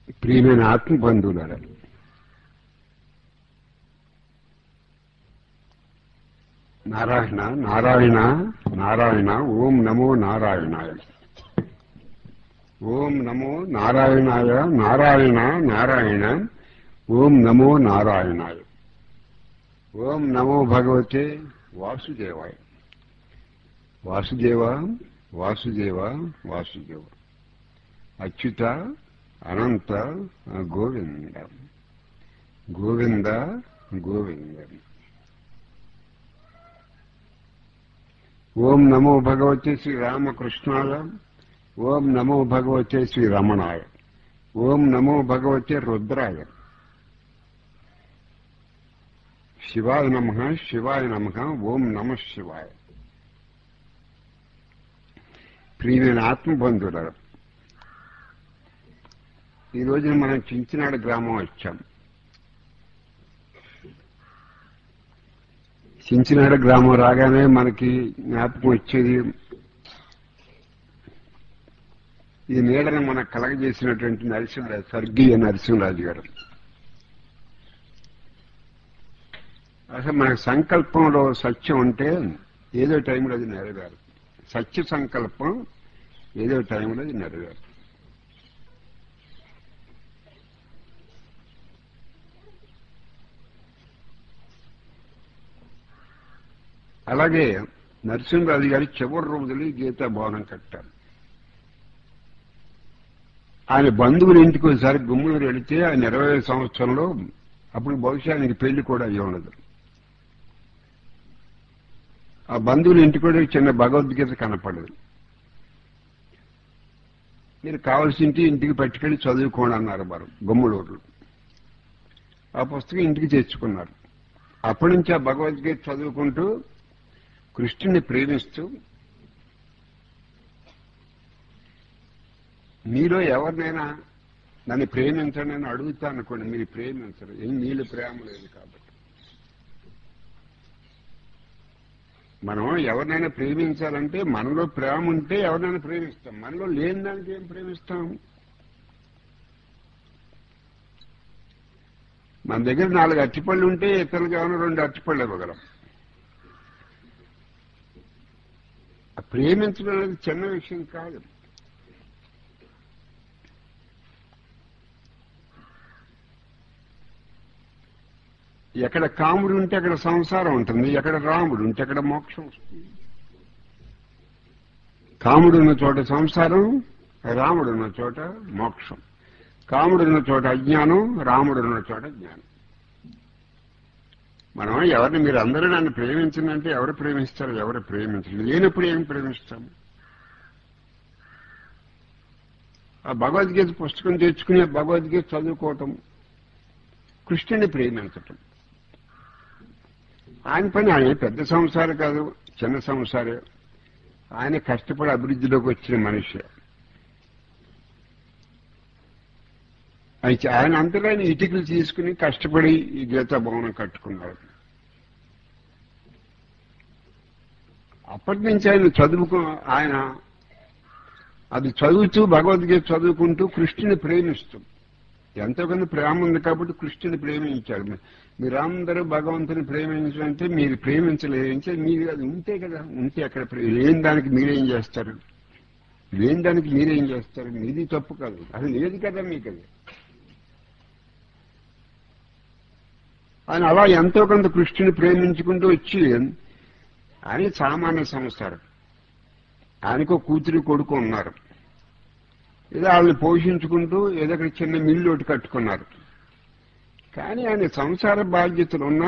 ప్రియమైన ఆత్మ బంధువులారా నారాయణ నారాయణ నారాయణ ఓం నమో నారాయణాయ ఓం నమో నారాయణాయ నారాయణ నారాయణ ఓం నమో నారాయణాయ ఓం నమో భగవతే వాసుదేవాయ వాసుదేవ వాసుదేవ వాసుదేవ అచ్యుత అనంత గోవింద గోవింద గోవింద ఓం నమో భగవతే శ్రీ రామకృష్ణాయ ఓం నమో భగవతే శ్రీ రమణాయ ఓం నమో భగవతే రుద్రాయ శివాయ నమ శివాయ నమ ఓం నమ శివాయ ప్రియమైన ఆత్మబంధువుల ఈ రోజున మనం చించినాడు గ్రామం వచ్చాం చించినాడు గ్రామం రాగానే మనకి జ్ఞాపకం వచ్చేది ఈ నీడను మనకు కలగజేసినటువంటి నరసింహరాజు స్వర్గీయ నరసింహరాజు గారు అసలు మనకు సంకల్పంలో సత్యం ఉంటే ఏదో టైంలో అది నెరవేరు సత్య సంకల్పం ఏదో టైంలో అది నెరవేరు అలాగే నరసింహరాజు గారి చివరి రోజులు గీతా భవనం కట్టారు ఆయన బంధువుల ఇంటికి ఒకసారి గుమ్మూరు వెళితే ఆయన ఇరవై సంవత్సరంలో అప్పుడు బహుశా ఆయనకి పెళ్లి కూడా అయ్యి ఉండదు ఆ బంధువుల ఇంటికి కూడా చిన్న భగవద్గీత కనపడదు మీరు కావాల్సింటి ఇంటికి పట్టుకెళ్ళి చదువుకోండి అన్నారు వారు గుమ్మలూరు ఆ పుస్తకం ఇంటికి తెచ్చుకున్నారు అప్పటి నుంచి ఆ భగవద్గీత చదువుకుంటూ కృష్ణుని ప్రేమిస్తూ మీలో ఎవరినైనా నన్ను ప్రేమించండి అని అడుగుతా అనుకోండి మీరు ప్రేమించరు ఏం నీళ్ళు ప్రేమ లేదు కాబట్టి మనం ఎవరినైనా ప్రేమించాలంటే మనలో ప్రేమ ఉంటే ఎవరినైనా ప్రేమిస్తాం మనలో లేని దానికి ఏం ప్రేమిస్తాం మన దగ్గర నాలుగు అట్టిపళ్ళు ఉంటే ఇతరులకు ఏమైనా రెండు అట్టిపళ్ళు ఇవ్వగలం ఆ ప్రేమించడం అనేది చిన్న విషయం కాదు ఎక్కడ కాముడు ఉంటే అక్కడ సంసారం ఉంటుంది ఎక్కడ రాముడు ఉంటే అక్కడ మోక్షం వస్తుంది కాముడు ఉన్న చోట సంసారం రాముడు ఉన్న చోట మోక్షం కాముడు ఉన్న చోట అజ్ఞానం రాముడు ఉన్న చోట జ్ఞానం మనం ఎవరిని మీరు అందరూ నన్ను ప్రేమించిందంటే ఎవరు ప్రేమిస్తారు ఎవరు ప్రేమించరు లేనప్పుడు ఏం ప్రేమిస్తాం ఆ భగవద్గీత పుస్తకం తెచ్చుకుని భగవద్గీత చదువుకోవటం కృష్ణుని ప్రేమించటం ఆయన పని ఆయన పెద్ద సంసారం కాదు చిన్న సంసారే ఆయన కష్టపడి అభివృద్ధిలోకి వచ్చిన మనిషి అయితే ఆయన అంతలో ఆయన ఇటుకలు తీసుకుని కష్టపడి ఈ గీతా భవనం కట్టుకున్నాడు అప్పటి నుంచి ఆయన చదువుకు ఆయన అది చదువుతూ భగవద్గీత చదువుకుంటూ కృష్ణుని ప్రేమిస్తూ ఎంతో కొంత ప్రేమ ఉంది కాబట్టి కృష్ణుని ప్రేమించాడు మీరందరూ భగవంతుని ప్రేమించాలంటే మీరు ప్రేమించలేదంటే మీరు అది ఉంటే కదా ఉంటే అక్కడ లేని దానికి మీరేం చేస్తారు లేని దానికి మీరేం చేస్తారు మీది తప్పు కాదు అది లేదు కదా మీకు అది ఆయన అలా ఎంతో కొంత కృష్ణుని ప్రేమించుకుంటూ వచ్చి ఆయన సామాన్య సంసారం ఆయనకు కూతురు కొడుకు ఉన్నారు ఏదో వాళ్ళని పోషించుకుంటూ ఏదో ఒక చిన్న మిల్లు ఒకటి కట్టుకున్నారు కానీ ఆయన సంసార బాధ్యతలు ఉన్నా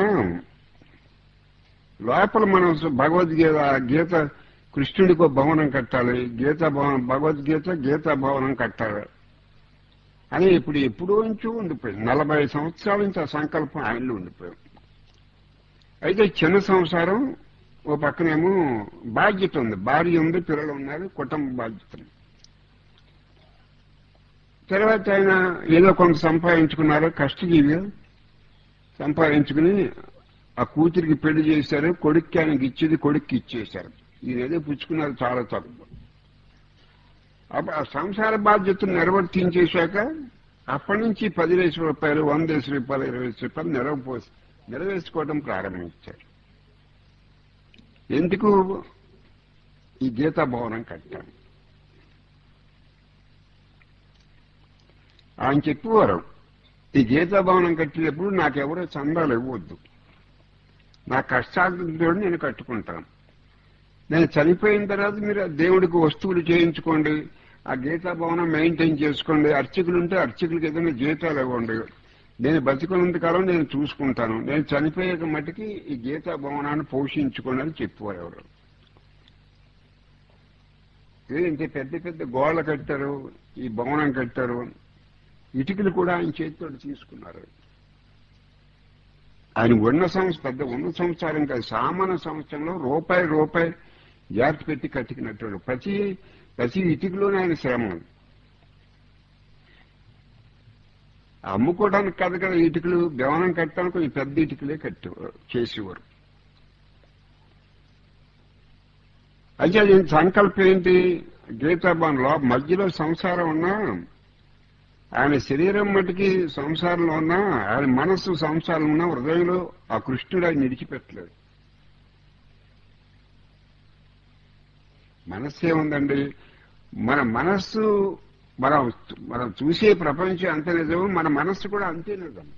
లోపల మనం భగవద్గీత గీత కృష్ణుడికి ఒక భవనం కట్టాలి గీత భవనం భగవద్గీత గీతా భవనం కట్టాలి అని ఇప్పుడు ఎప్పుడో నుంచో ఉండిపోయింది నలభై సంవత్సరాల నుంచి ఆ సంకల్పం ఆయనలో ఉండిపోయింది అయితే చిన్న సంసారం ఓ పక్కనేమో బాధ్యత ఉంది భార్య ఉంది పిల్లలు ఉన్నారు కుటుంబ బాధ్యత తర్వాత ఆయన ఏదో కొంత సంపాదించుకున్నారు కష్టజీవి సంపాదించుకుని ఆ కూతురికి పెళ్లి చేశారు కొడుక్కి ఆయనకి ఇచ్చేది కొడుక్కి ఇచ్చేశారు ఈయన ఏదో పుచ్చుకున్నారు చాలా తక్కువ అప్పుడు ఆ సంసార బాధ్యతను నిర్వర్తించేశాక అప్పటి నుంచి పది వేల రూపాయలు వంద వేల రూపాయలు ఇరవై వేల రూపాయలు నిలవపోసి నిలవేసుకోవడం ప్రారంభించారు ఎందుకు ఈ గీతా భవనం కట్టాను ఆయన చెప్పేవారు ఈ గీతా భవనం కట్టేటప్పుడు నాకెవరో చందాలు ఇవ్వద్దు నా కష్టాలతో నేను కట్టుకుంటాను నేను చనిపోయిన తర్వాత మీరు ఆ దేవుడికి వస్తువులు చేయించుకోండి ఆ గీతా భవనం మెయింటైన్ చేసుకోండి అర్చకులు ఉంటే అర్చకులకి ఏదైనా జీతాలు ఇవ్వండి నేను బతికున్నంత కాలం నేను చూసుకుంటాను నేను చనిపోయాక మటుకి ఈ గీతా భవనాన్ని పోషించుకోండి అని చెప్పేవారు ఎవరు ఏంటి పెద్ద పెద్ద గోడలు కట్టారు ఈ భవనం కట్టారు ఇటుకలు కూడా ఆయన చేతితో తీసుకున్నారు ఆయన ఉన్న సంవత్సరం పెద్ద ఉన్న సంవత్సరం కాదు సామాన్య సంవత్సరంలో రూపాయి రూపాయి జాగ్రత్త పెట్టి కట్టుకున్నట్టు ప్రతి ప్రతి ఇటుకలోనే ఆయన శ్రమ ఉంది. అమ్ముకోవడానికి కాదు కదా ఇటుకలు భవనం కట్టడానికి కొంచెం పెద్ద ఇటుకలే కట్టేవారు చేసేవారు అయితే అది సంకల్పం ఏంటి గీతాభవన్లో మధ్యలో సంసారం ఉన్నా ఆయన శరీరం మటుకి సంసారంలో ఉన్నా ఆయన మనస్సు సంసారం ఉన్నా హృదయంలో ఆ కృష్ణుడు ఆయన నిడిచిపెట్టలేదు మనస్సు ఏముందండి మన మనస్సు మనం మనం చూసే ప్రపంచం అంత నిజం మన మనస్సు కూడా అంతే నిజం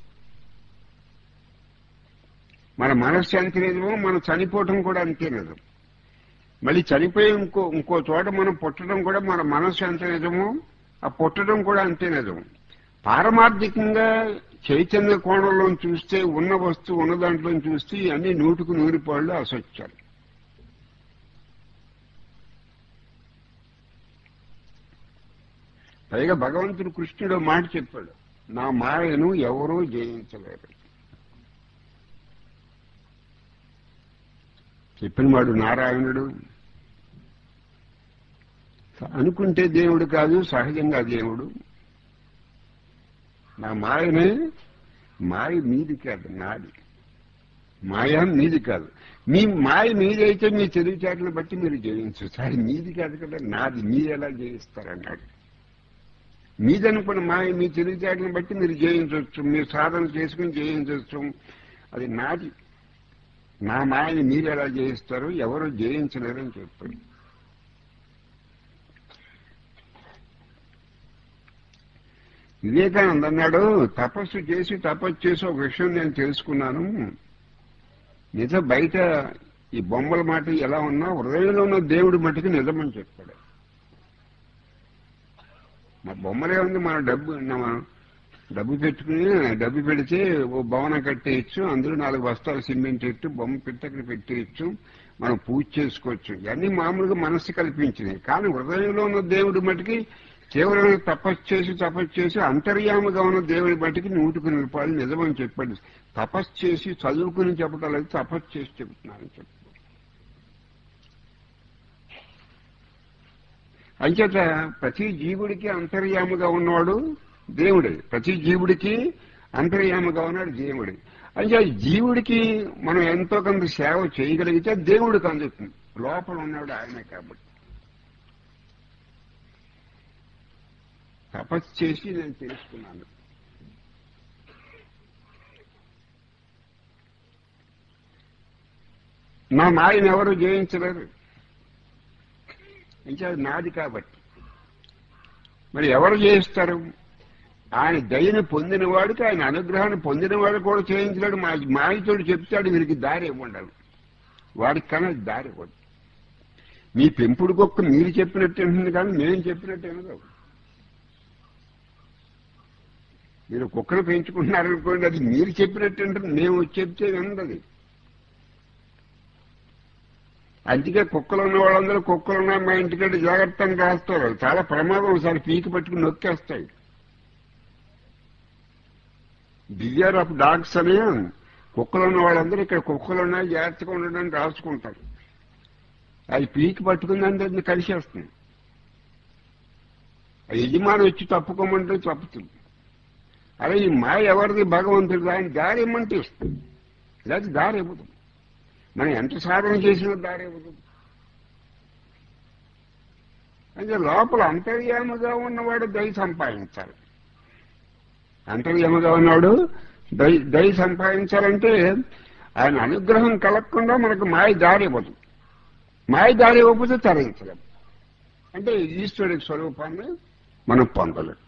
మన మనస్సు ఎంత నిజమో మనం చనిపోవటం కూడా అంతే నిజం మళ్ళీ చనిపోయి ఇంకో ఇంకో చోట మనం పుట్టడం కూడా మన మనస్సు ఎంత నిజమో ఆ పుట్టడం కూడా అంతే నిజం పారమార్థికంగా చైతన్య కోణంలో చూస్తే ఉన్న వస్తువు ఉన్న దాంట్లో చూస్తే అన్ని నూటుకు నూరు పాళ్ళు అసొచ్చారు పైగా భగవంతుడు కృష్ణుడు ఓ మాట చెప్పాడు నా మాయను ఎవరూ జయించలేరు చెప్పిన వాడు నారాయణుడు అనుకుంటే దేవుడు కాదు సహజంగా దేవుడు నా మాయనే మాయ మీది కాదు నాది మాయ మీది కాదు మీ మాయ మీదైతే మీ తెలివితేటలు బట్టి మీరు జయించవచ్చు అది మీది కాదు కదా నాది మీరు ఎలా జయిస్తారన్నాడు మీదనుకున్న మాయ మీ తెలివితేటలను బట్టి మీరు జయించవచ్చు మీరు సాధన చేసుకుని జయించవచ్చు అది నాది నా మాయని మీరు ఎలా జయిస్తారు ఎవరు జయించలేరని చెప్పాడు వివేకానంద అన్నాడు తపస్సు చేసి తపస్సు చేసి ఒక విషయం నేను తెలుసుకున్నాను నిజం బయట ఈ బొమ్మల మాట ఎలా ఉన్నా హృదయంలో ఉన్న దేవుడి మటుకు నిజమని చెప్పాడు మా బొమ్మలే ఉంది మన డబ్బు మన డబ్బు పెట్టుకుని డబ్బు పెడితే ఓ భవనం కట్టేయచ్చు అందులో నాలుగు బస్తాలు సిమెంట్ ఎట్టు బొమ్మ పెట్టి అక్కడ పెట్టేయచ్చు మనం పూజ చేసుకోవచ్చు ఇవన్నీ మామూలుగా మనస్సు కల్పించినాయి కానీ హృదయంలో ఉన్న దేవుడి మటుకి కేవలం తపస్సు చేసి తపస్సు చేసి అంతర్యామగా ఉన్న దేవుడి మటుకి నూటికి నిలపాలి నిజమని చెప్పాడు తపస్సు చేసి చదువుకుని చెప్పడం లేదు తపస్సు చేసి చెబుతున్నానని చెప్పాడు అంచేత ప్రతి జీవుడికి అంతర్యాముగా ఉన్నవాడు దేవుడే ప్రతి జీవుడికి అంతర్యాముగా ఉన్నాడు దేవుడే అంటే జీవుడికి మనం ఎంతో కొంత సేవ చేయగలిగితే దేవుడికి అందుతుంది లోపల ఉన్నాడు ఆయనే కాబట్టి తపస్సు చేసి నేను తెలుసుకున్నాను నా మాయను ఎవరు జయించలేరు ఇంకా అది నాది కాబట్టి మరి ఎవరు చేయిస్తారు ఆయన దయను పొందినవాడికి ఆయన అనుగ్రహాన్ని పొందినవాడు కూడా చేయించలేడు మా మాయతోడు చెప్తాడు వీరికి దారి ఇవ్వండాలి వాడికి కానీ అది దారి ఇవ్వదు మీ పెంపుడు కుక్క మీరు చెప్పినట్టు ఉంటుంది కానీ నేను చెప్పినట్టు వినదు మీరు కుక్కను పెంచుకుంటున్నారనుకోండి అది మీరు చెప్పినట్టు ఉంటుంది మేము చెప్తే వినదు అందుకే కుక్కలు ఉన్న వాళ్ళందరూ కుక్కలు ఉన్నాయి మా ఇంటికంటే జాగ్రత్తగా రాస్తారు చాలా ప్రమాదం ఒకసారి పీకి పట్టుకుని నొక్కేస్తాయి బియర్ ఆఫ్ డాగ్స్ అని కుక్కలు ఉన్న వాళ్ళందరూ ఇక్కడ కుక్కలు ఉన్నాయి జాగ్రత్తగా ఉండడానికి రాసుకుంటారు అది పీకి పట్టుకుందంటే అది కలిసేస్తుంది ఆ యజమాని వచ్చి తప్పుకోమంటే తప్పుతుంది అదే ఈ మాయ ఎవరిది భగవంతుడు దాని దారి ఇమ్మంటే ఇస్తుంది లేదా దారి ఇవ్వదు మనం ఎంత సాధన చేసినా దారి ఇవ్వదు అంటే లోపల అంతర్యాముగా ఉన్నవాడు దయ సంపాదించాలి అంతర్యముగా ఉన్నాడు దయ దయ సంపాదించాలంటే ఆయన అనుగ్రహం కలగకుండా మనకు మాయ దారి ఇవ్వదు మాయ దారి ఇవ్వకపోతే తరించలేం అంటే ఈశ్వరుడి స్వరూపాన్ని మనం పొందలేం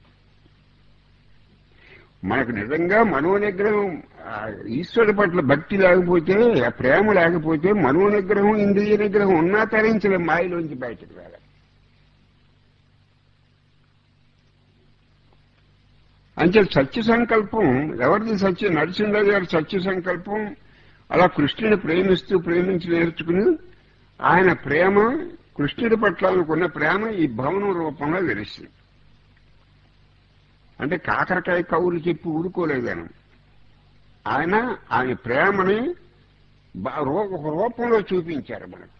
మనకు నిజంగా మనోనిగ్రహం ఆ ఈశ్వరుడి పట్ల భక్తి లేకపోతే ఆ ప్రేమ లేకపోతే మనోనిగ్రహం ఇంద్రియ నిగ్రహం ఉన్నా తరించలేం మాయలోంచి బయటకు రాలి అంటే సత్య సంకల్పం ఎవరిది సత్య నరసింహరావు గారి సత్య సంకల్పం అలా కృష్ణుని ప్రేమిస్తూ ప్రేమించి నేర్చుకుని ఆయన ప్రేమ కృష్ణుడి పట్ల అనుకున్న ప్రేమ ఈ భవనం రూపంలో వెలిసింది అంటే కాకరకాయ కవులు చెప్పి ఊరుకోలేదని ఆయన ఆయన ప్రేమని బ- రూ- ఒక రూపంలో చూపించారు మనకు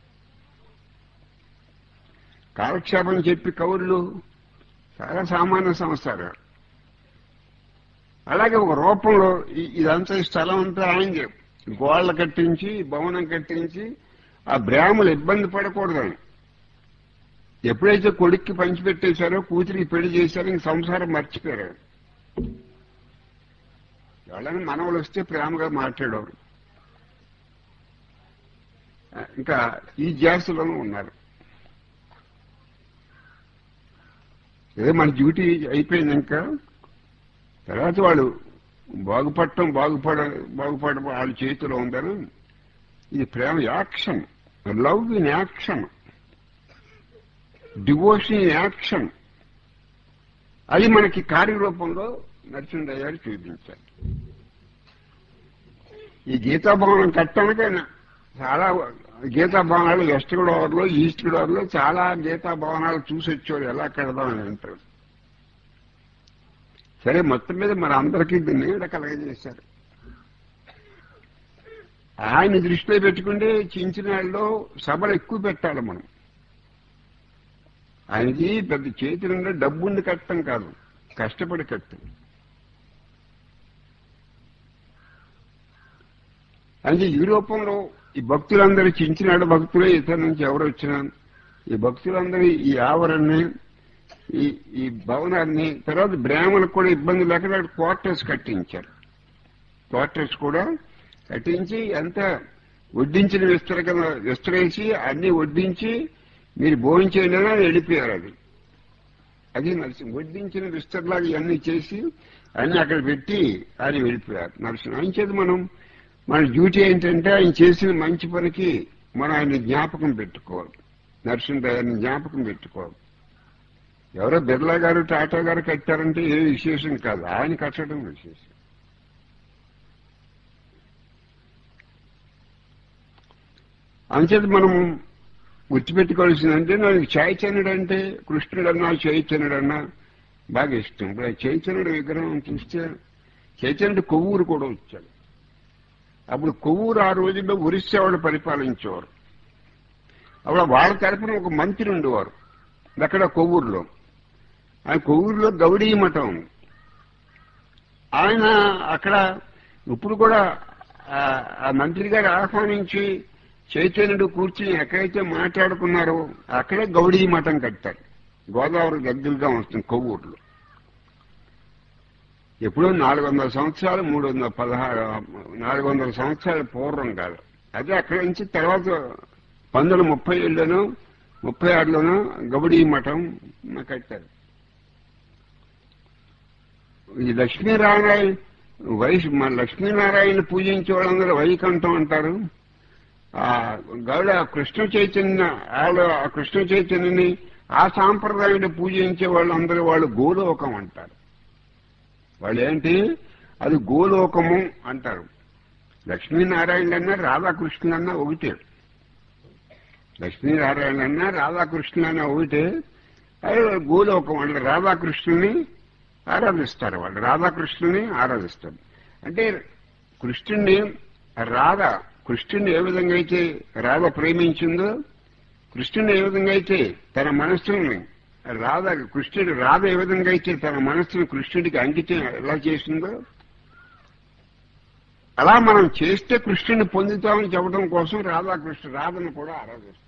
కాలక్షేపం చెప్పి కవులు చాలా సామాన్య సంస్థలు అలాగే ఒక రూపంలో ఈ- ఇదంతా ఈ స్థలం అంతా ఆయన గోళ్ళ కట్టించి భవనం కట్టించి ఆ బ్రాహ్మలు ఇబ్బంది పడకూడదని ఎప్పుడైతే కొడుక్కి పంచిపెట్టేశారో కూతురికి పెళ్లి చేశారో ఇంక సంసారం మర్చిపోయారు ఎవరైనా మనవలు వస్తే ప్రేమగా మాట్లాడేవారు ఆ, ఇంకా ఈ జాస్తిలోనూ ఉన్నారు ఏదో మన డ్యూటీ అయిపోయింది ఇంకా తర్వాత వాళ్ళు బాగుపడటం బాగుపడ బాగుపడ వాళ్ళ చేతిలో ఉందని ఇది ప్రేమ action love in action devotion in action అది మనకి కార్యరూపంలో నరసింహయ్య గారు చూపించారు ఈ గీతాభవనం కట్టడానికి చాలా గీతాభవనాలు వెస్ట్ గోదావరిలో ఈస్ట్ గోదావరిలో చాలా గీతాభవనాలు చూసి వచ్చారు ఎలా కడదామని అంటారు సరే మొత్తం మీద మన అందరికీ దీన్ని నీడ కలగజేశారు ఆయన దృష్టిలో పెట్టుకుంటే చించినాళ్ళలో సభలు ఎక్కువ పెట్టాలి మనం ఆయనకి పెద్ద చేతి నిండా డబ్బుండి కట్టడం కాదు కష్టపడి కట్టం అంటే ఈ రూపంలో ఈ భక్తులందరూ చించినాడు భక్తులే ఇతర నుంచి ఎవరు వచ్చినా ఈ భక్తులందరూ ఈ ఆవరణని ఈ ఈ భవనాన్ని తర్వాత బ్రాహ్మణులకు కూడా ఇబ్బంది లేకుండా అక్కడ క్వార్టర్స్ కట్టించారు క్వార్టర్స్ కూడా కట్టించి ఎంత వడ్డించిన విస్తర కింద విస్తరేసి అన్ని వడ్డించి మీరు భోజనం అని వెళ్ళిపోయారు అది అది నరసింహ వడ్డించిన విస్తరలాగా ఇవన్నీ చేసి అన్ని అక్కడ పెట్టి ఆయన వెళ్ళిపోయారు నరసింహ ఆయన చేతి మనం మన డ్యూటీ ఏంటంటే ఆయన చేసిన మంచి పనికి మనం ఆయన జ్ఞాపకం పెట్టుకోవాలి నరసింహరాయని జ్ఞాపకం పెట్టుకోవాలి ఎవరో బిర్లా గారు టాటా గారు కట్టారంటే ఏ విశేషం కాదు ఆయన కట్టడం విశేషం అంచేత మనం గుర్తుపెట్టుకోవాల్సిందంటే నాకు చైతన్యుడు అంటే కృష్ణుడన్నా చైతన్యుడన్నా బాగా ఇష్టం ఇప్పుడు ఆ చైతన్యుడు విగ్రహం చూస్తే చైతన్యుడు కొవ్వూరు కూడా వచ్చాడు అప్పుడు కొవ్వూరు ఆ రోజుల్లో ఒరిస్సా వాళ్ళు పరిపాలించేవారు అప్పుడు వాళ్ళ తరపున ఒక మంత్రి ఉండేవారు అక్కడ కొవ్వూరులో ఆ కొవ్వూరులో గౌడీ మఠం ఉంది ఆయన అక్కడ ఇప్పుడు కూడా ఆ- ఆ మంత్రి గారు ఆహ్వానించి చైతన్యుడు కూర్చుని ఎక్కడైతే మాట్లాడుకున్నారో అక్కడే గౌడీ మఠం కట్టారు గోదావరి దగ్గరగా వస్తుంది కొవ్వూరులో ఎప్పుడో నాలుగు వందల సంవత్సరాలు మూడు వందల పదహారు నాలుగు వందల సంవత్సరాల పూర్వం కాదు అదే అక్కడి నుంచి తర్వాత పంతొమ్మిది ముప్పై ఏళ్ళలోనూ ముప్పై ఆరులోనూ గౌడీ మఠం కట్టారు ఈ లక్ష్మీనారాయణ వైష్ మన లక్ష్మీనారాయణ పూజించే వాళ్ళందరూ వైకుంఠం అంటారు ఆ గౌడ కృష్ణ చైతన్య వాళ్ళు ఆ కృష్ణ చైతన్యని ఆ సాంప్రదాయాన్ని పూజించే వాళ్ళందరూ వాళ్ళు గోలోకం అంటారు వాళ్ళు ఏంటి అది గోలోకము అంటారు లక్ష్మీనారాయణ రాధాకృష్ణులన్నా ఒకటే లక్ష్మీనారాయణ రాధాకృష్ణులన్నా ఒకటే అది గోలోకం వాళ్ళు రాధాకృష్ణుని ఆరాధిస్తారు వాళ్ళు రాధాకృష్ణుని ఆరాధిస్తారు అంటే కృష్ణుణ్ణి రాధ కృష్ణుని ఏ విధంగా అయితే రాధ ప్రేమించిందో కృష్ణుని ఏ విధంగా అయితే తన మనస్సుని రాధ కృష్ణుడు రాధ ఏ విధంగా అయితే తన మనస్సును కృష్ణుడికి అంకితం ఎలా చేసిందో అలా మనం చేస్తే కృష్ణుని పొందుతామని చెప్పడం కోసం రాధాకృష్ణ రాధను కూడా ఆరాధిస్తారు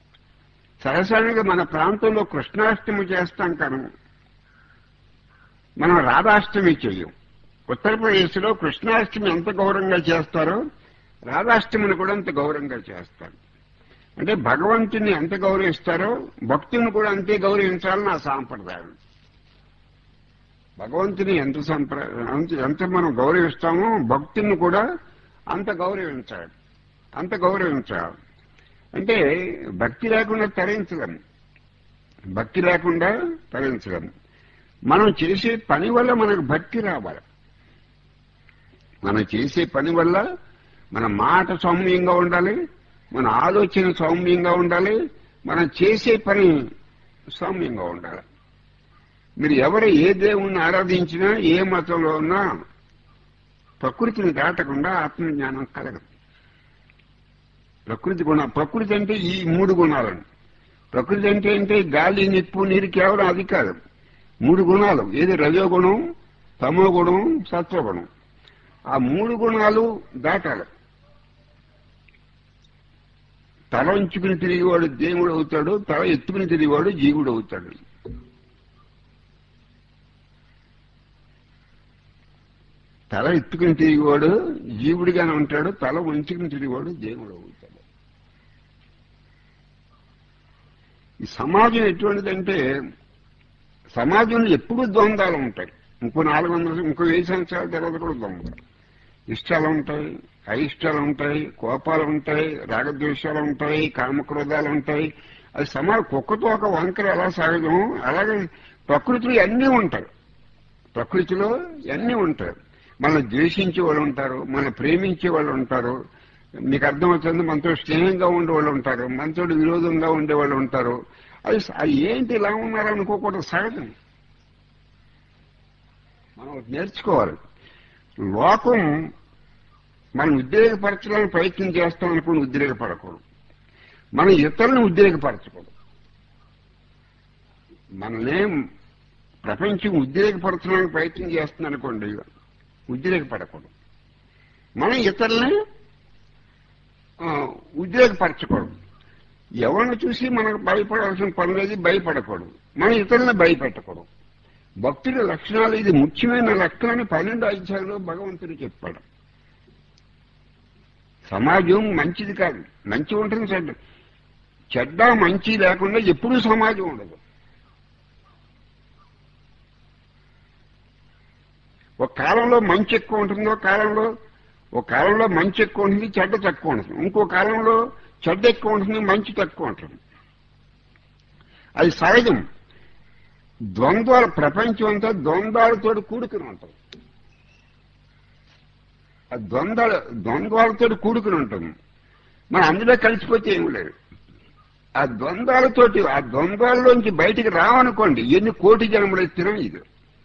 సహసానికి మన ప్రాంతంలో కృష్ణాష్టమి చేస్తాం కానీ మనం రాధాష్టమి చెయ్యం ఉత్తరప్రదేశ్లో కృష్ణాష్టమి ఎంత గౌరవంగా చేస్తారో రాధాష్టమిని కూడా అంత గౌరవంగా చేస్తారు అంటే భగవంతుని ఎంత గౌరవిస్తారో భక్తుని కూడా అంతే గౌరవించాలని నా సాంప్రదాయం భగవంతుని ఎంత సంప్ర అంత- ఎంత మనం గౌరవిస్తామో భక్తుని కూడా అంత గౌరవించాలి అంత గౌరవించాలి అంటే భక్తి లేకుండా తరించలేం భక్తి లేకుండా తరించలేం మనం చేసే పని వల్ల మనకు భక్తి రావాలి మనం చేసే పని వల్ల మన మాట సౌమ్యంగా ఉండాలి మన ఆలోచన సౌమ్యంగా ఉండాలి మనం చేసే పని సౌమ్యంగా ఉండాలి మీరు ఎవరు ఏ దేవుణ్ణి ఆరాధించినా ఏ మతంలో ఉన్నా ప్రకృతిని దాటకుండా ఆత్మజ్ఞానం కలగదు ప్రకృతి గుణ ప్రకృతి అంటే ఈ మూడు గుణాలను ప్రకృతి అంటే అంటే గాలి నిప్పు నీరు కేవలం అది కాదు మూడు గుణాలు ఏది రజోగుణం తమో గుణం సత్వగుణం ఆ మూడు గుణాలు దాటాలి తల ఉంచుకుని తిరిగేవాడు దేవుడు అవుతాడు తల ఎత్తుకుని తిరిగేవాడు జీవుడు అవుతాడు తల ఎత్తుకుని తిరిగేవాడు జీవుడిగానే ఉంటాడు తల ఉంచుకుని తిరిగేవాడు దేవుడు అవుతాడు ఈ సమాజం ఎటువంటిదంటే సమాజంలో ఎప్పుడూ ద్వంద్వాలు ఉంటాయి ఇంకో నాలుగు వందల ఇంకో వెయ్యి సంవత్సరాల తర్వాత కూడా ద్వంద్వాలు ఇష్టాలు ఉంటాయి అయిష్టాలు ఉంటాయి కోపాలు ఉంటాయి రాగద్వేషాలు ఉంటాయి కామక్రోధాలు ఉంటాయి అది సమాజం కుక్కతో ఒక వంకర ఎలా సహజం అలాగే ప్రకృతిలో అన్నీ ఉంటాయి ప్రకృతిలో అన్నీ ఉంటాయి మనల్ని ద్వేషించే వాళ్ళు ఉంటారు మనల్ని ప్రేమించే వాళ్ళు ఉంటారు మీకు అర్థమవుతుంది మనతో స్నేహంగా ఉండే వాళ్ళు ఉంటారు మనతో విరోధంగా ఉండే వాళ్ళు ఉంటారు అది అది ఏంటి ఇలా ఉన్నారు అనుకోకూడదు సహజం మనం ఒకటి నేర్చుకోవాలి లోకం మనం ఉద్రేకపరచడానికి ప్రయత్నం చేస్తాం అనుకుని ఉద్రేకపడకూడదు మనం ఇతరులను ఉద్రేకపరచకూడదు మనల్ని ప్రపంచం ఉద్రేకపరచడానికి ప్రయత్నం చేస్తుంది అనుకోండి ఉద్రేకపడకూడదు మనం ఇతరులని ఆ, ఉద్రేకపరచకూడదు ఎవరిని చూసి మనకు భయపడాల్సిన పని లేదు భయపడకూడదు మనం ఇతరులను భయపెట్టకూడదు భక్తుడి లక్షణాలు ఇది ముఖ్యమైన లక్షణాన్ని పన్నెండు అధ్యాయంలో భగవంతుడు చెప్పాడు సమాజం మంచిది కాదు మంచి ఉంటుంది చెడ్డ చెడ్డ మంచి లేకుండా ఎప్పుడూ సమాజం ఉండదు ఒక కాలంలో మంచి ఎక్కువ ఉంటుంది ఒక కాలంలో ఒక కాలంలో మంచి ఎక్కువ ఉంటుంది చెడ్డ తక్కువ ఉంటుంది ఇంకో కాలంలో చెడ్డ ఎక్కువ ఉంటుంది మంచి తక్కువ ఉంటుంది అది సహజం ద్వంద్వాల ప్రపంచం అంతా ద్వంద్వాలతో కూడుకుని ఉంటుంది ఆ ద్వంద్వాల ద్వంద్వాలతో కూడుకుని ఉంటుంది మనం అందులో కలిసిపోతే ఏమి లేదు ఆ ద్వంద్వాలతోటి ఆ ద్వంద్వాలలోంచి బయటికి రావనుకోండి ఎన్ని కోటి జన్మలు ఎత్తినా ఇది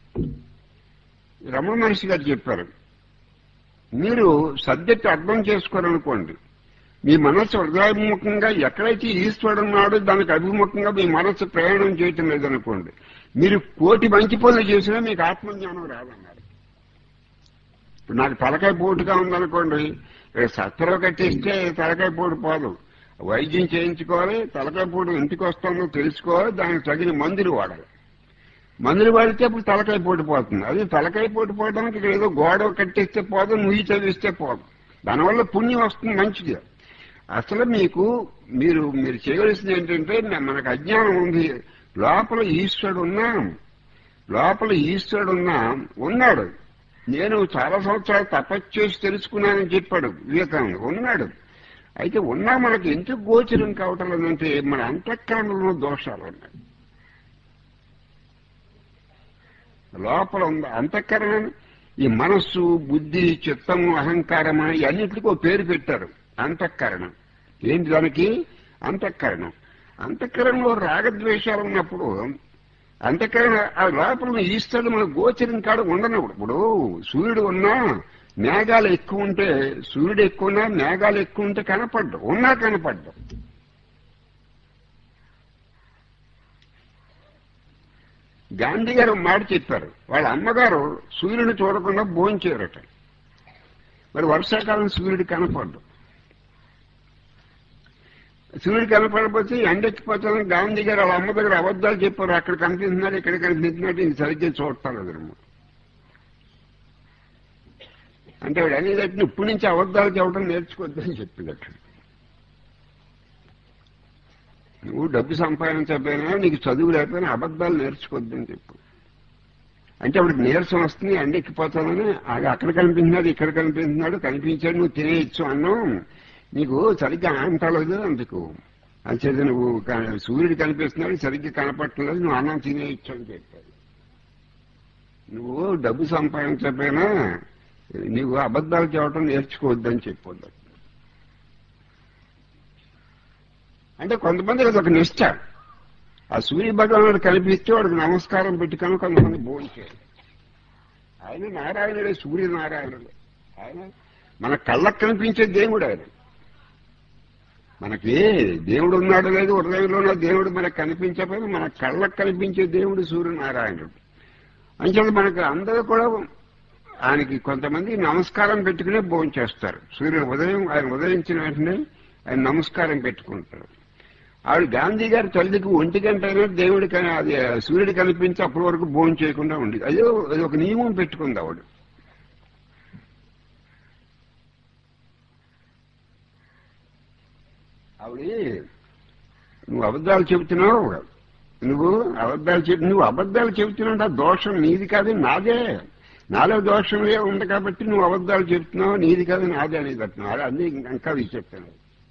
రమణ మహర్షి గారు చెప్పారు మీరు సబ్జెక్ట్ అర్థం చేసుకోవాలనుకోండి మీ మనస్సు హృదయాభిముఖంగా ఎక్కడైతే ఈశ్వరుడు ఉన్నాడో దానికి అభిముఖంగా మీ మనస్సు ప్రయాణం చేయటం లేదనుకోండి మీరు కోటి మంచి పనులు చేసినా మీకు ఆత్మజ్ఞానం రాదన్నారు ఇప్పుడు నాకు తలకాయ పోటుగా ఉందనుకోండి ఇక్కడ సత్తలో కట్టేస్తే తలకాయ పోటు పోదు వైద్యం చేయించుకోవాలి తలకాయ పోటు ఇంటికి వస్తుందో తెలుసుకోవాలి దానికి తగిన మందులు వాడాలి మందులు వాడితే అప్పుడు తలకాయ పోటు పోతుంది అది తలకాయ పోటు పోవడానికి ఇక్కడ ఏదో గోడ కట్టేస్తే పోదు నుయ్యి చదివిస్తే పోదు దానివల్ల పుణ్యం వస్తుంది మంచిది అసలు మీకు మీరు మీరు చేయవలసింది ఏంటంటే మనకు అజ్ఞానం ఉంది లోపల ఈశ్వరుడు ఉన్నా లోపల ఈశ్వరుడు ఉన్నా ఉన్నాడు నేను చాలా సంవత్సరాలు తపస్సు చేసి తెలుసుకున్నానని చెప్పాడు వివేకానంద ఉన్నాడు అయితే ఉన్నా మనకి ఎందుకు గోచరం కావటం లేదంటే మన అంతఃకరణలో దోషాలు ఉన్నాయి లోపల ఉంది అంతఃకరణ ఈ మనస్సు బుద్ధి చిత్తము అహంకారము ఇవన్నిటికీ ఒక పేరు పెట్టారు అంతఃకరణం ఏంటి దానికి అంతఃకరణం అంతఃకరణలో రాగద్వేషాలు ఉన్నప్పుడు అంతఃకరణ ఆ లోపల ఈశ్వరుడు మన గోచరం కాడ ఉండనప్పుడు ఇప్పుడు సూర్యుడు ఉన్నా మేఘాలు ఎక్కువ ఉంటే సూర్యుడు ఎక్కువ ఉన్నా మేఘాలు ఎక్కువ ఉంటే కనపడ్డు ఉన్నా కనపడ్డు గాంధీ గారు మాట చెప్పారు వాళ్ళ అమ్మగారు సూర్యుడిని చూడకుండా భోంచేరట మరి వర్షాకాలం సూర్యుడు కనపడ్డు సూర్యుడు కనపడకపోతే ఎండెక్కిపోతానని గాంధీ గారు వాళ్ళ అమ్మ దగ్గర అబద్ధాలు చెప్పారు అక్కడ కనిపిస్తున్నాడు ఇక్కడ కనిపిస్తున్నాడు ఇంక సరిగ్గా చూడటాలేదు అంటే వాడు అనేటట్టు ఇప్పటి నుంచి అబద్ధాలు చెప్పడం నేర్చుకోవద్దని చెప్పిందట నువ్వు డబ్బు సంపాదించకపోయినా నీకు చదువు లేకపోయినా అబద్ధాలు నేర్చుకోవద్దని చెప్పు అంటే అప్పుడు నీరసం వస్తుంది ఎండెక్కిపోతానని అది అక్కడ కనిపించినాడు ఇక్కడ కనిపించినాడు కనిపించాడు నువ్వు తినేయచ్చు అన్నాం నీకు సరిగ్గా అంటలేదు అందుకు అంచేది నువ్వు క- సూర్యుడు కనిపిస్తున్నాడు సరిగ్గా కనపట్టలేదు నువ్వు అన్నం తినేయచ్చు అని చెప్పాడు నువ్వు డబ్బు సంపాదించకపోయినా నీవు అబద్ధాలు చెప్పడం నేర్చుకోవద్దని చెప్పొద్దు అంటే కొంతమంది అది ఒక నిష్ట ఆ సూర్య భగవానుడు కనిపిస్తే వాడికి నమస్కారం పెట్టుకొని కొంతమంది భోంచారు ఆయన నారాయణుడే సూర్య నారాయణుడు ఆయన మన కళ్ళకు కనిపించే దేవుడు ఆయన మనకి దేవుడు ఉన్నాడు లేదు హృదయంలో ఉన్న దేవుడు మనకు కనిపించకపోయినా మన కళ్ళకు కనిపించే దేవుడు సూర్యనారాయణుడు అంచేత మనకు అందరూ కూడా ఆయనకి కొంతమంది నమస్కారం పెట్టుకునే భోజనం చేస్తారు సూర్యుడు ఉదయం ఆయన ఉదయించిన వెంటనే ఆయన నమస్కారం పెట్టుకుంటారు ఆవిడ గాంధీ గారి తల్లికి ఒంటి గంట అయినా దేవుడి కని అది సూర్యుడు కనిపించి అప్పటి వరకు భోజనం చేయకుండా ఉండేది అదే అది ఒక నియమం పెట్టుకుంది ఆవిడ ఆవిడ నువ్వు అబద్ధాలు చెబుతున్నావు నువ్వు అబద్ధాలు చెబుతు నువ్వు అబద్ధాలు చెబుతున్నావు ఆ దోషం నీది కాదు నాదే నాలో దోషమే ఉంది కాబట్టి నువ్వు అబద్ధాలు చెబుతున్నావు నీది కాదు నాదే అనేది అంటున్నావు అదే అన్ని ఇంకా అది చెప్తాను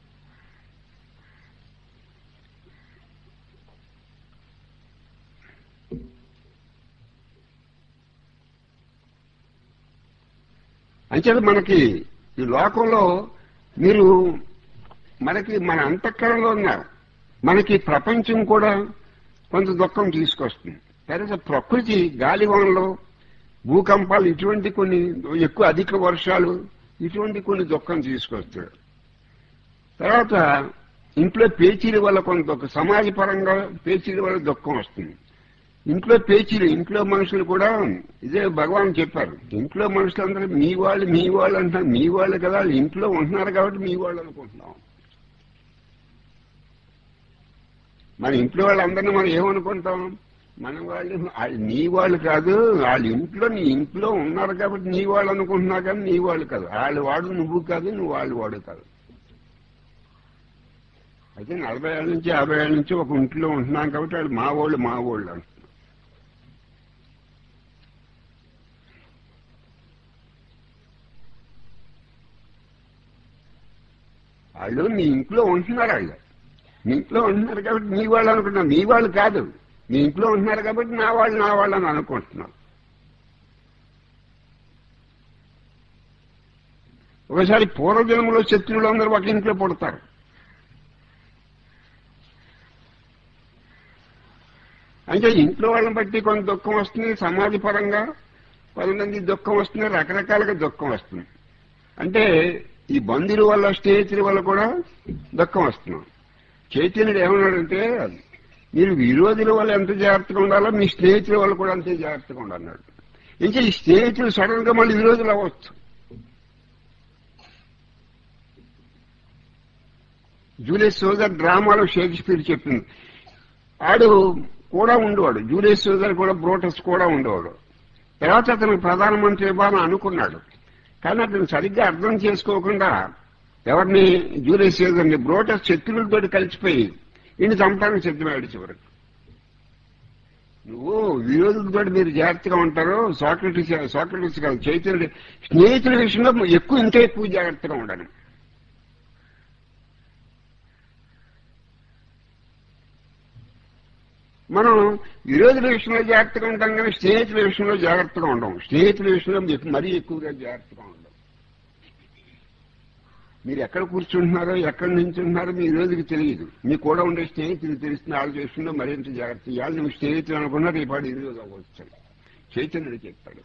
అంచేత మనకి ఈ లోకంలో మీరు మనకి మన అంతఃకరణలో ఉన్నారు మనకి ప్రపంచం కూడా కొంత దుఃఖం తీసుకొస్తుంది తర్వాత ప్రకృతి గాలివానలు భూకంపాలు ఇటువంటి కొన్ని ఎక్కువ అధిక వర్షాలు ఇటువంటి కొన్ని దుఃఖం తీసుకొస్తాడు తర్వాత ఇంట్లో పేచీల వల్ల కొంత దుఃఖం సమాజపరంగా పేచీల వల్ల దుఃఖం వస్తుంది ఇంట్లో పేచీలు ఇంట్లో మనుషులు కూడా ఇదే భగవాన్ చెప్పారు ఇంట్లో మనుషులందరూ మీ వాళ్ళు మీ వాళ్ళు అంటున్నారు మీ వాళ్ళు కదా వాళ్ళు ఇంట్లో ఉంటున్నారు కాబట్టి మీ వాళ్ళు అనుకుంటున్నాం మన ఇంట్లో వాళ్ళందరినీ మనం ఏమనుకుంటాం మన వాళ్ళు వాళ్ళు నీ వాళ్ళు కాదు వాళ్ళ ఇంట్లో నీ ఇంట్లో ఉన్నారు కాబట్టి నీ వాళ్ళు అనుకుంటున్నా కానీ నీ వాళ్ళు కాదు వాళ్ళు వాడు నువ్వు కాదు నువ్వు వాళ్ళు వాడు కాదు అయితే నలభై ఏళ్ళ నుంచి యాభై ఏళ్ళ నుంచి ఒక ఇంట్లో ఉంటున్నాం కాబట్టి వాళ్ళు మా వాళ్ళు మా వాళ్ళు అంటున్నారు వాళ్ళు నీ ఇంట్లో ఉంటున్నారు వాళ్ళు మీ ఇంట్లో ఉంటున్నారు కాబట్టి మీ వాళ్ళు అనుకుంటున్నారు మీ వాళ్ళు కాదు మీ ఇంట్లో ఉంటున్నారు కాబట్టి నా వాళ్ళు నా వాళ్ళు అని అనుకుంటున్నాం ఒకసారి పూర్వజన్మలో శత్రువులు అందరూ ఒక ఇంట్లో పుడతారు అంటే ఇంట్లో వాళ్ళని బట్టి కొంత దుఃఖం వస్తుంది సమాజపరంగా కొంతమంది దుఃఖం వస్తుంది రకరకాలుగా దుఃఖం వస్తుంది అంటే ఈ బంధువుల వల్ల స్నేహితుల వల్ల కూడా దుఃఖం వస్తున్నాం చైతన్యుడు ఏమన్నాడంటే మీరు విరోధుల వల్ల ఎంత జాగ్రత్తగా ఉండాలో మీ స్నేహితుల వల్ల కూడా అంతే జాగ్రత్తగా ఉండాలన్నాడు ఇంకా ఈ స్నేహితులు సడన్ గా మళ్ళీ విరోధులు అవ్వచ్చు జూలియస్ సోదర్ డ్రామాలో షేక్స్పియర్ చెప్పింది ఆడు కూడా ఉండేవాడు జూలియస్ సోదర్ కూడా బ్రోటస్ కూడా ఉండేవాడు తర్వాత అతను ప్రధానమంత్రి ఇవ్వాలని అనుకున్నాడు కానీ అతను సరిగ్గా అర్థం చేసుకోకుండా ఎవరిని జూలియస్ సీజర్ని బ్రోటస్ శత్రువులతో కలిసిపోయి ఈయన చంపడానికి సిద్ధమయ్యాడు చివరికి నువ్వు విరోధులతో మీరు జాగ్రత్తగా ఉంటారు సాక్రటిస్ సాక్రటిస్ కాదు చైతన్యుడు స్నేహితుల విషయంలో ఎక్కువ ఇంకా ఎక్కువ జాగ్రత్తగా ఉండాలి మనం విరోధుల విషయంలో జాగ్రత్తగా ఉంటాం కానీ స్నేహితుల విషయంలో జాగ్రత్తగా ఉండం స్నేహితుల విషయంలో మరీ ఎక్కువగా జాగ్రత్తగా ఉండం మీరు ఎక్కడ కూర్చుంటున్నారో ఎక్కడ నించుంటున్నారో మీ రోజుకి తెలియదు మీ కూడా ఉండే స్నేహితులు తెలిసిన వాళ్ళు చేస్తుందో మరింత జాగ్రత్త ఇవాళ నువ్వు స్నేహితులు అనుకున్నా రేపాడు ఈ రోజు అవ్వచ్చు చైతన్యుడు చెప్తాడు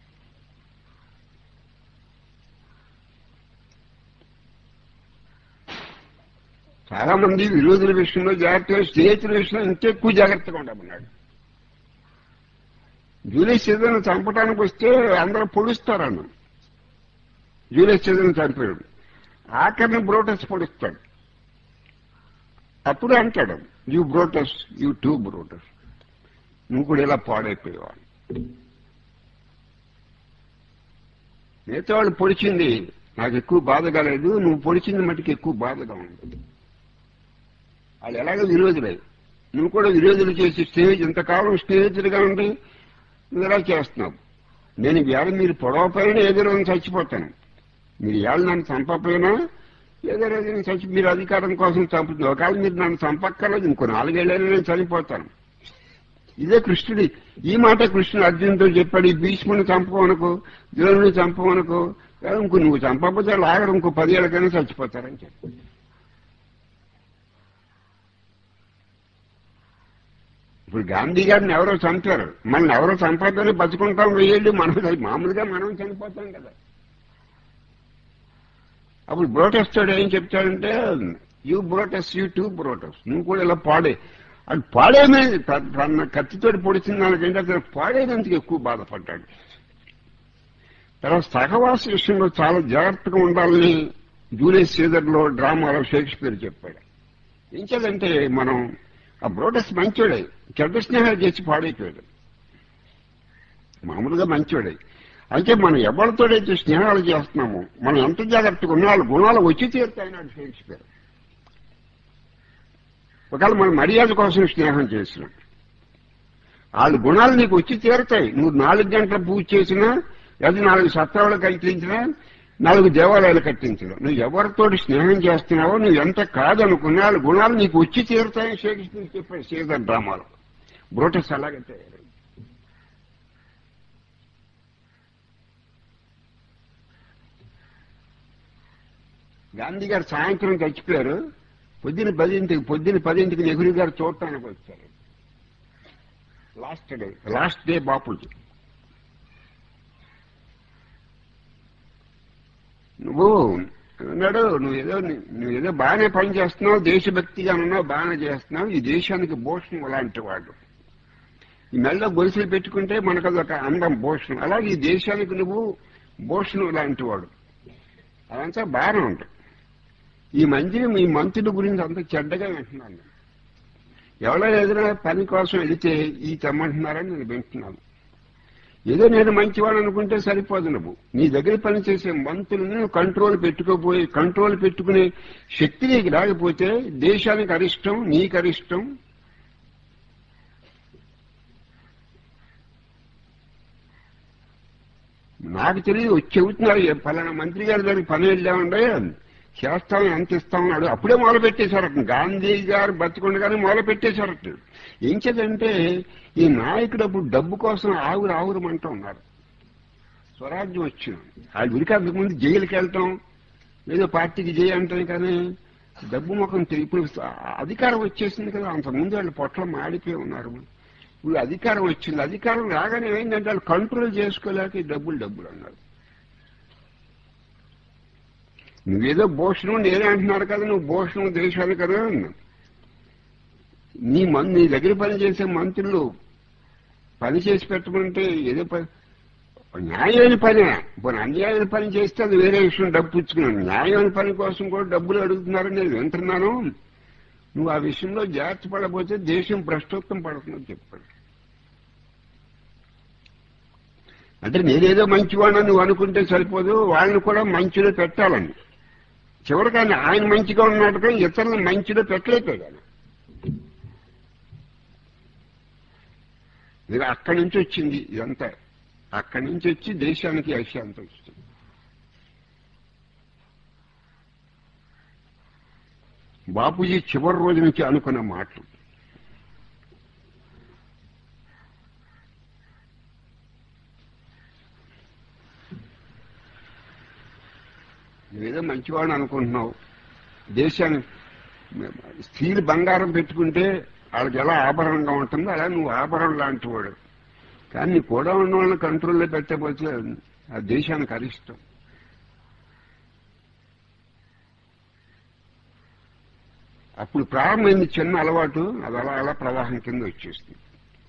చాలా మంది విరోధుల విషయంలో జాగ్రత్తగా స్నేహితుల విషయంలో ఇంకెక్కువ జాగ్రత్తగా ఉండమన్నాడు జూలియస్ సీజన్ చంపడానికి వస్తే అందరూ పొడుస్తారన్న జూలియస్ సీజన్ చంపాడు ఆఖరిని బ్రోటస్ పొడుస్తాడు అప్పుడు అంటాడు you Brutus you too Brutus నువ్వు కూడా ఇలా పాడైపోయేవాడు మిగతా వాళ్ళు పొడిచింది నాకు ఎక్కువ బాధగా లేదు నువ్వు పొడిచింది మటుకు ఎక్కువ బాధగా ఉంది వాళ్ళు ఎలాగో విరోధులే నువ్వు కూడా విరోధులు చేసి స్నేహితు ఇంతకాలం స్నేహితుడిగా ఉండి నువ్వు ఇలా చేస్తున్నావు నేను ఇవాళ మీరు పొడవపోయినా ఏదో రోజు చచ్చిపోతాను మీరు ఇవాళ నన్ను చంపకపోయినా ఏదో రోజు నేను చచ్చి మీరు అధికారం కోసం చంపుతుంది ఒకవేళ మీరు నన్ను చంపక్కర్లేదు ఇంకో నాలుగేళ్ళైనా నేను చనిపోతాను ఇదే కృష్ణుడి ఈ మాట కృష్ణుడు అర్జునుడితో చెప్పాడు ఈ భీష్ముని చంపవనుకో ద్రోణుని చంపవనుకో ఇంకో నువ్వు చంపకపోతే లాగడం ఇంకో పదేళ్ళకైనా చచ్చిపోతారని చెప్పి ఇప్పుడు గాంధీ గారిని ఎవరో చంపారు మన ఎవరో చంపద్దని బతుకుంటాం వెయ్యేళ్ళు మనం మామూలుగా మనం చనిపోతాం కదా అప్పుడు బ్రోటెస్టాడు ఏం చెప్తాడంటే you Brutus you too Brutus నువ్వు కూడా ఇలా పాడే అది పాడేమే తన కత్తితో పొడిచిన దానికంటే అతను పాడేదందుకు ఎక్కువ బాధపడ్డాడు తర్వాత సహవాస విషయంలో చాలా జాగ్రత్తగా ఉండాలని జూలియస్ సీజర్లో డ్రామాలో షేక్స్పియర్ చెప్పాడు ఏం చేయాలంటే మనం ఆ బ్రోటస్ మంచోడే చెడ్డ స్నేహాలు చేసి పాడైపోయాడు మామూలుగా మంచోడే అంటే మనం ఎవరితోడైతే స్నేహాలు చేస్తున్నామో మనం ఎంత జాగ్రత్తగా ఉన్నాళ్ళు గుణాలు వచ్చి తీరుతాయన్నాడు షేక్స్పియర్ ఒకవేళ మనం మర్యాద కోసం స్నేహం చేసినాం వాళ్ళ గుణాలు నీకు వచ్చి తీరుతాయి నువ్వు నాలుగు గంటల పూజ చేసినా లేదా నాలుగు సత్రాలు కట్టించినా నాలుగు దేవాలయాలు కట్టించడం నువ్వు ఎవరితోటి స్నేహం చేస్తున్నావో నువ్వు ఎంత కాదనుకున్నా వాళ్ళ గుణాలు నీకు వచ్చి తీరుతాయని షేక్స్పియర్ చెప్పాడు సీజర్ డ్రామాలో బ్రోటస్ అలాగే తయారు గాంధీ గారు సాయంత్రం చచ్చిపోయారు పొద్దున పదింటికి పొద్దున పదింటికి నెహ్రూ గారు చూడటానికి వచ్చారు last day last day Bapuji నువ్వు అన్నాడు నువ్వు ఏదో నువ్వు ఏదో బాగానే పని చేస్తున్నావు దేశభక్తిగా ఉన్నావు బాగానే చేస్తున్నావు ఈ దేశానికి భూషణం అలాంటి వాడు ఈ మెల్ల గొలుసులు పెట్టుకుంటే మనకు అదొక అందం భూషణం అలాగే ఈ దేశానికి నువ్వు భూషణం లాంటి వాడు అదంతా బాగానే ఉంటుంది ఈ మంత్రి మీ మంత్రుల గురించి అంత చెడ్డగా వింటున్నాను ఎవరో ఏదైనా పని కోసం వెళితే ఈ తెమ్మంటున్నారని నేను వింటున్నాను ఏదో నేను మంచివాడు అనుకుంటే సరిపోదు నువ్వు నీ దగ్గర పనిచేసే మంత్రులను కంట్రోల్ పెట్టుకోపోయి కంట్రోల్ పెట్టుకునే శక్తి నీకు రాకపోతే దేశానికి అరిష్టం నీకు అరిష్టం నాకు తెలియదు వచ్చి చెబుతున్నారు పలానా మంత్రి గారి దగ్గరికి పని వెళ్ళామంటే చేస్తాం ఎంత ఇస్తామన్నాడు అప్పుడే మొదలు పెట్టేశారట గాంధీ గారు బతికుండగానే మొదలు పెట్టేశారట ఏం చేదంటే ఈ నాయకుడు అప్పుడు డబ్బు కోసం ఆవురు ఆవురమంటూ ఉన్నారు స్వరాజ్యం వచ్చిన వాళ్ళు ఉరికి అంతకుముందు జైలుకి వెళ్ళటం ఏదో పార్టీకి జై అంటాం కానీ డబ్బు ముఖం తెలి- ఇప్పుడు అధికారం వచ్చేసింది కదా అంతకుముందు వాళ్ళు పొట్ల మాడిపోయి ఉన్నారు ఇప్పుడు అధికారం వచ్చింది అధికారం రాగానే ఏమైందంటే వాళ్ళు కంట్రోల్ చేసుకోలేక ఈ డబ్బులు డబ్బులు అన్నారు నువ్వేదో భూషణం నేనే అంటున్నారు కదా నువ్వు భూషణం దేశాలు కదా అన్నా నీ మన్ నీ దగ్గర పనిచేసే మంత్రులు పని చేసి పెట్టమంటే ఏదో పని న్యాయమైన పని పోనీ అన్యాయమైన పని చేస్తే అది వేరే విషయం డబ్బు పుచ్చుకున్నాను న్యాయమైన పని కోసం కూడా డబ్బులు అడుగుతున్నారని నేను వింటున్నాను నువ్వు ఆ విషయంలో జాగ్రత్త పడకపోతే దేశం భ్రష్టోత్తం పడుతుందని చెప్పాడు అంటే నేనేదో మంచివాడని నువ్వు అనుకుంటే సరిపోదు వాళ్ళని కూడా మంచిలో పెట్టాలని చివరికి ఆయన ఆయన మంచిగా ఉన్నట్టుగా ఇతరులను మంచిలో పెట్టలేకపోయాడు ఆయన. ఇది అక్కడి నుంచి వచ్చింది ఇదంతా అక్కడి నుంచి వచ్చి దేశానికి అశాంతి వచ్చింది బాపూజీ చివరి రోజు నుంచి అనుకున్న మాటలు నువ్వేదో మంచివాడిని అనుకుంటున్నావు దేశాన్ని స్త్రీలు బంగారం పెట్టుకుంటే వాళ్ళకి ఎలా ఆభరణంగా ఉంటుందో అలా నువ్వు ఆభరణం లాంటి వాడు కానీ నీ కూడా ఉన్న వాళ్ళని కంట్రోల్లో పెట్టకపోతే ఆ దేశానికి అరిష్టం అప్పుడు ప్రారంభమైంది చిన్న అలవాటు అది అలా అలా ప్రవాహం కింద వచ్చేస్తుంది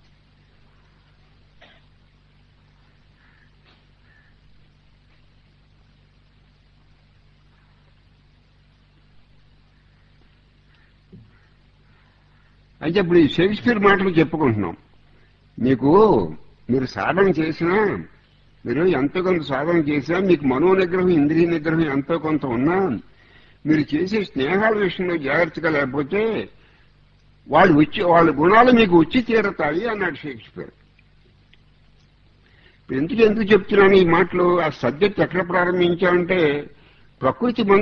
అయితే ఇప్పుడు ఈ షేక్స్పియర్ మాటలు చెప్పుకుంటున్నాం మీకు మీరు సాధన చేసినా మీరు ఎంతో కొంత సాధన చేసినా మీకు మనో నిగ్రహం ఇంద్రియ నిగ్రహం ఎంతో కొంత ఉన్నా మీరు చేసే స్నేహాల విషయంలో జాగ్రత్తగా లేకపోతే వాళ్ళు వచ్చి వాళ్ళ గుణాలు మీకు వచ్చి తీరతాయి అన్నాడు షేక్స్పియర్ ఇప్పుడు ఎందుకు ఎందుకు చెప్తున్నాను ఈ మాటలు ఆ సబ్జెక్ట్ ఎక్కడ ప్రారంభించామంటే ప్రకృతి మన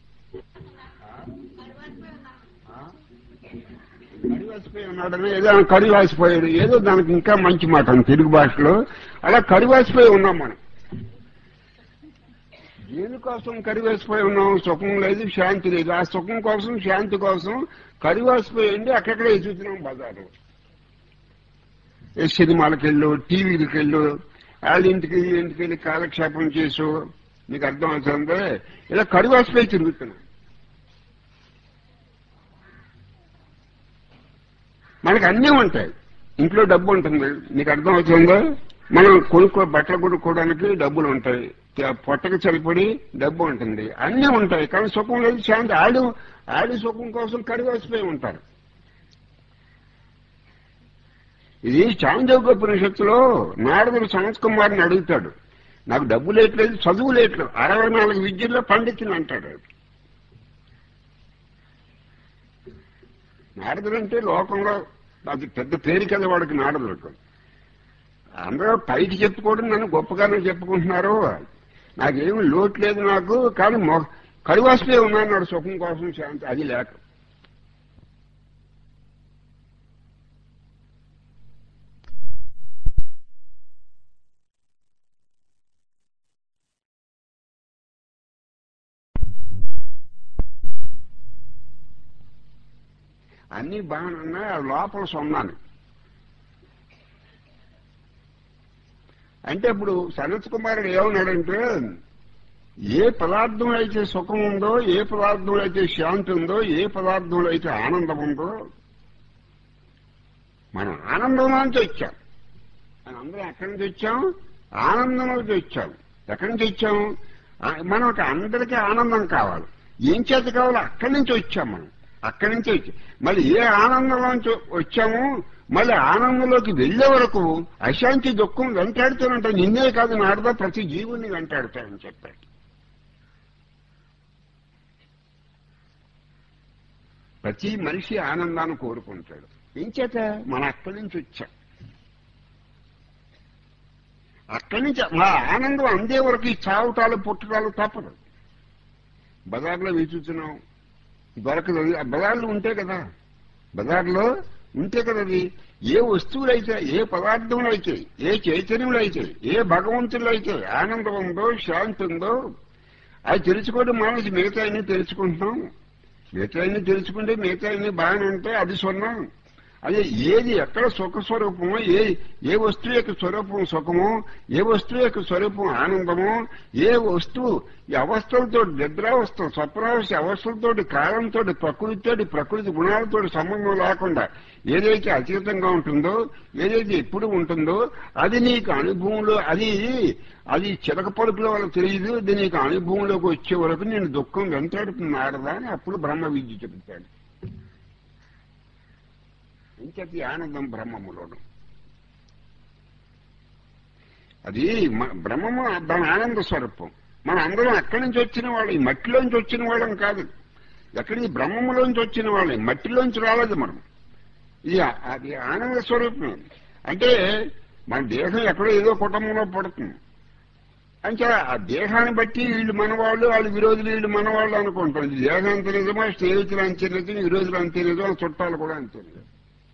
కరివాసిపోయి ఉన్నాడని ఏదో ఆయన కరివాసిపోయాడు ఏదో దానికి ఇంకా మంచి మాట అని తెలుగు భాషలో అలా కరివాసిపోయి ఉన్నాం మనం దేనికోసం కరివేసిపోయి ఉన్నాం సుఖం లేదు శాంతి లేదు ఆ సుఖం కోసం శాంతి కోసం కరివేసిపోయి ఉండి అక్కడక్కడ ఎదుగుతున్నాం బజారు ఏ సినిమాలకు వెళ్ళు టీవీలకు వెళ్ళు వాళ్ళ ఇంటికి ఈ ఇంటికి వెళ్ళి కాలక్షేపం చేసు నీకు అర్థం అవుతుంది ఇలా కరివేసిపోయి తిరుగుతున్నాం మనకు అన్నీ ఉంటాయి ఇంట్లో డబ్బు ఉంటుంది నీకు అర్థం అవుతుందో మనం కొనుక్కో బట్టలు కొనుక్కోవడానికి డబ్బులు ఉంటాయి పొట్టకి సరిపడి డబ్బు ఉంటుంది అన్నీ ఉంటాయి కానీ సుఖం లేదు శాంతి ఆడు ఆడి సుఖం కోసం కడివేసిపోయి ఉంటారు ఇది చాందోగోపనిషత్తులో నారదుడు సనత్ కుమార్ని అడుగుతాడు నాకు డబ్బు లేట్లేదు చదువు లేట్లేదు అరవై నాలుగు విద్యల్లో పండితుని అంటాడు నారదుడు అంటే లోకంలో అది పెద్ద పేరు కదా వాడికి నారదుడు అందరూ పైకి చెప్పుకోవడం నన్ను గొప్పగానే చెప్పుకుంటున్నారు నాకేమి లోటు లేదు నాకు కానీ కడివాసిపోయి ఉన్నాడు సుఖం కోసం శాంతి అది లేక అన్ని బాగానే ఉన్నాయి ఆ లోపల సొన్నాను అంటే ఇప్పుడు సనత్ కుమారుడు ఏమన్నాడంటే ఏ పదార్థంలో అయితే సుఖం ఉందో ఏ పదార్థంలో అయితే శాంతి ఉందో ఏ పదార్థంలో అయితే ఆనందం ఉందో మనం ఆనందంలో నుంచి వచ్చాం మనం అందరం ఎక్కడి నుంచి వచ్చాం ఆనందంలోకి వచ్చాం ఎక్కడి నుంచి వచ్చాం మనకు అందరికీ ఆనందం కావాలి ఏం చేత కావాలి అక్కడి నుంచి వచ్చాం మనం అక్కడి నుంచి వచ్చాం మళ్ళీ ఏ ఆనందంలోంచి వచ్చామో మళ్ళీ ఆనందంలోకి వెళ్లే వరకు అశాంతి దుఃఖం వెంటాడుతూనంటే నిన్నే కాదు నాడదా ప్రతి జీవుని వెంటాడుతాడని చెప్పాడు ప్రతి మనిషి ఆనందాన్ని కోరుకుంటాడు ఏం చేత మన అక్కడి నుంచి వచ్చాం అక్కడి నుంచి మా ఆనందం అందే వరకు ఈ చావటాలు పుట్టటాలు తప్పదు బజార్లో వెతుకుతున్నాం దొరకదు ఆ బజార్లో ఉంటే కదా బజార్లో ఉంటే కదా అది ఏ వస్తువులైతే ఏ పదార్థంలో అయితే ఏ చైతన్యంలో అయితే ఏ భగవంతుల్లో అయితే ఆనందం ఉందో శాంతి ఉందో అది తెలుసుకోవడం మానేసి మిగతా అన్ని తెలుసుకుంటున్నాం మిగతా అన్ని తెలుసుకుంటే మిగతా అన్ని బాగానే ఉంటే అది సున్నాం అదే ఏది ఎక్కడ సుఖ స్వరూపమో ఏ ఏ వస్తువు యొక్క స్వరూపం సుఖమో ఏ వస్తువు యొక్క స్వరూపం ఆనందమో ఏ వస్తువు ఈ అవస్థలతో నిద్రావస్థ స్వప్నావస్థ అవస్థలతో కాలంతో ప్రకృతితోటి ప్రకృతి గుణాలతో సంబంధం లేకుండా ఏదైతే అతీతంగా ఉంటుందో ఏదైతే ఎప్పుడు ఉంటుందో అది నీకు అనుభవంలో అది అది చిలక పలుపుల వల్ల తెలియదు అది నీకు అనుభవంలోకి వచ్చే వరకు నేను దుఃఖం వెంటాడుతున్నారదా అని అప్పుడు బ్రహ్మ విద్య చెబుతాడు ఇంకటి ఆనందం బ్రహ్మములోను అది బ్రహ్మము దాని ఆనంద స్వరూపం మన అందరం అక్కడి నుంచి వచ్చిన వాళ్ళు ఈ మట్టిలోంచి వచ్చిన వాళ్ళం కాదు ఎక్కడికి బ్రహ్మములోంచి వచ్చిన వాళ్ళే మట్టిలోంచి రాలేదు మనం ఇది అది ఆనంద స్వరూపం అంటే మన దేహం ఎక్కడో ఏదో కుటుంబంలో పడుతుంది అంటే ఆ దేహాన్ని బట్టి వీళ్ళు మనవాళ్ళు వాళ్ళు విరోధులు వీళ్ళు మనవాళ్ళు అనుకుంటారు ఇది దేహం అంతే నిజమా స్నేహితులు అంతే నిజం విరోధులు అంతే నిజం చుట్టాలు కూడా అంతే నిజం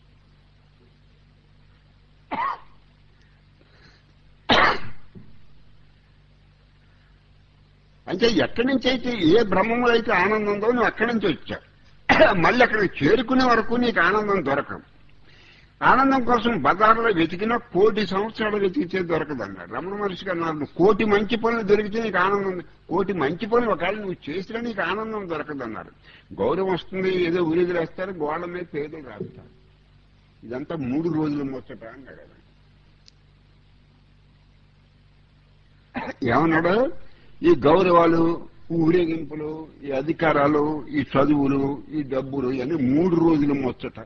అంటే ఎక్కడి నుంచి అయితే ఏ బ్రహ్మంలో అయితే ఆనందం ఉందో నువ్వు అక్కడి నుంచి వచ్చావు మళ్ళీ అక్కడికి చేరుకునే వరకు నీకు ఆనందం దొరకదు ఆనందం కోసం బజార్లో వెతికినా కోటి సంవత్సరాలు వెతికితే దొరకదు అన్నాడు రమణ మహర్షి గారు నాకు కోటి మంచి పనులు దొరికితే నీకు ఆనందం కోటి మంచి పనులు ఒకవేళ నువ్వు చేసినా నీకు ఆనందం దొరకదు అన్నారు గౌరవం వస్తుంది ఏదో ఉరిదులు వేస్తారు గోడ మీద పేదలు రాస్తారు ఇదంతా మూడు రోజులు ముచ్చట అన్నాడు ఏమన్నాడు ఈ గౌరవాలు ఊరేగింపులు ఈ అధికారాలు ఈ చదువులు ఈ డబ్బులు ఇవన్నీ మూడు రోజులు ముచ్చట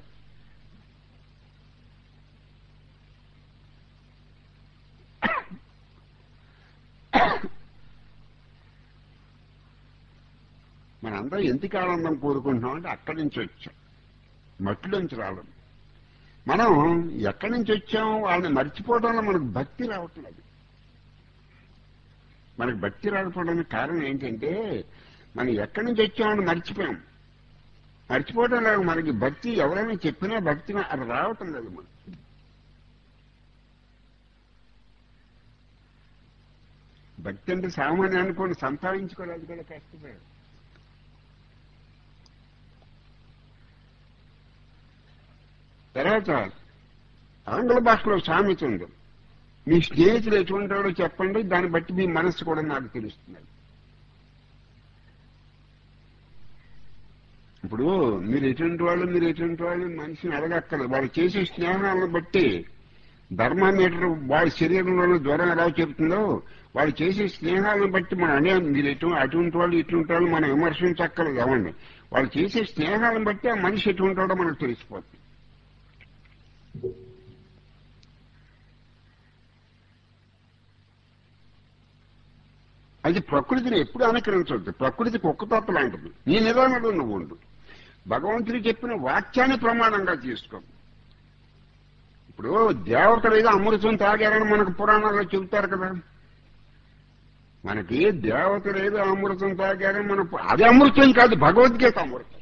మనందరం ఎందుకు ఆనందం కోరుకుంటున్నాం అంటే అక్కడి నుంచి వచ్చాం మట్టిలోంచి రావడం మనం ఎక్కడి నుంచి వచ్చాం వాళ్ళని మర్చిపోవడంలో మనకు భక్తి రావట్లేదు మనకు భక్తి రాకపోవడానికి కారణం ఏంటంటే మనం ఎక్కడి నుంచి వచ్చామని మర్చిపోయాం మర్చిపోవడం లేదు మనకి భక్తి ఎవరైనా చెప్పినా భక్తి అది రావటం లేదు మనకి భక్తి అంటే సామాన్య అనుకోని సంపాదించుకోలేదు కూడా కష్టమే తర్వాత ఆంగ్ల భాషలో సామెత ఉంది మీ స్నేహితులు ఎటువంటి వాడో చెప్పండి దాన్ని బట్టి మీ మనస్సు కూడా నాకు తెలుస్తుంది ఇప్పుడు మీరు ఎటువంటి వాళ్ళు మీరు ఎటువంటి వాళ్ళు మనిషిని అడగక్కర్లేదు వాళ్ళు చేసే స్నేహాలను బట్టి ధర్మామీటర్ వాడి శరీరంలోని జ్వరం ఎలా చెబుతుందో వాళ్ళు చేసే స్నేహాలను బట్టి మనం అనే మీరు ఎటు అటువంటి వాళ్ళు ఇటువంటి వాళ్ళు మనం విమర్శించక్కర్లేదు అవ్వండి వాళ్ళు చేసే స్నేహాలను బట్టి ఆ మనిషి ఎటువంటి వాడో మనకు తెలిసిపోతుంది అది ప్రకృతిని ఎప్పుడు అనుకరించవద్దు ప్రకృతి కుక్కతోట లాంటిది నీ నిదానంలో నువ్వు ఉండు భగవంతుడు చెప్పిన వాక్యాన్ని ప్రమాణంగా తీసుకో ఇప్పుడు దేవతలు ఏదో అమృతం తాగారని మనకు పురాణాల్లో చెబుతారు కదా మనకి దేవతలు ఏదో అమృతం తాగారని మన అది అమృతం కాదు భగవద్గీత అమృతం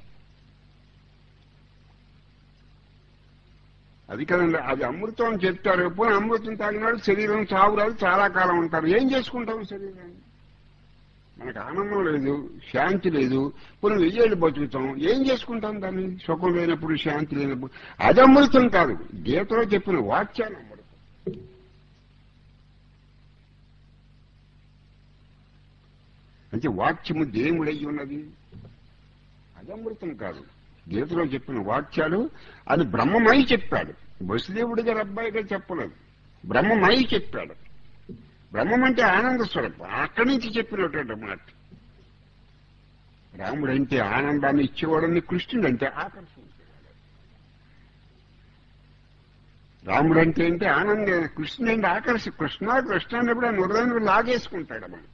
అది కదండి అది అమృతం అని చెప్తారు ఎప్పుడు అమృతం తాగినాడు శరీరం చావురాదు చాలా కాలం ఉంటారు ఏం చేసుకుంటాం శరీరాన్ని మనకు ఆనందం లేదు శాంతి లేదు కొన్ని వెయ్యేళ్ళు బతుకుతాం ఏం చేసుకుంటాం దాన్ని సుఖం లేనప్పుడు శాంతి లేనప్పుడు అది అమృతం కాదు గీతలో చెప్పిన వాక్యాన్ని అమృతం అంటే వాక్యము దేవుడై ఉన్నది అది అమృతం కాదు గీతలో చెప్పిన వాక్యాలు అది బ్రహ్మమై చెప్పాడు వసుదేవుడి గారి అబ్బాయిగా చెప్పలేదు బ్రహ్మమై చెప్పాడు బ్రహ్మం అంటే ఆనంద స్వరూపం అక్కడి నుంచి చెప్పినటువంటి మాట రాముడు అంటే ఆనందాన్ని ఇచ్చేవాడని కృష్ణుడు అంటే ఆకర్షించేవాడు రాముడు అంటే అంటే ఆనంద కృష్ణుడు అంటే ఆకర్షి కృష్ణ కృష్ణ అన్నప్పుడు ఆ హృదయాన్ని లాగేసుకుంటాడు మనం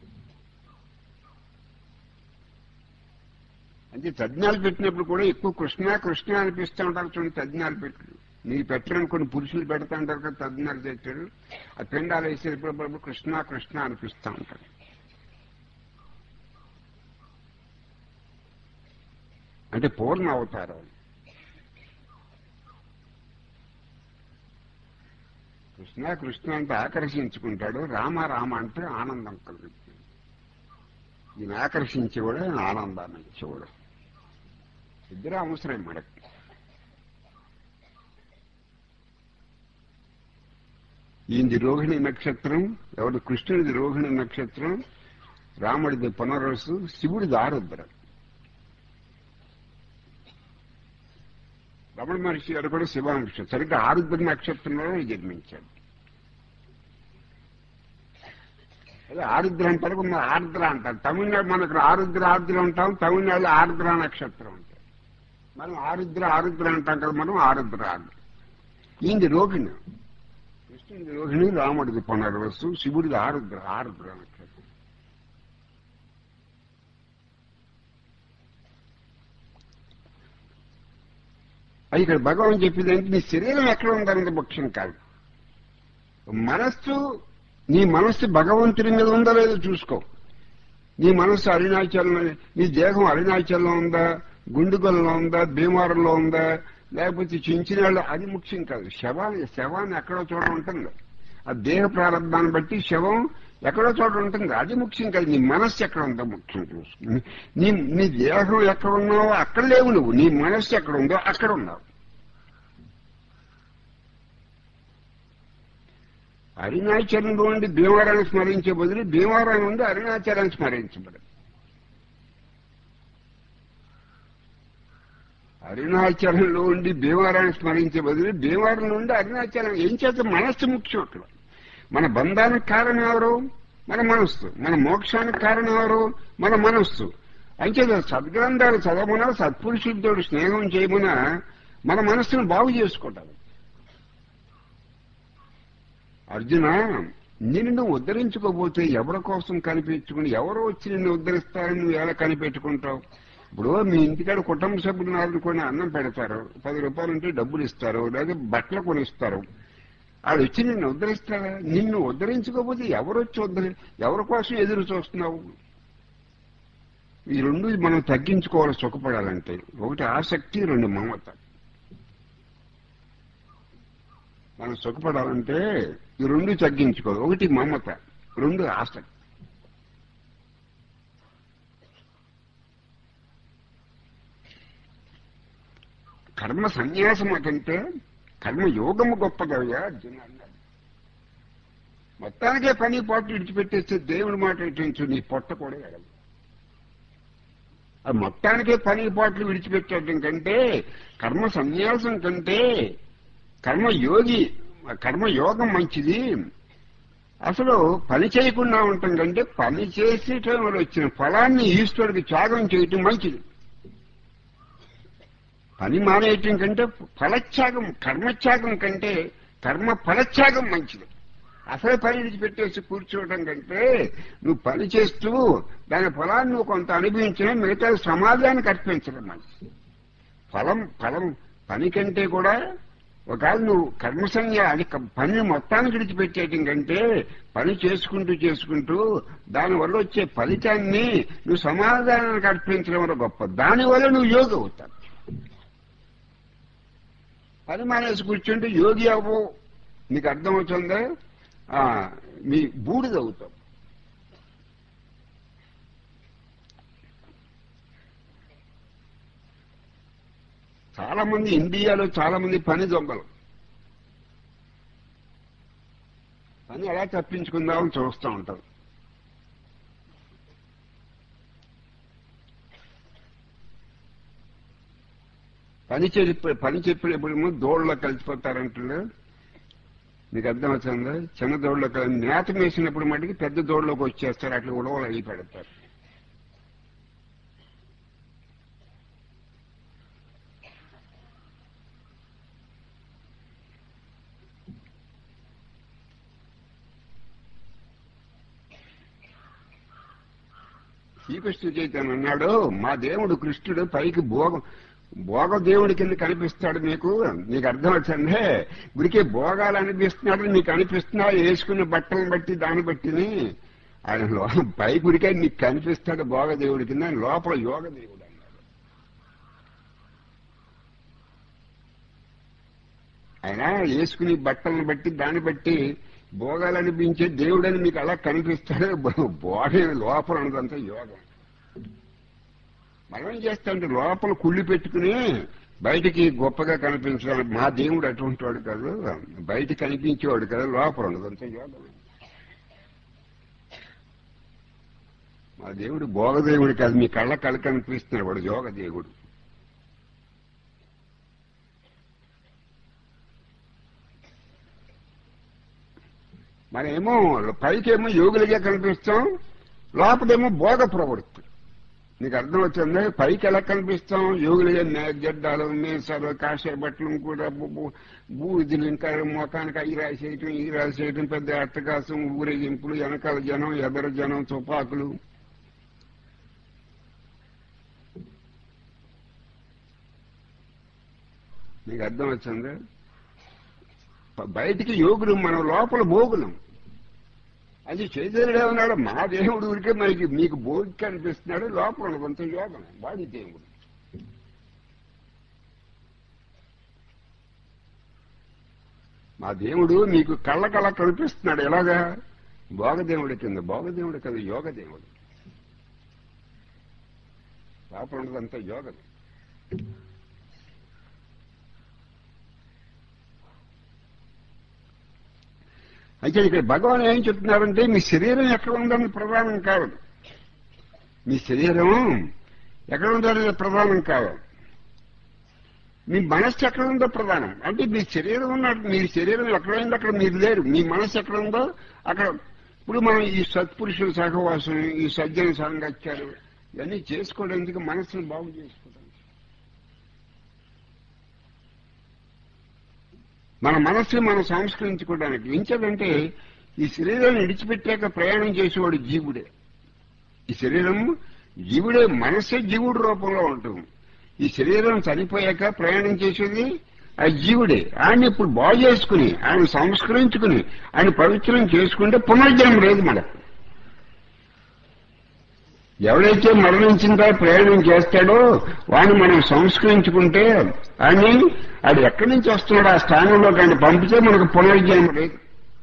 అంటే తజ్ఞాలు పెట్టినప్పుడు కూడా ఎక్కువ కృష్ణ కృష్ణ అనిపిస్తూ ఉంటారు చూడండి తజ్ఞాలు పెట్టు నీకు పెట్టడానికి కొన్ని పురుషులు పెడతా ఉంటారు కదా తజ్ఞాలు తెచ్చాడు ఆ పెండాలు వేసేటప్పుడు కృష్ణ కృష్ణ అనిపిస్తూ ఉంటారు అంటే పూర్ణ అవతారం కృష్ణ కృష్ణ అంటే ఆకర్షించుకుంటాడు రామ రామ అంటే ఆనందం కలుగుతుంది ఈయన ఆకర్షించేవాడు ఆయన ఆనందాన్ని ఇచ్చేవాడు ఇద్దరు అవసరం మనకి ఈయనది రోహిణి నక్షత్రం ఎవరి కృష్ణుడిది రోహిణి నక్షత్రం రాముడిది పునరసు శివుడిది ఆరుద్ర రమణ మహర్షి గారు కూడా శివాంశ సరిగ్గా ఆరుద్ర నక్షత్రంలో జన్మించాడు అదే ఆరుద్ర అంటారు కొంత ఆర్ద్ర అంటారు తమిళనాడు మనకు ఆరుద్ర ఆర్ద్ర ఉంటాం తమిళనాడులో ఆర్ద్ర నక్షత్రం అంటారు మనం ఆరుద్ర ఆరుద్ర అంటాం కదా మనం ఆరుద్ర ఆర్ద్ర ఈయనది రోహిణి కృష్ణుడి రోహిణి రాముడిది పునర్వసు శివుడిది ఆరుద్ర ఆరుద్ర నక్షత్రం అది ఇక్కడ భగవాన్ చెప్పింది ఏంటి నీ శరీరం ఎక్కడ ఉందన్నది ముఖ్యం కాదు మనస్సు నీ మనస్సు భగవంతుడి మీద ఉందా లేదో చూసుకో నీ మనస్సు అరుణాచలం నీ దేహం అరుణాచలంలో ఉందా గుండుగల్లో ఉందా భీమవరంలో ఉందా లేకపోతే చించినాళ్ళు అది ముఖ్యం కాదు శవాన్ని శవాన్ని ఎక్కడో చోట ఉంటుంది ఆ దేహ ప్రారంభాన్ని బట్టి శవం ఎక్కడో చోట ఉంటుంది అది ముఖ్యం కాదు నీ మనస్సు ఎక్కడ ఉందో ముఖ్యం చూసుకో నీ నీ దేహం ఎక్కడ ఉన్నావో అక్కడ లేవు నువ్వు నీ మనస్సు ఎక్కడ ఉందో అక్కడ ఉన్నావు అరుణాచలంలో ఉండి భీమవరాన్ని స్మరించే బదులు భీమవరం నుండి అరుణాచలాన్ని స్మరించబడు అరుణాచలంలో ఉండి భీమవరాన్ని స్మరించే బదులు భీమవరం నుండి అరుణాచలం ఏం చేత మనస్సు ముఖ్యం అక్కడ మన బంధానికి కారణం ఎవరు మన మనస్సు మన మోక్షానికి కారణం ఎవరు మన మనస్సు అంచేత సద్గ్రంథాలు చదవమన్నా సత్పురుషులతో స్నేహం చేయమన్నా మన మనస్సును బాగు చేసుకుంటారు అర్జున నిన్ను నువ్వు ఉద్ధరించుకోకపోతే ఎవరి కోసం కనిపించుకుని ఎవరో వచ్చి నిన్ను ఉద్ధరిస్తారని నువ్వు ఎలా కనిపెట్టుకుంటావు ఇప్పుడు మీ ఇంటికాడ కుటుంబ సభ్యులు నాలుగుకొని అన్నం పెడతారు పది రూపాయలు ఉంటే డబ్బులు ఇస్తారు లేదా బట్టలు కొనిస్తారు ఆడు వచ్చి నిన్ను ఉద్ధరిస్తారా నిన్ను ఉద్ధరించుకోకపోతే ఎవరు వచ్చి ఉద్ధరి ఎవరి కోసం ఎదురు చూస్తున్నావు ఈ రెండు మనం తగ్గించుకోవాలి సుఖపడాలంటే ఒకటి ఆసక్తి రెండు మమత మనం సుఖపడాలంటే ఈ రెండు తగ్గించుకోవాలి ఒకటి మమత రెండు ఆసక్తి కర్మ సన్యాసం కంటే కర్మ యోగము గొప్పదయ్యా అర్జున అన్నాడు మొత్తానికే పని పాటు విడిచిపెట్టేస్తే దేవుడి మాట ఇట్టించు నీ పొట్ట కూడా ఎడదు ఆ మొత్తానికే పని పాటలు విడిచిపెట్టడం కంటే కర్మ సన్యాసం కంటే కర్మ యోగి కర్మ యోగం మంచిది అసలు పని చేయకుండా ఉండటం కంటే పని చేసేటం వల్ల వచ్చిన ఫలాన్ని ఈశ్వరుడికి త్యాగం చేయటం మంచిది పని మానేయటం కంటే ఫలత్యాగం కర్మత్యాగం కంటే కర్మ ఫలత్యాగం మంచిది అసలు పని విడిచిపెట్టేసి కూర్చోవడం కంటే నువ్వు పని చేస్తూ దాని ఫలాన్ని నువ్వు కొంత అనుభవించినా మిగతా సమాజానికి అర్పించడం మంచిది ఫలం ఫలం పని కంటే కూడా ఒకవేళ నువ్వు కర్మసంజ్ఞ అది క- పని మొత్తానికి విడిచిపెట్టేయటం కంటే పని చేసుకుంటూ చేసుకుంటూ దానివల్ల వచ్చే ఫలితాన్ని నువ్వు సమాధానానికి అర్పించడం వల్ల గొప్ప దానివల్ల నువ్వు యోగి అవుతావు పని మానేసి కూర్చుంటే యోగి అవ్వు నీకు అర్థమవుతుందా ఆ, మీ బూడిద అవుతావు చాలా మంది ఇండియాలో చాలా మంది పని దొంగలు పని ఎలా తప్పించుకుందామని చూస్తూ ఉంటారు పని చెప్పి పని చెప్పినప్పుడేమో దోళ్ళలో కలిసిపోతారంటున్నారు మీకు అర్థం అవుతుందా చిన్న దోళ్ళలో కలి- మేత వేసినప్పుడు మటుకు పెద్ద దోళ్ళలోకి వచ్చేస్తారు అట్లా ఉడవలు అయ్యి పెడతారు శ్రీకృష్ణ చైతన్య అన్నాడు మా దేవుడు కృష్ణుడు పైకి భోగం భోగ దేవుడి కింద కనిపిస్తాడు మీకు నీకు అర్థం వచ్చిందే గుడికి భోగాలు అనిపిస్తున్నాడు నీకు అనిపిస్తున్నా వేసుకున్న బట్టలను బట్టి దాన్ని బట్టిని ఆయన లో పై గుడికే నీకు కనిపిస్తాడు భోగ దేవుడి కింద ఆయన లోపల యోగ దేవుడు అన్నాడు ఆయన వేసుకుని బట్టలను బట్టి దాన్ని బట్టి భోగాలు అనిపించే దేవుడని మీకు అలా కనిపిస్తాడు బోధ లోపల ఉన్నదంతా యోగం మనం ఏం చేస్తామంటే లోపల కుళ్ళి పెట్టుకుని బయటికి గొప్పగా కనిపించడం మా దేవుడు అటువంటి వాడు కాదు బయట కనిపించేవాడు కదా లోపల ఉన్నదంతా యోగం మా దేవుడు భోగదేవుడు కాదు మీ కళ్ళ కళ్ళ కనిపిస్తున్నాడు వాడు యోగ దేవుడు మరేమో పైకేమో యోగులుగా కనిపిస్తాం లోపలేమో భోగ ప్రవృత్తి నీకు అర్థం వచ్చింది పైకి ఎలా కనిపిస్తాం యోగులుగా నే- జడ్డాలు మేసాలు కాషాయ బట్టలు కూడా బూ- బూ- బూడిదలు ఇంకా మొఖానికి అవి రాసేయటం ఈ రాసేయటం పెద్ద అట్టకాసం ఊరేగింపులు వెనకాల జనం ఎదర జనం తుపాకులు నీకు అర్థం వచ్చింది ప- బయటికి యోగులు మనం లోపల భోగులం అది చైతన్యుడు ఏమన్నాడు మా దేవుడు ఊరికే మనకి మీకు భోగి కనిపిస్తున్నాడు లోపల ఉన్నదంతా యోగం వాడి దేవుడు మా దేవుడు మీకు కళ్ళ కళ్ళ కనిపిస్తున్నాడు ఎలాగా భోగదేవుడి కింద భోగదేవుడు కదా యోగ దేవుడు లోపల ఉన్నదంతా యోగం అయితే ఇక్కడ భగవాన్ ఏం చెప్తున్నారంటే మీ శరీరం ఎక్కడ ఉందని ప్రధానం కాదు మీ శరీరం ఎక్కడ ఉందనేది ప్రధానం కాదు మీ మనస్సు ఎక్కడ ఉందో ప్రధానం అంటే మీ శరీరం ఉన్నట్టు మీ శరీరం ఎక్కడ ఉందో అక్కడ మీరు లేరు మీ మనస్సు ఎక్కడ ఉందో అక్కడ ఇప్పుడు మనం ఈ సత్పురుషుల సహవాసం ఈ సజ్జన సాంగత్యాలు ఇవన్నీ చేసుకోవడానికి మనస్సును బాగు చేసుకోవడం మన మనస్సుని మనం సంస్కరించుకోవడానికి ఎంచేదంటే ఈ శరీరాన్ని విడిచిపెట్టాక ప్రయాణం చేసేవాడు జీవుడే ఈ శరీరం జీవుడే మనస్సే జీవుడు రూపంలో ఉంటుంది ఈ శరీరం చనిపోయాక ప్రయాణం చేసేది ఆ జీవుడే ఆయన ఇప్పుడు బాగు చేసుకుని ఆయన సంస్కరించుకుని ఆయన పవిత్రం చేసుకుంటే పునర్జన్మ లేదు మనకు ఎవడైతే మరణించిన తర్వాత ప్రయాణం చేస్తాడో వాడిని మనం సంస్కరించుకుంటే అని అది ఎక్కడి నుంచి వస్తున్నాడో ఆ స్థానంలో కానీ పంపితే మనకు పునర్జన్మ లేదు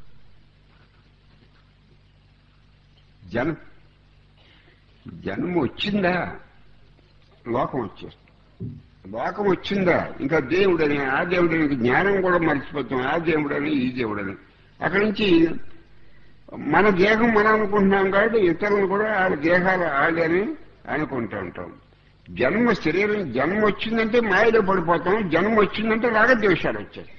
జనం జన్మ వచ్చిందా లోకం వచ్చేస్తుంది లోకం వచ్చిందా ఇంకా దేవుడని ఆ దేవుడని ఇంక జ్ఞానం కూడా మర్చిపోతాం ఆ దేవుడని ఈ దేవుడని అక్కడి నుంచి మన దేహం మనం అనుకుంటున్నాం కాబట్టి ఇతరులు కూడా వాళ్ళ దేహాలు ఆడని అనుకుంటూ ఉంటాం జన్మ శరీరం జన్మ వచ్చిందంటే మాయలో పడిపోతాం జన్మ వచ్చిందంటే రాగద్వేషాలు వచ్చేస్తాయి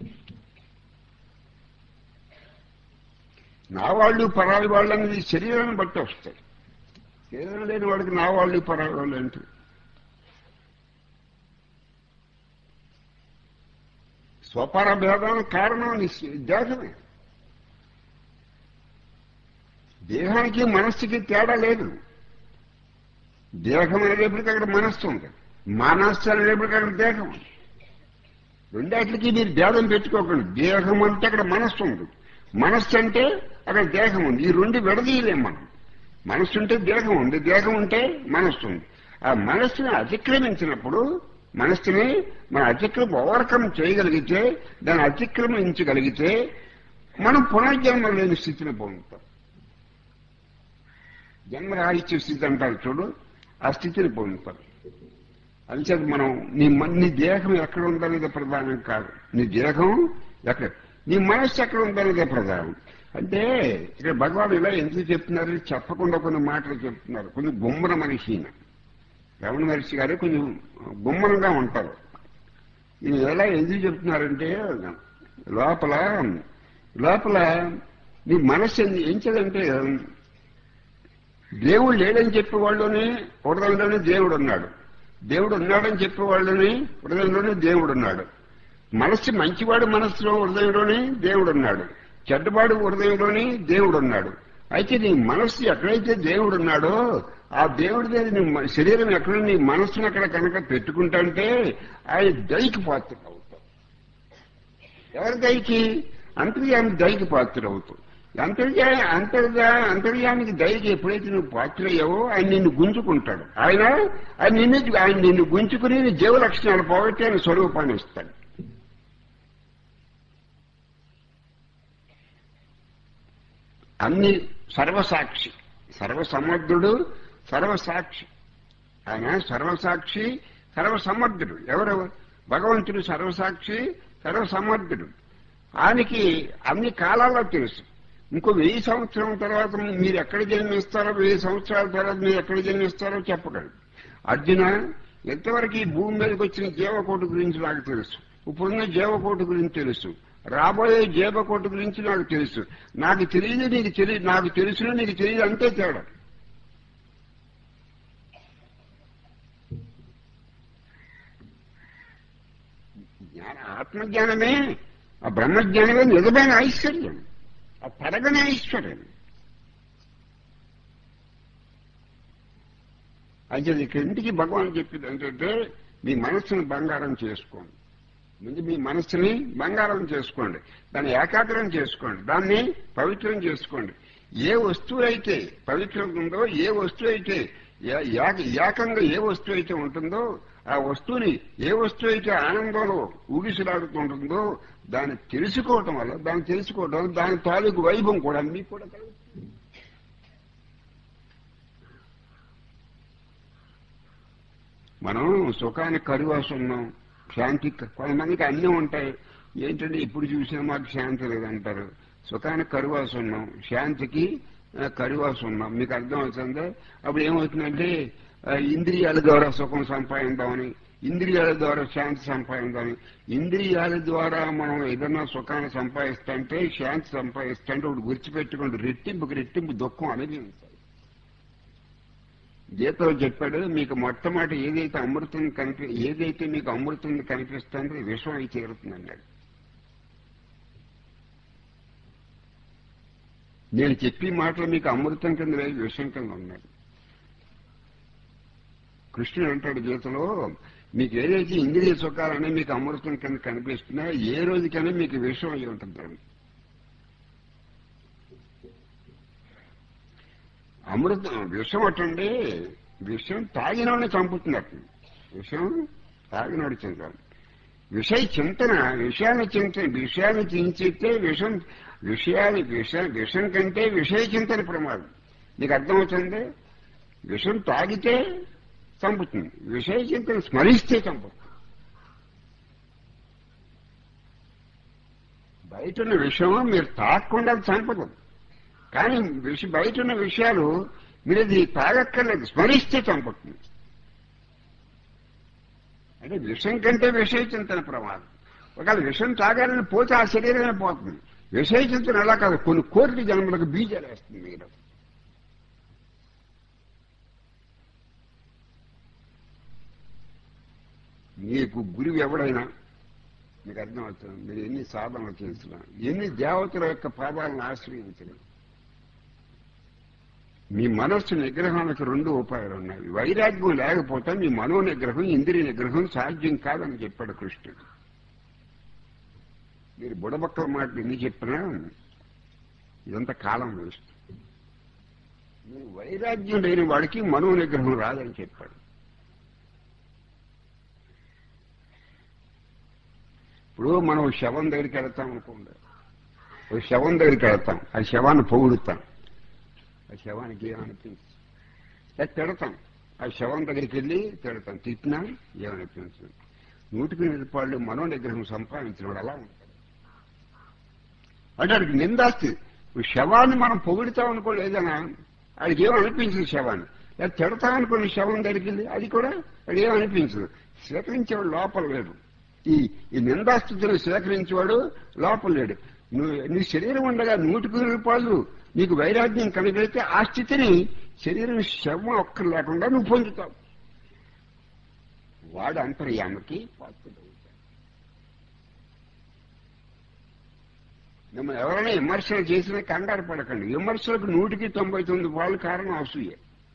నా వాళ్ళు పరాయి వాళ్ళు అనేది శరీరాన్ని బట్టి వస్తాయి శరీరం లేని వాడికి నా వాళ్ళు పరాయి వాళ్ళు అంటే స్వపర భేదానికి కారణం నీ దేహమే దేహానికి మనస్సుకి తేడా లేదు దేహం అనేటప్పటికి అక్కడ మనస్సు ఉంది మనస్సు అనేటప్పటికి అక్కడ దేహం ఉంది రెండాటికి మీరు భేదం పెట్టుకోకండి దేహం అంటే అక్కడ మనస్సు ఉంది మనస్సు అంటే అక్కడ దేహం ఉంది ఈ రెండు విడదీయలేం మనం మనస్సు ఉంటే దేహం ఉంది దేహం ఉంటే మనస్సు ఉంది ఆ మనస్సుని అతిక్రమించినప్పుడు మనస్సుని మన అతిక్రమ ఓవర్కమ్ చేయగలిగితే దాన్ని అతిక్రమించగలిగితే మనం పునర్జన్మ లేని స్థితిని పొందుతాం జన్మరాహిత్య స్థితి అంటారు చూడు ఆ స్థితిని పొందుతారు అంచేత మనం నీ మ- నీ దేహం ఎక్కడ ఉందనేది ప్రధానం కాదు నీ దేహం ఎక్కడ నీ మనస్సు ఎక్కడ ఉందనేదే ప్రధానం అంటే ఇక్కడ భగవాన్ ఇలా ఎందుకు చెప్తున్నారు చెప్పకుండా కొన్ని మాటలు చెప్తున్నారు కొంచెం గుమ్మన మనిషి ఈయన. రమణ మహర్షి గారు కొంచెం గుమ్మనంగా ఉంటారు ఇది ఎలా ఎందుకు చెప్తున్నారంటే లోపల లోపల నీ మనస్సు ఎందు- ఏం చేయాలంటే దేవుడు లేడని చెప్పేవాళ్ళని హృదయంలోనే దేవుడు ఉన్నాడు దేవుడు ఉన్నాడని చెప్పేవాళ్ళని హృదయంలోనే దేవుడు ఉన్నాడు మనస్సు మంచివాడు మనస్సులో హృదయంలోనే దేవుడు ఉన్నాడు చెడ్డవాడు హృదయంలోనే దేవుడు ఉన్నాడు అయితే నీ మనస్సు ఎక్కడైతే దేవుడు ఉన్నాడో ఆ దేవుడి మీద నీ మ- శరీరం ఎక్కడ నీ మనస్సును అక్కడ కనుక పెట్టుకుంటాంటే ఆయన దైకి పాత్ర అవుతావు ఎవరి దయకి అంతర్యామి దయకి పాత్ర అవుతావు అంతర్జా అంతర్జా అంతర్యానికి దయకి ఎప్పుడైతే నువ్వు పాత్ర అయ్యావో ఆయన నిన్ను గుంజుకుంటాడు ఆయన ఆయన నిన్ను ఆయన నిన్ను గుంజుకుని నీ జీవ లక్షణాలు పోగొట్టి ఆయన స్వరూపాన్ని ఇస్తాడు అన్ని సర్వసాక్షి సర్వసమర్థుడు సర్వసాక్షి ఆయన సర్వసాక్షి సర్వసమర్థుడు ఎవరు భగవంతుడు సర్వసాక్షి సర్వసమర్థుడు ఆయనకి అన్ని కాలాల్లో తెలుసు ఇంకో వెయ్యి సంవత్సరం తర్వాత మీరు ఎక్కడ జన్మిస్తారో వెయ్యి సంవత్సరాల తర్వాత మీరు ఎక్కడ జన్మిస్తారో చెప్పగలరు అర్జున ఎంతవరకు ఈ భూమి మీదకి వచ్చిన జీవకోటి గురించి నాకు తెలుసు ఇప్పుడున్న జీవకోటి గురించి తెలుసు రాబోయే జీవకోటి గురించి నాకు తెలుసు నాకు తెలియదు నీకు తెలియదు నాకు తెలుసును నీకు తెలియదు అంతే తేడా జ్ఞాన ఆత్మజ్ఞానమే ఆ బ్రహ్మజ్ఞానమే నిజమైన ఐశ్వర్యం ఆ తరగని ఐశ్వర్యం అయితే ఇక ఇంటికి భగవాన్ చెప్పింది ఏంటంటే మీ మనస్సును బంగారం చేసుకోండి ముందు మీ మనస్సుని బంగారం చేసుకోండి దాన్ని ఏకాగ్రం చేసుకోండి దాన్ని పవిత్రం చేసుకోండి ఏ వస్తువు అయితే పవిత్రం ఉందో ఏ వస్తువు అయితే ఏ- ఏక- ఏకంగా ఏ వస్తువు అయితే ఉంటుందో ఆ వస్తువుని ఏ వస్తువు అయితే ఆనందంలో ఊగిసలాడుతుంటుందో దాన్ని తెలుసుకోవటం వల్ల దాన్ని తెలుసుకోవటం వల్ల దాని తాలూకు వైభవం కూడా మీకు కూడా కలుగుతుంది మనం సుఖానికి కరువాసు ఉన్నాం శాంతి కొంతమందికి అన్నీ ఉంటాయి ఏంటంటే ఇప్పుడు చూసినా మాకు శాంతి లేదంటారు సుఖానికి కరువాసు ఉన్నాం శాంతికి ఆ, కరువాసు ఉన్నాం మీకు అర్థం అవుతుందా అప్పుడు ఏమవుతుందంటే ఆ, ఇంద్రియాల ద్వారా సుఖం సంపాదిద్దామని ఇంద్రియాల ద్వారా శాంతి సంపాదిద్దామని ఇంద్రియాల ద్వారా మనం ఏదైనా సుఖాన్ని సంపాదిస్తుంటే శాంతి సంపాదిస్తుంటే ఒకటి గుర్తుపెట్టుకోండి రెట్టింపుకి రెట్టింపు దుఃఖం అనేది ఉంటుంది గీతలో చెప్పాడు మీకు మొట్టమొదటి ఏదైతే అమృతం కనిపి ఏదైతే మీకు అమృతం కనిపిస్తుందో విషం అయి చేరుతుంది అన్నాడు నేను చెప్పి మాటలు మీకు అమృతం కింద లేదు విషయం కింద ఉన్నాయి కృష్ణుడు అంటాడు గీతలో మీకు ఏదైతే ఇంద్రియ సుఖాలనే మీకు అమృతం కింద కనిపిస్తున్నా ఏ రోజుకైనా మీకు విషయం అయి ఉంటుంది అమృతం విషం అటండి విషం తాగినోడిని చంపుతున్నట్టు విషం తాగినోడి చింతన విషయ చింతన విషయాన్ని చింతన విషయాన్ని చింతిస్తే విషం విషయాలు విష విషం కంటే విషయ చింతన ప్రమాదం నీకు అర్థమవుతుంది విషం తాగితే చంపుతుంది విషయ చింతన స్మరిస్తే చంపుతుంది బయట ఉన్న విషయం మీరు తాగకుండా అది చంపదు కానీ విష బయట ఉన్న విషయాలు మీరు అది తాగక్కర్లేదు స్మరిస్తే చంపుతుంది అంటే విషం కంటే విషయ చింతన ప్రమాదం ఒకవేళ విషం తాగాలని పోతే ఆ శరీరమే పోతుంది విషయ చింతన ఎలా కాదు కొన్ని కోట్ల జన్మలకు బీజాలు వేస్తుంది మీరు మీకు గురువు ఎవడైనా మీకు అర్థమవుతుంది మీరు ఎన్ని సాధనలు చేసినా ఎన్ని దేవతల యొక్క పాదాలను ఆశ్రయించిన మీ మనస్సు నిగ్రహానికి రెండు ఉపాయాలు ఉన్నాయి వైరాగ్యం లేకపోతే మీ మనో నిగ్రహం ఇంద్రియ నిగ్రహం సాధ్యం కాదని చెప్పాడు కృష్ణుడు మీరు బుడబక్కల మాట ఎన్ని చెప్పినా ఇదంతా కాలం వేస్ట్ మీరు వైరాగ్యం లేని వాడికి మనో నిగ్రహం రాదని చెప్పాడు ఇప్పుడు మనం శవం దగ్గరికి వెళ్తాం అనుకోండి ఒక శవం దగ్గరికి వెళ్తాం ఆ శవాన్ని పొగుడుతాం ఆ శవానికి ఏమనిపించదు లేదా తిడతాం ఆ శవం దగ్గరికి వెళ్ళి తిడతాం తిట్టినా ఏమనిపించదు నూటికి నిరుపాళ్ళు మనో నిగ్రహం సంపాదించిన వాడు అలా ఉంటాడు అంటే వాడికి నిందాస్తి ఇప్పుడు శవాన్ని మనం పొగుడుతాం అనుకోండి ఏదైనా వాడికి ఏమనిపించదు శవాన్ని లేదా తిడతాం అనుకోండి శవం దగ్గరికి వెళ్ళి అది కూడా వాడు ఏమనిపించదు స్వీకరించేవాడు లోపల లేడు ఈ ఈ నిందాస్థితిని స్వీకరించేవాడు లోపల లేడు నువ్వు నీ శరీరం ఉండగా నూటికి రూపాయలు నీకు వైరాగ్యం కలిగితే ఆ స్థితిని శరీరం శవం ఒక్కరు లేకుండా నువ్వు పొందుతావు వాడు అంతర్యామకి పాత్రుడు మిమ్మల్ని ఎవరైనా విమర్శలు చేసినా కంగారు పడకండి విమర్శలకు నూటికి తొంభై తొమ్మిది వాళ్ళు కారణం అసూయ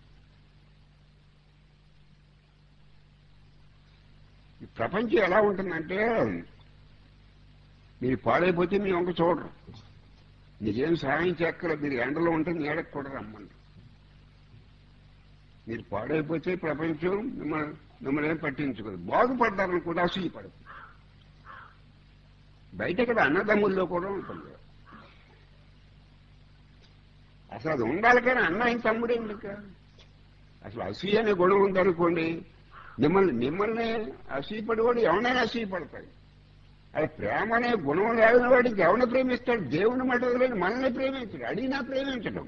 ఈ ప్రపంచం ఎలా ఉంటుందంటే మీరు పాడైపోతే మీ వంక చూడరు మీకేం సహాయం చేక్కల మీరు ఎండలో ఉంటే నీడకు కూడా రమ్మండి మీరు పాడైపోతే ప్రపంచం మిమ్మల్ని మిమ్మల్ని ఏం పట్టించుకోదు బాగుపడ్డారని కూడా అసూయపడదు బయట ఇక్కడ అన్నదమ్ముల్లో కూడా ఉంటుంది అసలు అది ఉండాలి కానీ అన్న ఆయన తమ్ముడు ఎందుకు అసలు అసూయ అనే గుణం ఉందనుకోండి మిమ్మల్ని మిమ్మల్ని అసూయపడేవాడు ఎవరైనా అసూయపడతాడు అది ప్రేమ అనే గుణం లేని వాడికి ఎవరిని ప్రేమిస్తాడు దేవుని మాట వదిలేని మనల్ని ప్రేమించడు అడిగినా ప్రేమించడం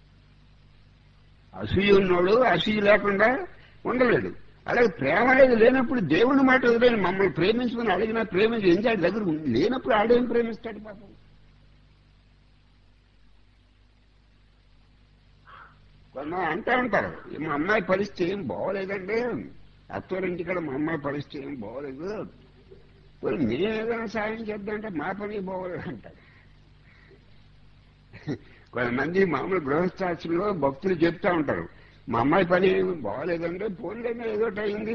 అసూయ ఉన్నోడు అసూయ లేకుండా ఉండలేడు అలాగే ప్రేమ అనేది లేనప్పుడు దేవుని మాట వదిలేని మమ్మల్ని ప్రేమించుకుని అడిగినా ప్రేమించి ఏం చేయాలి దగ్గర ఉంది. లేనప్పుడు ఆడేం ప్రేమిస్తాడు పాపం కొంతమంది అంటా ఉంటారు "ఏ, మా అమ్మాయి పరిస్థితి ఏం బాగోలేదండి అత్తవారింటి కూడా మా అమ్మాయి పరిస్థితి ఏం బాగోలేదు పోనీ మేము ఏదైనా సాయం చేద్దామంటే మా పని బాగోలేదు అంటారు కొంతమంది మామూలు గృహస్థాశ్రంలో భక్తులు చెప్తా ఉంటారు మా అమ్మాయి పని ఏమి బాగోలేదండి పోన్లేమో ఏదో ఒకటి అయింది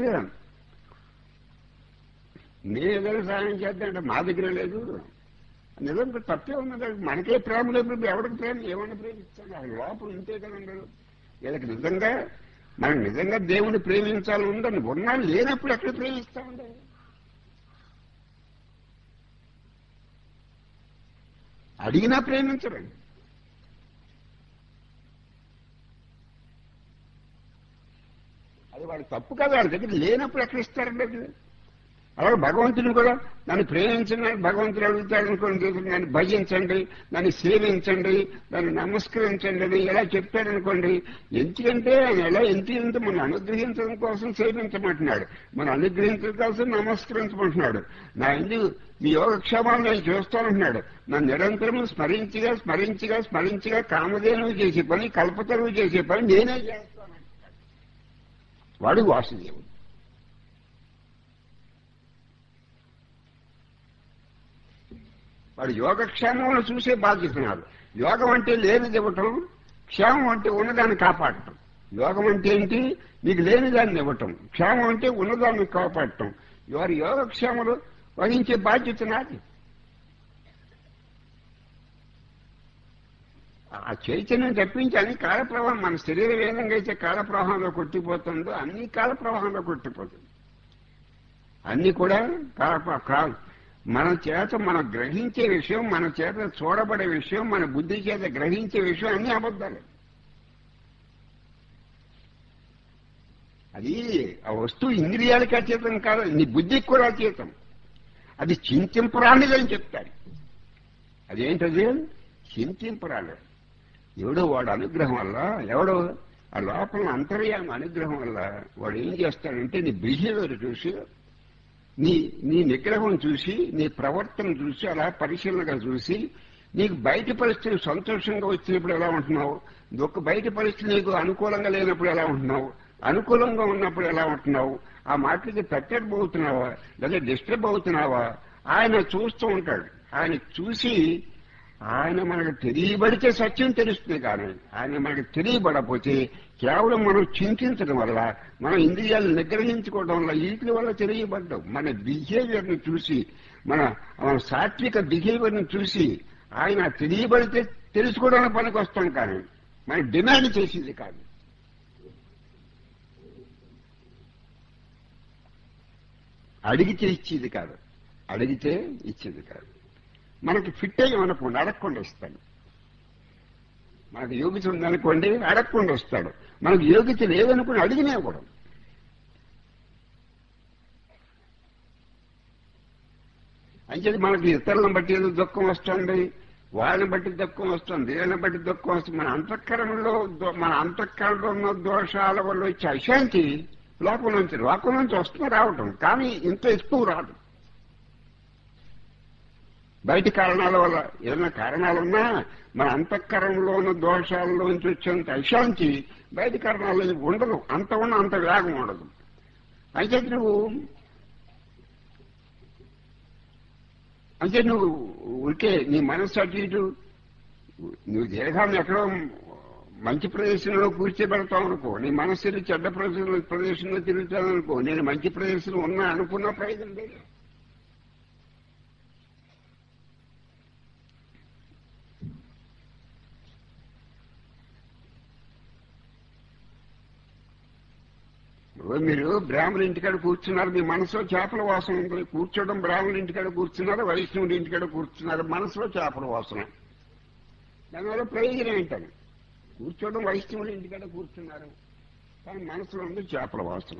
మేము ఏదైనా సాయం చేద్దామంటే మా దగ్గర లేదు నిజంగా తప్పే ఉన్నది మనకే ప్రేమ లేదు ఎవరికి ప్రేమ ఏమన్నా ప్రేమిస్తాను అది లోపల ఇంతే కదండి వీళ్ళకి నిజంగా మనం నిజంగా దేవుని ప్రేమించాలని ఉందని ఉన్నా లేనప్పుడు ఎక్కడ ప్రేమిస్తామండి అడిగినా ప్రేమించరండి అది వాడు తప్పు కదా వాడి దగ్గర లేనప్పుడు ఎక్కడ ఇస్తారండి అది అలాగే భగవంతుని కూడా నన్ను ప్రేమించండి అని భగవంతుడు అడుగుతాడు అనుకోండి నన్ను భజించండి నన్ను సేవించండి నన్ను నమస్కరించండి అని ఎలా చెప్పాడు అనుకోండి ఎందుకంటే ఆయన ఎలా ఎందుకంటే మనం అనుగ్రహించడం కోసం సేవించమంటున్నాడు మనం అనుగ్రహించడం కోసం నమస్కరించమంటున్నాడు నా ఎందుకు మీ యోగక్షేమాలు నేను చూస్తానంటున్నాడు నన్ను నిరంతరం స్మరించిగా స్మరించిగా స్మరించిగా కామధేనువు చేసే పని కల్పతరువు చేసే పని నేనే చేస్తాను వాడు వాసుదేవుడు వాడు యోగక్షేమంలో చూసే బాధ్యత నాడు యోగం అంటే లేనిది ఇవ్వటం క్షేమం అంటే ఉన్నదాన్ని కాపాడటం యోగం అంటే ఏంటి నీకు లేనిదాన్ని ఇవ్వటం క్షేమం అంటే ఉన్నదాన్ని కాపాడటం వారి యోగక్షేమలు వహించే బాధ్యత నాది ఆ చైతన్యం తప్పించి అన్ని కాల ప్రవాహం మన శరీరం ఏ విధంగా అయితే కాల ప్రవాహంలో కొట్టిపోతుందో అన్ని కాల ప్రవాహంలో కొట్టిపోతుంది అన్ని కూడా కాల ప్ర- కా- మన చేత మనం గ్రహించే విషయం మన చేత చూడబడే విషయం మన బుద్ధి చేత గ్రహించే విషయం అన్ని అబద్ధాలు అది ఆ వస్తువు ఇంద్రియాలకు అతీతం కాదు నీ బుద్ధికి కూడా అతీతం అది చింతింపరానిదని చెప్తాడు అదేంటది చింతింపరాలేదు ఎవడో వాడు అనుగ్రహం వల్ల ఎవడో ఆ లోపల అంతర్యామ అనుగ్రహం వల్ల వాడు ఏం చేస్తాడంటే నీ బిహేవియర్ చూసి నీ నీ నిగ్రహం చూసి నీ ప్రవర్తన చూసి అలా పరిశీలనగా చూసి నీకు బయట పరిస్థితులు సంతోషంగా వచ్చినప్పుడు ఎలా ఉంటున్నావు దుఃఖ బయట పరిస్థితి నీకు అనుకూలంగా లేనప్పుడు ఎలా ఉంటున్నావు అనుకూలంగా ఉన్నప్పుడు ఎలా ఉంటున్నావు ఆ మాటలకి తట్టడి అవుతున్నావా లేదా డిస్టర్బ్ అవుతున్నావా ఆయన చూస్తూ ఉంటాడు ఆయన చూసి ఆయన మనకు తెలియబడితే సత్యం తెలుస్తుంది కానీ ఆయన మనకు తెలియబడకపోతే కేవలం మనం చింతించడం వల్ల మన ఇంద్రియాలను నిగ్రహించుకోవడం వల్ల వీటి వల్ల తెలియబడ్డం మన బిహేవియర్ ని చూసి మన మన సాత్విక బిహేవియర్ ని చూసి ఆయన తెలియబడితే తెలుసుకోవడానికి పనికి వస్తాం కానీ మన డిమాండ్ చేసేది కాదు అడిగితే ఇచ్చేది కాదు అడిగితే ఇచ్చేది కాదు మనకి ఫిట్ అయ్యి అనుకోండి అడగకుండా ఇస్తాడు మనకు యోగిత ఉందనుకోండి అడగకుండా వస్తాడు మనకు యోగిత లేదనుకుని అడిగినా కూడా అంచేది మనకి ఇతరులను బట్టి ఏదో దుఃఖం వస్తుంది వాళ్ళని బట్టి దుఃఖం వస్తుంది వీళ్ళని బట్టి దుఃఖం వస్తుంది మన అంతఃకరణలో దో- మన అంతఃకరణలో ఉన్న దోషాల వల్ల వచ్చే అశాంతి లోపల నుంచి లోపల నుంచి వస్తుంది రావటం కానీ ఇంత ఎక్కువ రాదు బయట కారణాల వల్ల ఏదైనా కారణాలున్నా మన అంతఃకరణలో ఉన్న దోషాల్లోంచి వచ్చేంత అశాంతి బయట కారణాల్లో ఉండదు అంత ఉన్న అంత వేగం ఉండదు అయితే నువ్వు అంటే నువ్వు ఊరికే నీ మనస్సు అటు ఇటు నువ్వు దేహాన్ని ఎక్కడో మంచి ప్రదేశంలో కూర్చోబెడతావు అనుకో నీ మనస్సుని చెడ్డ ప్రదేశంలో ప్రదేశంలో తిరుగుతాను అనుకో నేను మంచి ప్రదేశంలో ఉన్నా అనుకున్న ప్రయోజనం లేదు ఇప్పుడు మీరు బ్రాహ్మణ ఇంటికాడ కూర్చున్నారు మీ మనసులో చేపల వాసన ఉంది కూర్చోవడం బ్రాహ్మణ ఇంటికాడ కూర్చున్నారు వైష్ణవుడి ఇంటికాడ కూర్చున్నారు మనసులో చేపల వాసన దానివల్ల ప్రయోజనం ఏంటని కూర్చోవడం వైష్ణవుడి ఇంటికాడ కూర్చున్నారు కానీ మనసులో ఉంది చేపల వాసన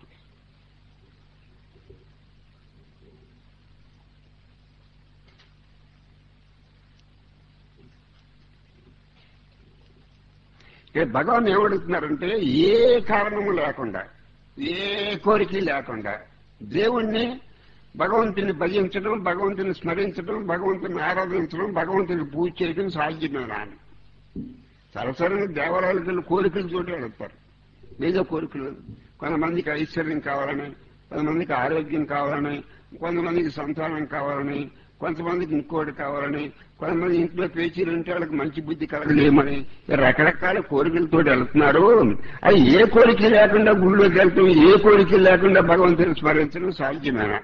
ఇక్కడ భగవాన్ ఏమడుగుతున్నారంటే ఏ కారణము లేకుండా ఏ కోరిక లేకుండా దేవుణ్ణి భగవంతుని భజించడం భగవంతుని స్మరించడం భగవంతుని ఆరాధించడం భగవంతుని పూజ చేయడం సాధ్యమేనా అని సరసరైన దేవాలయాలకు కోరికలు చోటు వెళ్తారు ఏదో కోరికలు కొంతమందికి ఐశ్వర్యం కావాలని కొంతమందికి ఆరోగ్యం కావాలని కొంతమందికి సంతానం కావాలని కొంతమందికి ఇంకోటి కావాలని కొంతమంది ఇంట్లో పేచీలు ఉంటే వాళ్ళకి మంచి బుద్ధి కలగలేమని రకరకాల కోరికలతో వెళ్తున్నారు అది ఏ కోరిక లేకుండా గుళ్ళోకి వెళ్తాం ఏ కోరిక లేకుండా భగవంతుని స్మరించడం సాధ్యమేనా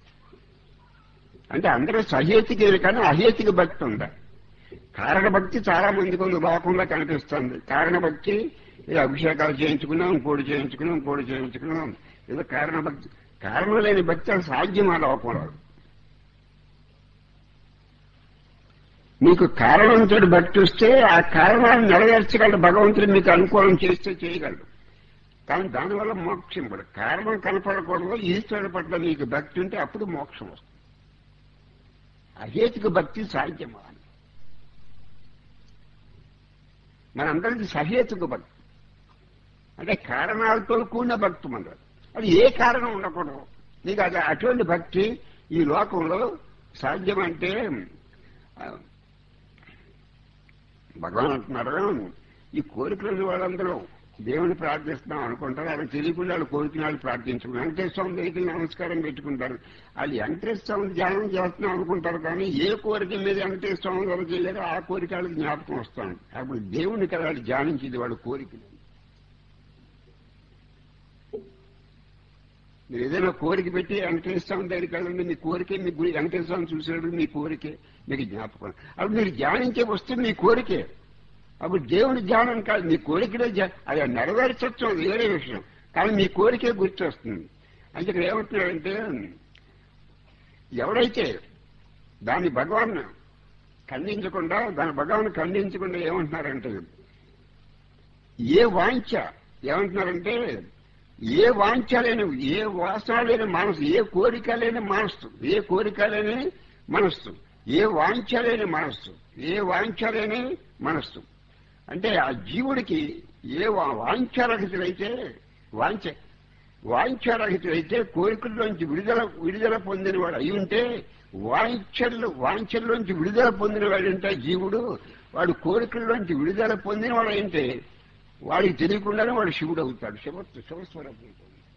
అంటే అందరూ సహేతికే కానీ అహేతిక భక్తి ఉందా కారణ భక్తి చాలా మందికి ఉంది లోకంలో కనిపిస్తుంది కారణ భక్తి ఏదో అభిషేకాలు చేయించుకున్నాం ఇంకోటి చేయించుకున్నాం ఇంకోటి చేయించుకున్నాం ఏదో కారణ భక్తి కారణం లేని భక్తి అది సాధ్యమా లోకంలో మీకు కారణంతో భక్తి వస్తే ఆ కారణాన్ని నెరవేర్చగలడు భగవంతుడు మీకు అనుకూలం చేస్తే చేయగలడు కానీ దానివల్ల మోక్షం పడదు కారణం కనపడకూడదు ఈశ్వరుడు పట్ల నీకు భక్తి ఉంటే అప్పుడు మోక్షం వస్తుంది అహేతుక భక్తి సాధ్యమా అని మనందరికీ సహేతుక భక్తి అంటే కారణాలతో కూడిన భక్తి మనది అది ఏ కారణం ఉండకూడదు నీకు అది అటువంటి భక్తి ఈ లోకంలో సాధ్యమంటే ఆ, భగవాన్ అంటున్నారు ఈ కోరికలు వాళ్ళందరూ దేవుని ప్రార్థిస్తున్నాం అనుకుంటారు వాళ్ళకి తెలియకుండా వాళ్ళు కోరికలు వాళ్ళు ప్రార్థించరు వెంకటేశ్వర స్వామి దగ్గరికి నమస్కారం పెట్టుకుంటారు వాళ్ళు వెంకటేశ్వర స్వామి ధ్యానం చేస్తున్నాం అనుకుంటారు కానీ ఏ కోరిక మీద వెంకటేశ్వర స్వామి గారు చేయలేరు ఆ కోరిక వాళ్ళకి జ్ఞాపకం వస్తాను అప్పుడు దేవుని కదా వాళ్ళు ధ్యానించేది వాళ్ళ కోరికలు మీరు ఏదైనా కోరిక పెట్టి వెంకటేశ్వర స్వామి దగ్గరికి వెళ్ళండి మీ కోరికే మీ గురి వెంకటేశ్వర స్వామి చూసాడు మీ కోరికే మీకు జ్ఞాపకం అప్పుడు మీరు ధ్యానించే వస్తువు మీ కోరికే అప్పుడు దేవుని ధ్యానం కాదు మీ కోరికలే ధ్యా- అది నెరవేర్చొచ్చు అది వేరే విషయం కానీ మీ కోరికే గుర్తొస్తుంది అంటే ఇక్కడ ఏమంటున్నాడంటే ఎవరైతే దాన్ని భగవాన్ ఖండించకుండా దాని భగవాన్ ఖండించకుండా ఏమంటున్నారంటే ఏ వాంఛ ఏమంటున్నారంటే ఏ వాంఛ లేని ఏ వాసన లేని మనసు ఏ కోరిక లేని మనస్సు ఏ కోరిక లేని మనస్సు ఏ వాంఛ లేని మనస్సు ఏ వాంఛ లేని మనస్సు అంటే ఆ జీవుడికి ఏ వా- వాంఛారహితుడైతే వాంఛ వాంఛారహితుడైతే కోరికల్లోంచి విడుదల విడుదల పొందినవాడు అయి ఉంటే వాంఛల్లో వాంఛల్లోంచి విడుదల పొందినవాడంటే జీవుడు వాడు కోరికల్లోంచి విడుదల పొందినవాడు అంటే వాడికి తెలియకుండానే వాడు శివుడు అవుతాడు శివత్వ శివస్వరూపం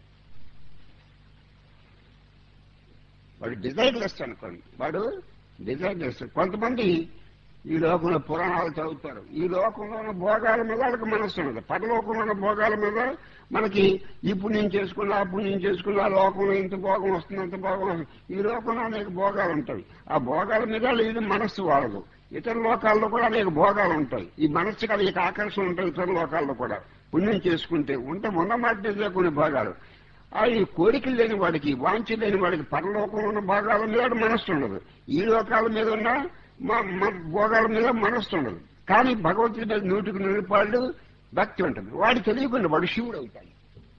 వాడు డిజైర్లెస్ అనుకోండి వాడు డిజైర్లెస్ కొంతమంది ఈ లోకంలో పురాణాలు చదువుతారు ఈ లోకంలో ఉన్న భోగాల మీద వాళ్ళకి మనస్సు ఉండదు పరలోకంలో ఉన్న భోగాల మీద మనకి ఈ పుణ్యం చేసుకున్నా ఆ పుణ్యం చేసుకున్నా ఆ లోకంలో ఇంత భోగం వస్తుంది అంత భోగం వస్తుంది ఈ లోకంలో అనేక భోగాలు ఉంటాయి ఆ భోగాల మీద ఇది మనస్సు వాడదు ఇతర లోకాల్లో కూడా అనేక భోగాలు ఉంటాయి ఈ మనస్సుకి అనేక ఆకర్షణ ఉంటాయి ఇతర లోకాల్లో కూడా పుణ్యం చేసుకుంటే ఉంటే ఉన్నమాట నిజమే కొన్ని భాగాలు ఆ ఈ కోరికలు లేని వాడికి వాంఛ లేని వాడికి పరలోకంలో ఉన్న భాగాల మీద మనస్సు ఉండదు ఈ లోకాల మీద ఉన్న మ- మ- భోగాల మీద మనస్సు ఉండదు కానీ భగవంతుడి మీద నూటికి నూరు పాళ్ళు భక్తి ఉంటుంది వాడు తెలియకుండా వాడు శివుడు అవుతాడు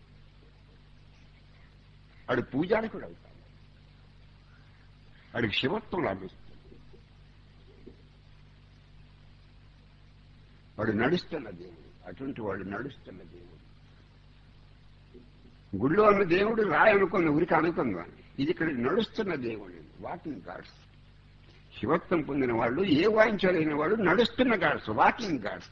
వాడు పూజారికుడు అవుతాడు వాడికి శివత్వం లభిస్తుంది వాడు నడుస్తున్న దేవుడు అటువంటి వాడు నడుస్తున్న దేవుడు గుళ్ళో ఉన్న దేవుడు రాయి అనుకుంది ఉరికి అనుకుందాం ఇది ఇక్కడ నడుస్తున్న దేవుడు వాకింగ్ గాడ్స్ శివత్వం పొందిన వాళ్ళు ఏ వాయించలేని వాళ్ళు నడుస్తున్న గాడ్స్ వాకింగ్ గాడ్స్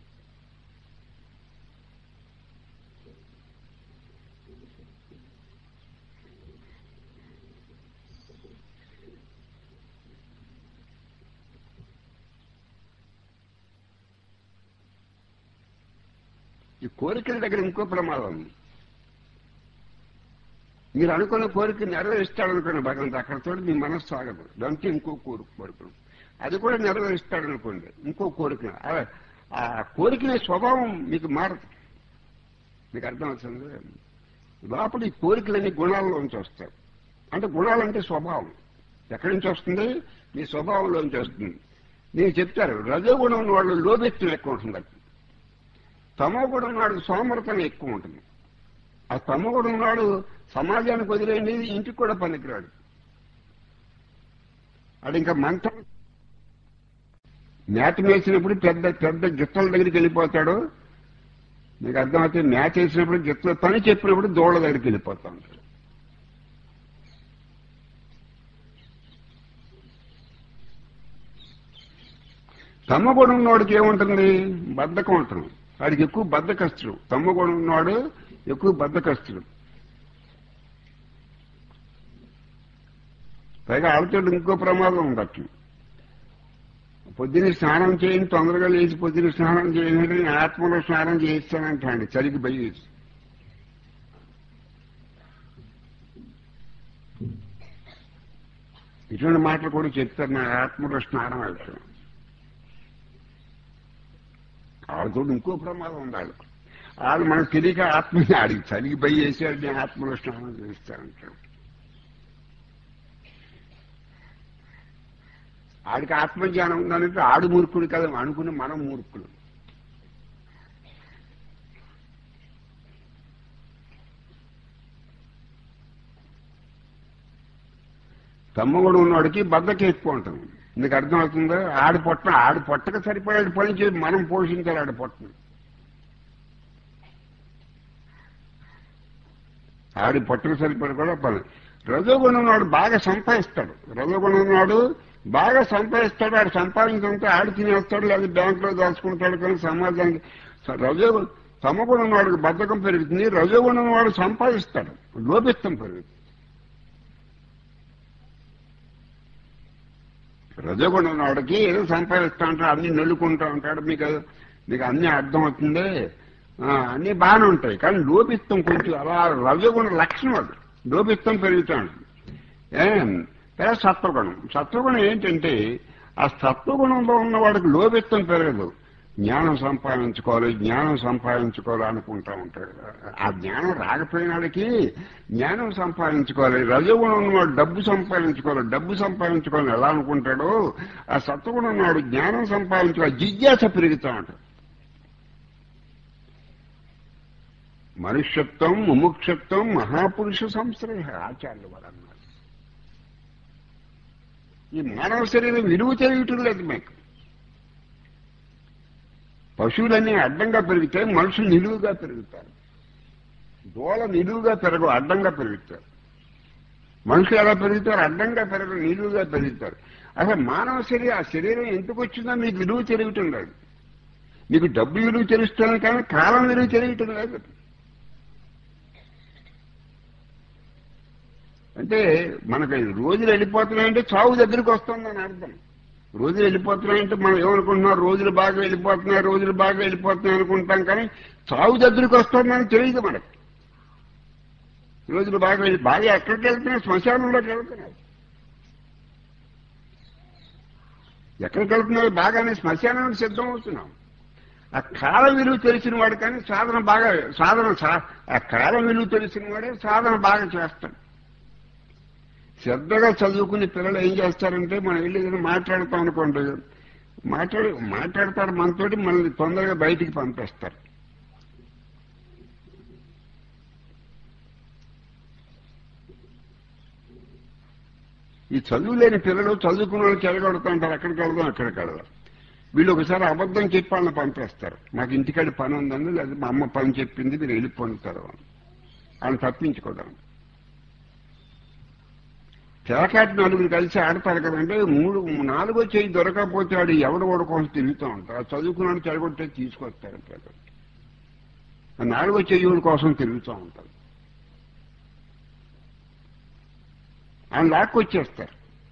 ఈ కోరికల దగ్గర ఇంకో ప్రమాదం ఉంది మీరు అనుకున్న కోరిక నెరవేరుస్తాడనుకోండి భగవంతు అక్కడతో మీ మనస్సు ఆగదు దాంతో ఇంకో కోరిక కోరుకును అది కూడా నెరవేరుస్తాడనుకోండి ఇంకో కోరిక ఆ- ఆ కోరికనే స్వభావం మీకు మారదు మీకు అర్థమవుతుంది లోపల ఈ కోరికలన్నీ గుణాల్లోంచి వస్తాయి అంటే గుణాలంటే స్వభావం ఎక్కడి నుంచి వస్తుంది మీ స్వభావంలోంచి వస్తుంది నేను చెప్తారు రజోగుణం ఉన్న వాళ్ళు లోబెత్తులు ఎక్కువ ఉంటుంది తమో గుణం నాడు సోమరతనం ఎక్కువ ఉంటుంది ఆ తమో గుణం నాడు సమాజానికి వదిలేండి ఇంటికి కూడా పనికిరాడు అది ఇంకా మంత్రం మేత వేసినప్పుడు పెద్ద పెద్ద గిత్తల దగ్గరికి వెళ్ళిపోతాడు మీకు అర్థమైతే మ్యాచ్ వేసినప్పుడు గిత్తల పని చెప్పినప్పుడు దోళ్ళ దగ్గరికి వెళ్ళిపోతా ఉంటాడు తమ్మగుణం ఉన్నవాడికి ఏముంటుంది బద్ధకం ఉంటుంది వాడికి ఎక్కువ బద్ధకస్తుడు తమ్మగుణం ఉన్నవాడు ఎక్కువ బద్ధకస్తుడు పైగా ఆడతో ఇంకో ప్రమాదం ఉండొచ్చు పొద్దున్న స్నానం చేయని తొందరగా లేచి పొద్దున్న స్నానం చేయని నేను ఆత్మలో స్నానం చేయిస్తానంటాండి చలికి భయం ఇటువంటి మాటలు కూడా చెప్తారు నా ఆత్మలో స్నానం వెళ్తాను వాళ్ళతో ఇంకో ప్రమాదం ఉండాలి వాళ్ళు మనకు తెలియక ఆత్మ ఆడికి చలికి భయ చేశాడు నేను ఆత్మలో స్నానం చేస్తానంటాడు ఆడికి ఆత్మజ్ఞానం ఉందంటే ఆడు మూర్ఖుడు కదా అనుకుని మనం మూర్ఖుడు తమ్మగుడు ఉన్నవాడికి బద్దకి ఎక్కువ ఉంటుంది నీకు అర్థమవుతుందో ఆడి పొట్ట ఆడి పొట్టకు సరిపడే పని చేసి మనం పోషించాలి ఆడి పొట్టను ఆడి పొట్టకు సరిపడి కూడా పని రజోగుణం ఉన్నాడు బాగా సంపాదిస్తాడు రజోగుణం ఉన్నాడు బాగా సంపాదిస్తాడు ఆడు సంపాదించడంతో ఆడి తినేస్తాడు లేదా బ్యాంకులో దాచుకుంటాడు కానీ సమాజానికి రజో తమగుణం ఉన్నవాడికి బద్ధకం పెరుగుతుంది రజోగుణం ఉన్నవాడు సంపాదిస్తాడు లోపిస్తం పెరుగుతుంది రజోగుణం ఉన్నవాడికి ఏదో సంపాదిస్తా ఉంటాడు అన్ని నొల్లుకుంటా ఉంటాడు మీకు అది- మీకు అన్ని అర్థం అవుతుంది ఆ, అన్ని బాగానే ఉంటాయి కానీ లోపిస్తం కొంచెం అలా రజోగుణ లక్షణం అది లోపిస్తం పెరుగుతాడు ఏం లేదా సత్వగుణం సత్వగుణం ఏంటంటే ఆ సత్వగుణంలో ఉన్న వాడికి లోపిత్తం పెరగదు జ్ఞానం సంపాదించుకోవాలి జ్ఞానం సంపాదించుకోవాలి అనుకుంటా ఉంటాడు ఆ జ్ఞానం రాకపోయినాడికి జ్ఞానం సంపాదించుకోవాలి రజగుణం ఉన్నవాడు డబ్బు సంపాదించుకోవాలి డబ్బు సంపాదించుకోవాలని ఎలా అనుకుంటాడో ఆ సత్వగుణం ఉన్నవాడు జ్ఞానం సంపాదించుకోవాలి జిజ్ఞాస పెరుగుతూ ఉంటాడు మనుష్యత్వం ముముక్షత్వం మహాపురుష సంశ్రయ ఆచార్యులు వారు అన్నారు ఈ మానవ శరీరం విలువ తెలియటం లేదు మీకు పశువులన్నీ అడ్డంగా పెరిగితే మనుషులు నిలువుగా పెరుగుతారు దోళ నిలువుగా పెరగవు అడ్డంగా పెరుగుతారు మనుషులు ఎలా పెరుగుతారు అడ్డంగా పెరగరు నిలువుగా పెరుగుతారు అసలు మానవ శరీరం ఆ శరీరం ఎందుకు వచ్చిందో మీకు విలువ తెలియటం లేదు మీకు డబ్బు విలువ తెలుస్తాను కానీ కాలం విలువ తెలియటం లేదు అంటే మనకి రోజులు వెళ్ళిపోతున్నాయంటే చావు దగ్గరికి వస్తుందని అర్థం రోజులు వెళ్ళిపోతున్నాయంటే మనం ఏమనుకుంటున్నాం రోజులు బాగా వెళ్ళిపోతున్నాయి రోజులు బాగా వెళ్ళిపోతున్నాయి అనుకుంటాం కానీ చావు దగ్గరికి వస్తుందని తెలియదు మనకి రోజులు బాగా వెళ్ళి బాగా ఎక్కడికి వెళ్తున్నాయి శ్మశానంలోకి వెళ్తున్నాయి ఎక్కడికి వెళ్తున్నాయి బాగానే శ్మశానానికి సిద్ధం అవుతున్నాం ఆ కాల విలువ తెలిసిన వాడు కానీ సాధన బాగా సాధన సా- ఆ కాల విలువ తెలిసిన వాడే సాధన బాగా చేస్తాడు శ్రద్ధగా చదువుకునే పిల్లలు ఏం చేస్తారంటే మనం వెళ్ళి ఏదైనా మాట్లాడతాం అనుకోండి మాట్లాడి మాట్లాడతారు మనతోటి మనల్ని తొందరగా బయటికి పంపేస్తారు ఈ చదువు లేని పిల్లలు చదువుకున్న వాళ్ళు చెడగొడుతూ ఉంటారు అక్కడికి వెళ్దాం అక్కడికి వెళ్దాం వీళ్ళు ఒకసారి అబద్ధం చెప్పి వాళ్ళని పంపేస్తారు నాకు ఇంటికాడ పని ఉందండి లేదా మా అమ్మ పని చెప్పింది మీరు వెళ్ళిపోతారు వాళ్ళని తప్పించుకోవడం తెలకాటి నలుగురు కలిసి ఆడతారు కదంటే మూడు నాలుగో చేయి దొరకకపోతే వాడు ఎవడు వాడు కోసం తిరుగుతూ ఉంటారు ఆ చదువుకున్నాడు చెడగొట్టే తీసుకొస్తారు పిల్లలు ఆ నాలుగో చెయ్యి కోసం తిరుగుతూ ఉంటారు ఆయన లాక్కొచ్చేస్తారు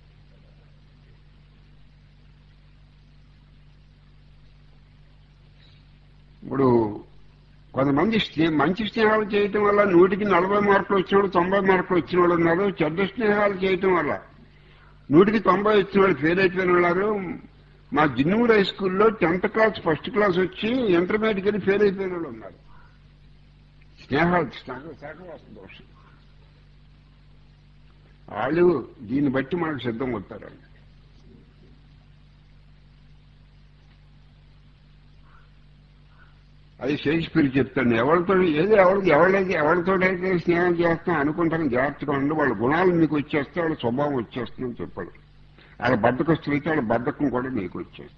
ఇప్పుడు కొంతమంది స్నే- మంచి స్నేహాలు చేయటం వల్ల నూటికి నలభై మార్కులు వచ్చిన వాళ్ళు తొంభై మార్కులు వచ్చిన వాళ్ళు ఉన్నారు చెడ్డ స్నేహాలు చేయటం వల్ల నూటికి తొంభై వచ్చిన వాళ్ళు ఫెయిల్ అయిపోయిన వాళ్ళు మా జిన్నూరు హై స్కూల్లో టెన్త్ క్లాస్ ఫస్ట్ క్లాస్ వచ్చి ఇంటర్మీడియట్కి వెళ్ళి ఫెయిల్ అయిపోయిన వాళ్ళు ఉన్నారు స్నేహాలు స్నేహ- సహవాస దోషం వాళ్ళు దీన్ని బట్టి మనకు సిద్ధం అవుతారు అది షేక్స్పియర్ చెప్తాను ఎవరితో ఏదో ఎవరికి ఎవరైతే ఎవరితోటైతే స్నేహం చేస్తాం అనుకుంటాను జాగ్రత్తగా ఉండి వాళ్ళ గుణాలు మీకు వచ్చేస్తే వాళ్ళ స్వభావం వచ్చేస్తుందని చెప్పాడు వాళ్ళ బద్దకస్తులైతే వాళ్ళ బద్దకం కూడా మీకు వచ్చేస్తుంది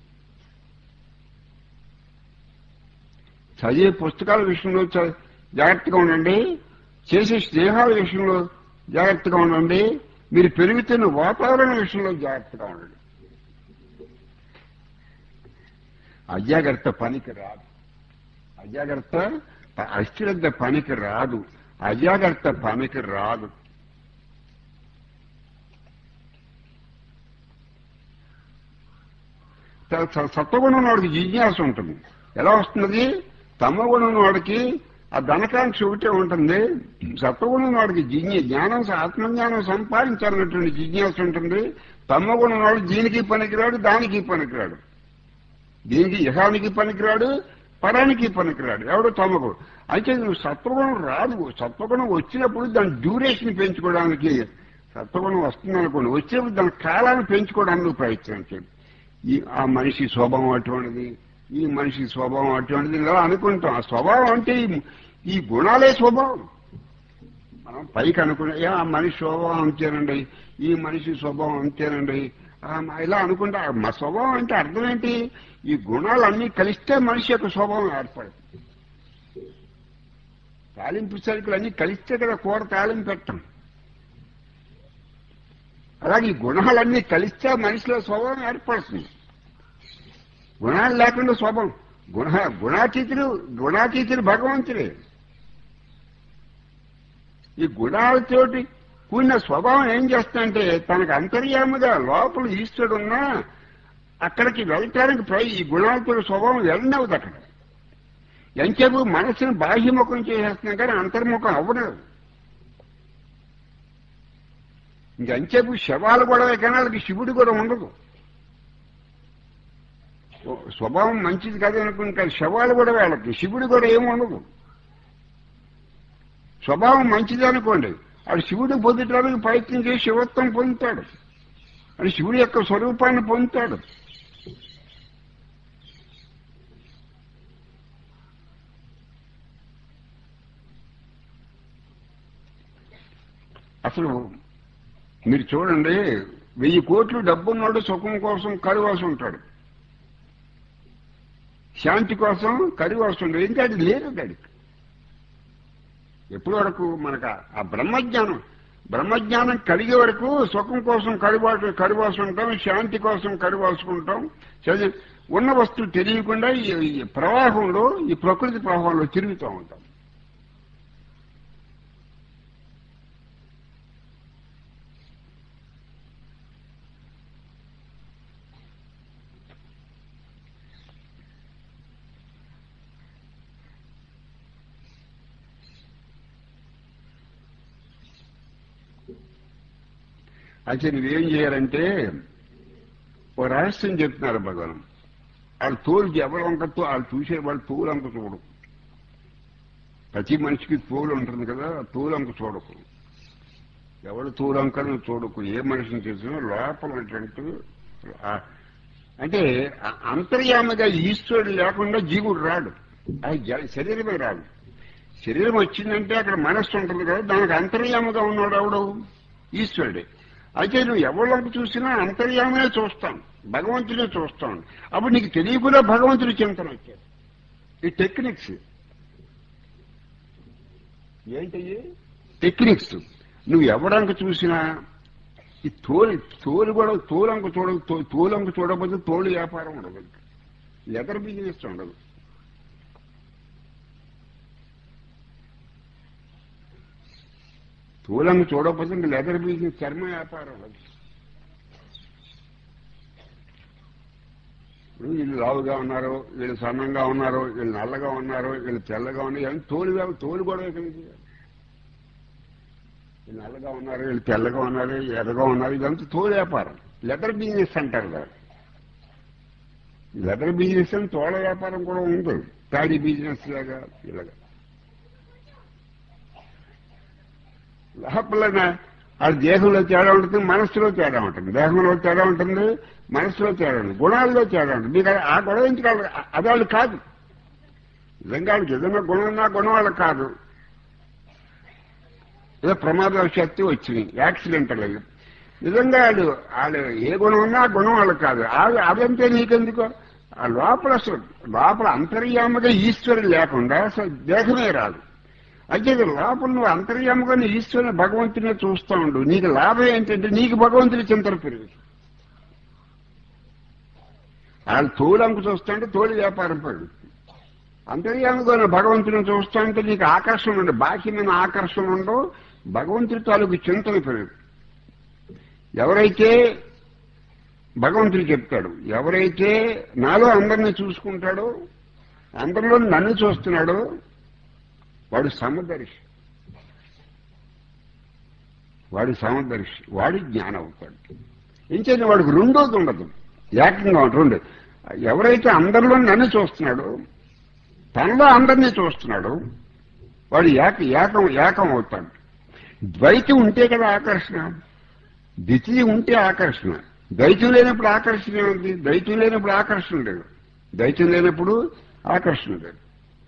చదివే పుస్తకాల విషయంలో చ- జాగ్రత్తగా ఉండండి చేసే స్నేహాల విషయంలో జాగ్రత్తగా ఉండండి మీరు పెరుగుతున్న వాతావరణ విషయంలో జాగ్రత్తగా ఉండండి అజాగ్రత్త పనికి రాదు అజాగ్రత్త ప- అశ్రద్ధ పనికి రాదు అజాగ్రత్త పనికి రాదు స- స- సత్వగుణం వాడికి జిజ్ఞాస ఉంటుంది ఎలా వస్తున్నది తమగుణం వాడికి ఆ ధనకాంక్ష ఒకటే ఉంటుంది సత్వగుణం వాడికి జిజ్ఞ జ్ఞానం ఆత్మజ్ఞానం సంపాదించాలన్నటువంటి జిజ్ఞాస ఉంటుంది తమగుణం వాడు దీనికి పనికిరాడు దానికి పనికిరాడు దీనికి ఇహానికి పనికిరాడు పరానికి పనికిరాడు ఎవడు తమకు అయితే నువ్వు సత్వగుణం రాదు సత్వగుణం వచ్చినప్పుడు దాని డ్యూరేషన్ పెంచుకోవడానికి సత్వగుణం వస్తుంది అనుకోండి వచ్చినప్పుడు దాని కాలాన్ని పెంచుకోవడానికి ప్రయత్నం చేయండి ఈ ఆ మనిషి స్వభావం అటువంటిది ఈ మనిషి స్వభావం అటువంటిది ఇలా అనుకుంటాం ఆ స్వభావం అంటే ఈ- ఈ గుణాలే స్వభావం మనం పైకి అనుకునే "ఏ, ఆ మనిషి స్వభావం అంతేనండి ఈ మనిషి స్వభావం అంతేనండి ఆ, మ- ఇలా అనుకుంటా మా స్వభావం అంటే అర్థం ఏంటి ఈ గుణాలన్నీ కలిస్తే మనిషి యొక్క స్వభావం ఏర్పడుతుంది తాలింపు సరుకులు అన్నీ కలిస్తే కదా కూర తాలింపు పెట్టం అలాగే ఈ గుణాలన్నీ కలిస్తే మనిషిలో స్వభావం ఏర్పడుతుంది గుణాలు లేకుండా స్వభావం గుణ గుణాతీతులు గుణాతీతులు భగవంతుడే ఈ గుణాలతోటి కూడిన స్వభావం ఏం చేస్తుందంటే తనకు అంతర్యాముగా లోపల ఈశ్వరుడున్నా అక్కడికి వెళ్ళటానికి ప్రై ఈ గుణాలతో స్వభావం వెళ్ళనవదు అక్కడ ఎంచేపు మనసును బాహ్యముఖం చేసేస్తున్నాం కానీ అంతర్ముఖం అవ్వలేదు ఇంకెంచేపు శవాలు గొడవ కానీ వాళ్ళకి శివుడు కూడా ఉండదు ఓ, స్వభావం మంచిది కాదు అనుకుంటే శవాలు కూడా వాళ్ళకి శివుడు కూడా ఏమి ఉండదు స్వభావం మంచిది అనుకోండి అది శివుడు పొందటానికి ప్రయత్నం చేసి శివత్వం పొందుతాడు అది శివుడి యొక్క స్వరూపాన్ని పొందుతాడు అసలు మీరు చూడండి వెయ్యి కోట్లు డబ్బున్నాడు సుఖం కోసం కరువాసి ఉంటాడు శాంతి కోసం కరివాసి ఉంటాడు ఇంకా అది లేదు దానికి ఎప్పటి వరకు మనకు ఆ- ఆ బ్రహ్మజ్ఞానం బ్రహ్మజ్ఞానం కలిగే వరకు సుఖం కోసం కరివాసు కరివాసు ఉంటాం శాంతి కోసం కరివాసుకుంటాం చదివి ఉన్న వస్తువు తెలియకుండా ఈ ఈ ప్రవాహంలో ఈ ప్రకృతి ప్రవాహంలో తిరుగుతూ ఉంటాం అయితే నువ్వేం చేయాలంటే ఓ రహస్యం చెప్తున్నారు భగవాన్ వాళ్ళు తోలుకి ఎవరు వంకతో వాళ్ళు చూసే వాళ్ళు తోలు అంక చూడకు ప్రతి మనిషికి తోలు ఉంటుంది కదా ఆ తోలు అంక చూడకు ఎవడు తోలు అంకను చూడకు ఏ మనిషిని చేసినా లోపల ఉన్నటువంటి ఆ- అంటే ఆ అంతర్యామిగా ఈశ్వరుడు లేకుండా జీవుడు రాడు అది జ- శరీరమే రాడు శరీరం వచ్చిందంటే అక్కడ మనస్సు ఉంటుంది కదా దానికి అంతర్యాముగా ఉన్నాడు ఎవడు ఈశ్వరుడే అయితే నువ్వు ఎవరికి చూసినా అంతర్యామనే చూస్తాను భగవంతుడే చూస్తాను అప్పుడు నీకు తెలియకుండా భగవంతుడి చింతన వచ్చాడు ఈ టెక్నిక్స్ ఏంటయ్యి టెక్నిక్స్ నువ్వు ఎవరంక చూసినా ఈ తోలు తోలు కూడా తోలంక చూడ తో- తోలంక చూడకపోతే తోలు వ్యాపారం ఉండదు లెదర్ బిజినెస్ ఉండదు తోలంక చూడకపోతే ఇంకా లెదర్ బిజినెస్ చర్మ వ్యాపారం ఉండదు ఇప్పుడు వీళ్ళు లావుగా ఉన్నారు వీళ్ళు సన్నంగా ఉన్నారు వీళ్ళు నల్లగా ఉన్నారు వీళ్ళు తెల్లగా ఉన్నారు ఇవన్నీ తోలు వ్యాప- తోలు కూడా ఎక్కడికి వీళ్ళు నల్లగా ఉన్నారు వీళ్ళు తెల్లగా ఉన్నారు ఎర్రగా ఉన్నారు ఇదంతా తోలు వ్యాపారం లెదర్ బిజినెస్ అంటారు కదా లెదర్ బిజినెస్ అని తోల వ్యాపారం కూడా ఉంది ప్యాడీ బిజినెస్ లాగా ఇలాగా లోపల ఆ దేహంలో తేడా ఉంటుంది మనస్సులో తేడా ఉంటుంది దేహంలో తేడా ఉంటుంది మనస్సులో తేడా ఉంటుంది గుణాల్లో తేడా ఉంటుంది మీకు ఆ గొడవ ఎందుకు వాళ్ళ- అది వాళ్ళు కాదు నిజంగా వాళ్ళకి ఏదైనా గుణం ఉన్నా గుణం వాళ్ళకి కాదు ఏదో ప్రమాదవశాత్తు వచ్చింది యాక్సిడెంట్ లేదు నిజంగా వాళ్ళు వాళ్ళు ఏ గుణం ఉన్నా ఆ గుణం వాళ్ళకి కాదు అది అదంతే నీకెందుకు ఆ లోపల అసలు లోపల అంతర్యామగా ఈశ్వరుడు లేకుండా అసలు దేహమే రాదు అయితే ఇది లోపల నువ్వు అంతర్యామగా నీ ఈశ్వరుని భగవంతునే చూస్తూ ఉండు నీకు లాభం ఏంటంటే నీకు భగవంతుని చింతన పెరుగుతుంది వాళ్ళు తోలంకు చూస్తుంటే తోలు వ్యాపారం పెరుగుతుంది అంతర్యామగా నువ్వు భగవంతుని చూస్తూ ఉంటే నీకు ఆకర్షణ ఉండు బాహ్యమైన ఆకర్షణ ఉండవు భగవంతుడి తాలూకు చింతన పెరుగు ఎవరైతే భగవంతుడు చెప్తాడు ఎవరైతే నాలో అందరినీ చూసుకుంటాడో అందరిలో నన్ను చూస్తున్నాడో వాడు సమదర్శి వాడు సమదర్శి వాడి జ్ఞానం అవుతాడు ఇంకేంటి వాడికి రెండోది ఉండదు ఏకంగా ఉంటుంది రెండు ఎవరైతే అందరిలో నన్ను చూస్తున్నాడో తనలో అందరినీ చూస్తున్నాడు వాడు ఏక ఏకం ఏకం అవుతాడు ద్వైతం ఉంటే కదా ఆకర్షణ ద్వితీయం ఉంటే ఆకర్షణ ద్వైతం లేనప్పుడు ఆకర్షణ ఏముంది ద్వైతం లేనప్పుడు ఆకర్షణ లేదు ద్వైతం లేనప్పుడు ఆకర్షణ లేదు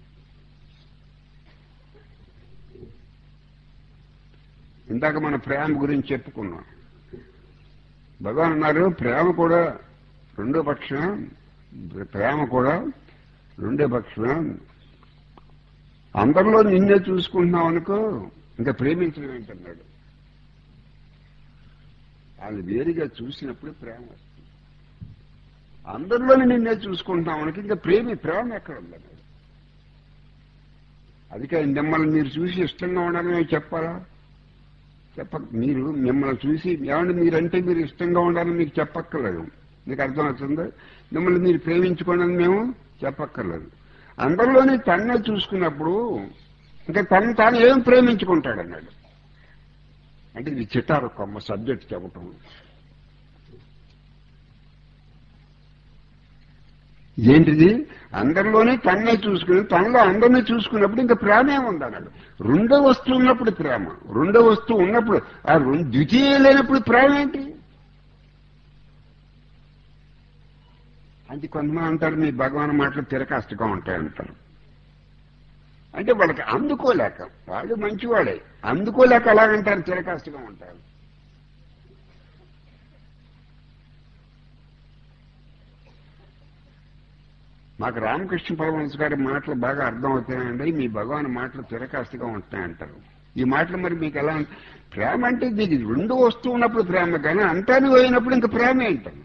ఇందాక మన ప్రేమ గురించి చెప్పుకున్నాం భగవాన్ అన్నారు ప్రేమ కూడా రెండో పక్షం ప్రేమ కూడా రెండో పక్షం అందరిలో నిన్నే చూసుకుంటున్నావు అనుకో ఇంకా ప్రేమించడం ఏంటన్నాడు వాళ్ళు వేరుగా చూసినప్పుడు ప్రేమ వస్తుంది అందరిలోనే నిన్నే చూసుకుంటున్నాం మనకి ఇంకా ప్రేమి ప్రేమ ఎక్కడ ఉందని అందుకే మిమ్మల్ని మీరు చూసి ఇష్టంగా ఉండాలని నేను చెప్పాలా చెప్ప మీరు మిమ్మల్ని చూసి ఏమంటే మీరంటే మీరు ఇష్టంగా ఉండాలని మీకు చెప్పక్కర్లేదు మీకు అర్థమవుతుందా మిమ్మల్ని మీరు ప్రేమించుకోండి మేము చెప్పక్కర్లేదు అందరిలోనే తన్నే చూసుకున్నప్పుడు ఇంకా తను తాను ఏం ప్రేమించుకుంటాడు అన్నాడు అంటే ఇది చిటారు కొమ్మ సబ్జెక్ట్ చెప్పటం ఏంటిది అందరిలోనే తన్నే చూసుకుని తనలో అందరినీ చూసుకున్నప్పుడు ఇంకా ప్రేమే ఉందన్నాడు రెండో వస్తువు ఉన్నప్పుడు ప్రేమ రెండో వస్తువు ఉన్నప్పుడు ఆ రెండు ద్వితీయ లేనప్పుడు ప్రేమ ఏంటి అంటే కొంతమంది అంటారు మీ భగవాన్ మాటలు తిరకాష్టగా ఉంటాయంటారు అంటే వాళ్ళకి అందుకోలేక వాళ్ళు మంచివాడే అందుకోలేక అలాగంటారు తిరకాష్టగా ఉంటారు మాకు రామకృష్ణ పరమహంస గారి మాటలు బాగా అర్థం అవుతాయండి మీ భగవాన్ మాటలు తిరకాస్తుగా ఉంటాయంటారు ఈ మాటలు మరి మీకు ఎలా ప్రేమ అంటే దీనికి రెండు వస్తూ ఉన్నప్పుడు ప్రేమ కానీ అంతాను పోయినప్పుడు ఇంకా ప్రేమ ఏంటాను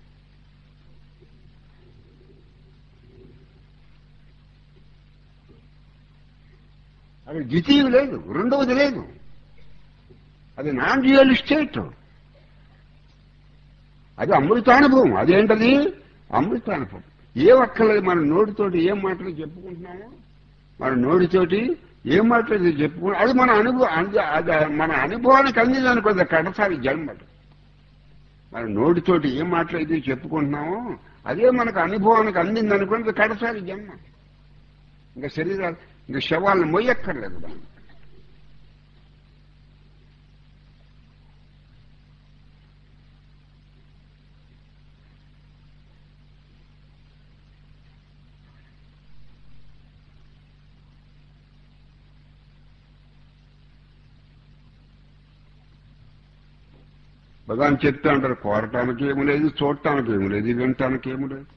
అది ద్వితీయం లేదు రెండవది లేదు అది నాన్ రియల్ స్టేట్ అది అమృతానుభవం అదేంటది అమృతానుభవం ఏ ఒక్కలేదు మన నోటితోటి ఏం మాటలు చెప్పుకుంటున్నామో మన నోటితోటి ఏం మాటలు చెప్పుకుంటాం అది మన అనుభవం అది- అది మన అనుభవానికి అందిందనుకో అది కడసారి జన్మ అది. మన నోటితోటి ఏం మాటలైతే చెప్పుకుంటున్నామో అదే మనకు అనుభవానికి అందిందనుకోండి అది కడసారి జన్మ ఇంకా శరీరాలు ఇంకా శవాలను మొయ్యక్కర్లేదు దాన్ని భగవాన్ చెప్తా అంటారు కోరటానికి ఏమి లేదు చూడటానికి ఏమి లేదు వినటానికి ఏమి లేదు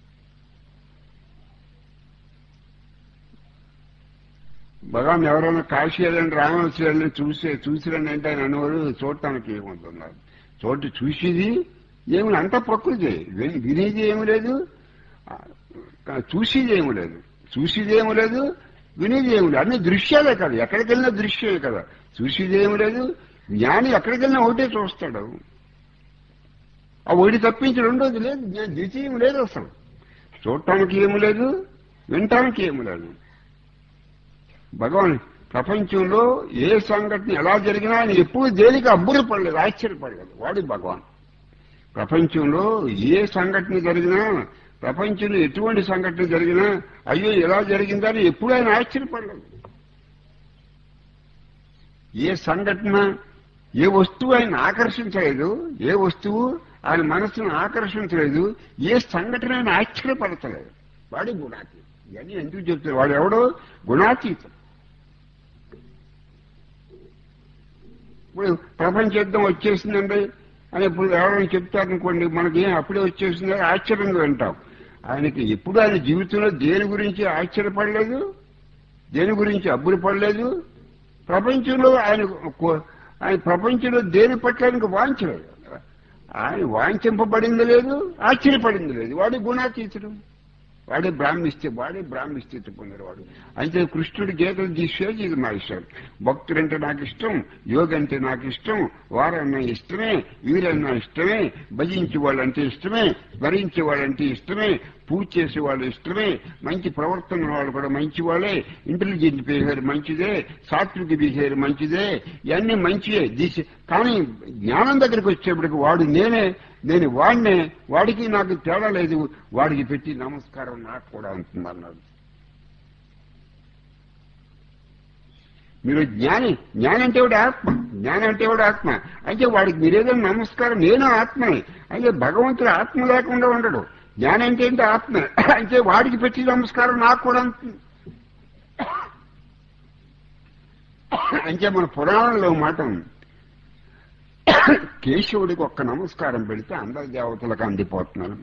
భగవాన్ ఎవరైనా కాశీ వెళ్ళండి రామవలసి వెళ్ళి చూసే చూసిరండి అంటే ఆయన అనేవారు చూడటానికి ఏముంటున్నారు చోటు చూసేది ఏమి అంత ప్రకృతి విని- వినేది ఏమి లేదు ఆ, చూసేది ఏమి లేదు చూసేది ఏమి లేదు వినేది ఏమి లేదు అన్ని దృశ్యాలే కదా ఎక్కడికి వెళ్ళినా దృశ్యాలే కదా చూసేది ఏమి లేదు జ్ఞాని ఎక్కడికి వెళ్ళినా ఒకటే చూస్తాడు ఆ ఒకటి తప్పించి రెండోది లేదు జ్ఞా- ద్వితీయం లేదు అసలు చూడటానికి ఏమి లేదు వినటానికి ఏమి లేదు భగవాన్ ప్రపంచంలో ఏ సంఘటన ఎలా జరిగినా ఆయన ఎప్పుడు దేనికి అబ్బురపడలేదు ఆశ్చర్యపడలేదు వాడు భగవాన్ ప్రపంచంలో ఏ సంఘటన జరిగినా ప్రపంచంలో ఎటువంటి సంఘటన జరిగినా అయ్యో ఎలా జరిగిందని ఎప్పుడు ఆయన ఆశ్చర్యపడలేదు ఏ సంఘటన ఏ వస్తువు ఆయన ఆకర్షించలేదు ఏ వస్తువు ఆయన మనసును ఆకర్షించలేదు ఏ సంఘటన ఆయన ఆశ్చర్యపడతలేదు వాడి గుణాతీతం ఇవన్నీ ఎందుకు చెప్తారు వాడు ఎవడో గుణాతీతం ఇప్పుడు ప్రపంచ యుద్ధం వచ్చేసిందండి అని ఇప్పుడు ఎవరైనా చెప్తారనుకోండి మనకి ఏం అప్పుడే వచ్చేసింది ఆశ్చర్యంగా వింటాం ఆయనకి ఎప్పుడు ఆయన జీవితంలో దేని గురించి ఆశ్చర్యపడలేదు దేని గురించి అబ్బులు పడలేదు ప్రపంచంలో ఆయన కో- ఆయన ప్రపంచంలో దేని పట్ల ఆయనకు వాంచలేదు ఆయన వాంఛింపబడింది లేదు ఆశ్చర్యపడింది లేదు వాడి గుణాతీతుడు వాడే బ్రాహ్మిస్తే వాడే బ్రాహ్మిస్థితి పొందినవాడు అయితే కృష్ణుడి గీతలు తీసేది ఇది నా ఇష్టం భక్తుడంటే నాకు ఇష్టం యోగ అంటే నాకు ఇష్టం వారన్నా ఇష్టమే వీరన్నా ఇష్టమే భజించే వాళ్ళంటే ఇష్టమే స్మరించే వాళ్ళంటే ఇష్టమే పూజ చేసే వాళ్ళు ఇష్టమే మంచి ప్రవర్తన వాళ్ళు కూడా మంచి వాళ్ళే ఇంటెలిజెంట్ బిహేవియర్ మంచిదే సాత్విక బిహేవియర్ మంచిదే ఇవన్నీ మంచివే దిశ కానీ జ్ఞానం దగ్గరికి వచ్చేప్పటికి వాడు నేనే నేను వాడినే వాడికి నాకు తేడా లేదు వాడికి పెట్టి నమస్కారం నాకు కూడా ఉంటుందన్నాడు మీరు జ్ఞాని జ్ఞానం అంటే వాడు ఆత్మ జ్ఞానం అంటే వాడు ఆత్మ అయితే వాడికి మీరేదో నమస్కారం నేను ఆత్మని అయితే భగవంతుడు ఆత్మ లేకుండా ఉండడు జ్ఞానం అంటే ఏంటి ఆత్మ అయితే వాడికి పెట్టి నమస్కారం నాకు కూడా ఉంటుంది అంటే మన పురాణంలో మాట ఉంది. కేశవుడికి ఒక్క నమస్కారం పెడితే అందరి దేవతలకు అందిపోతున్నారు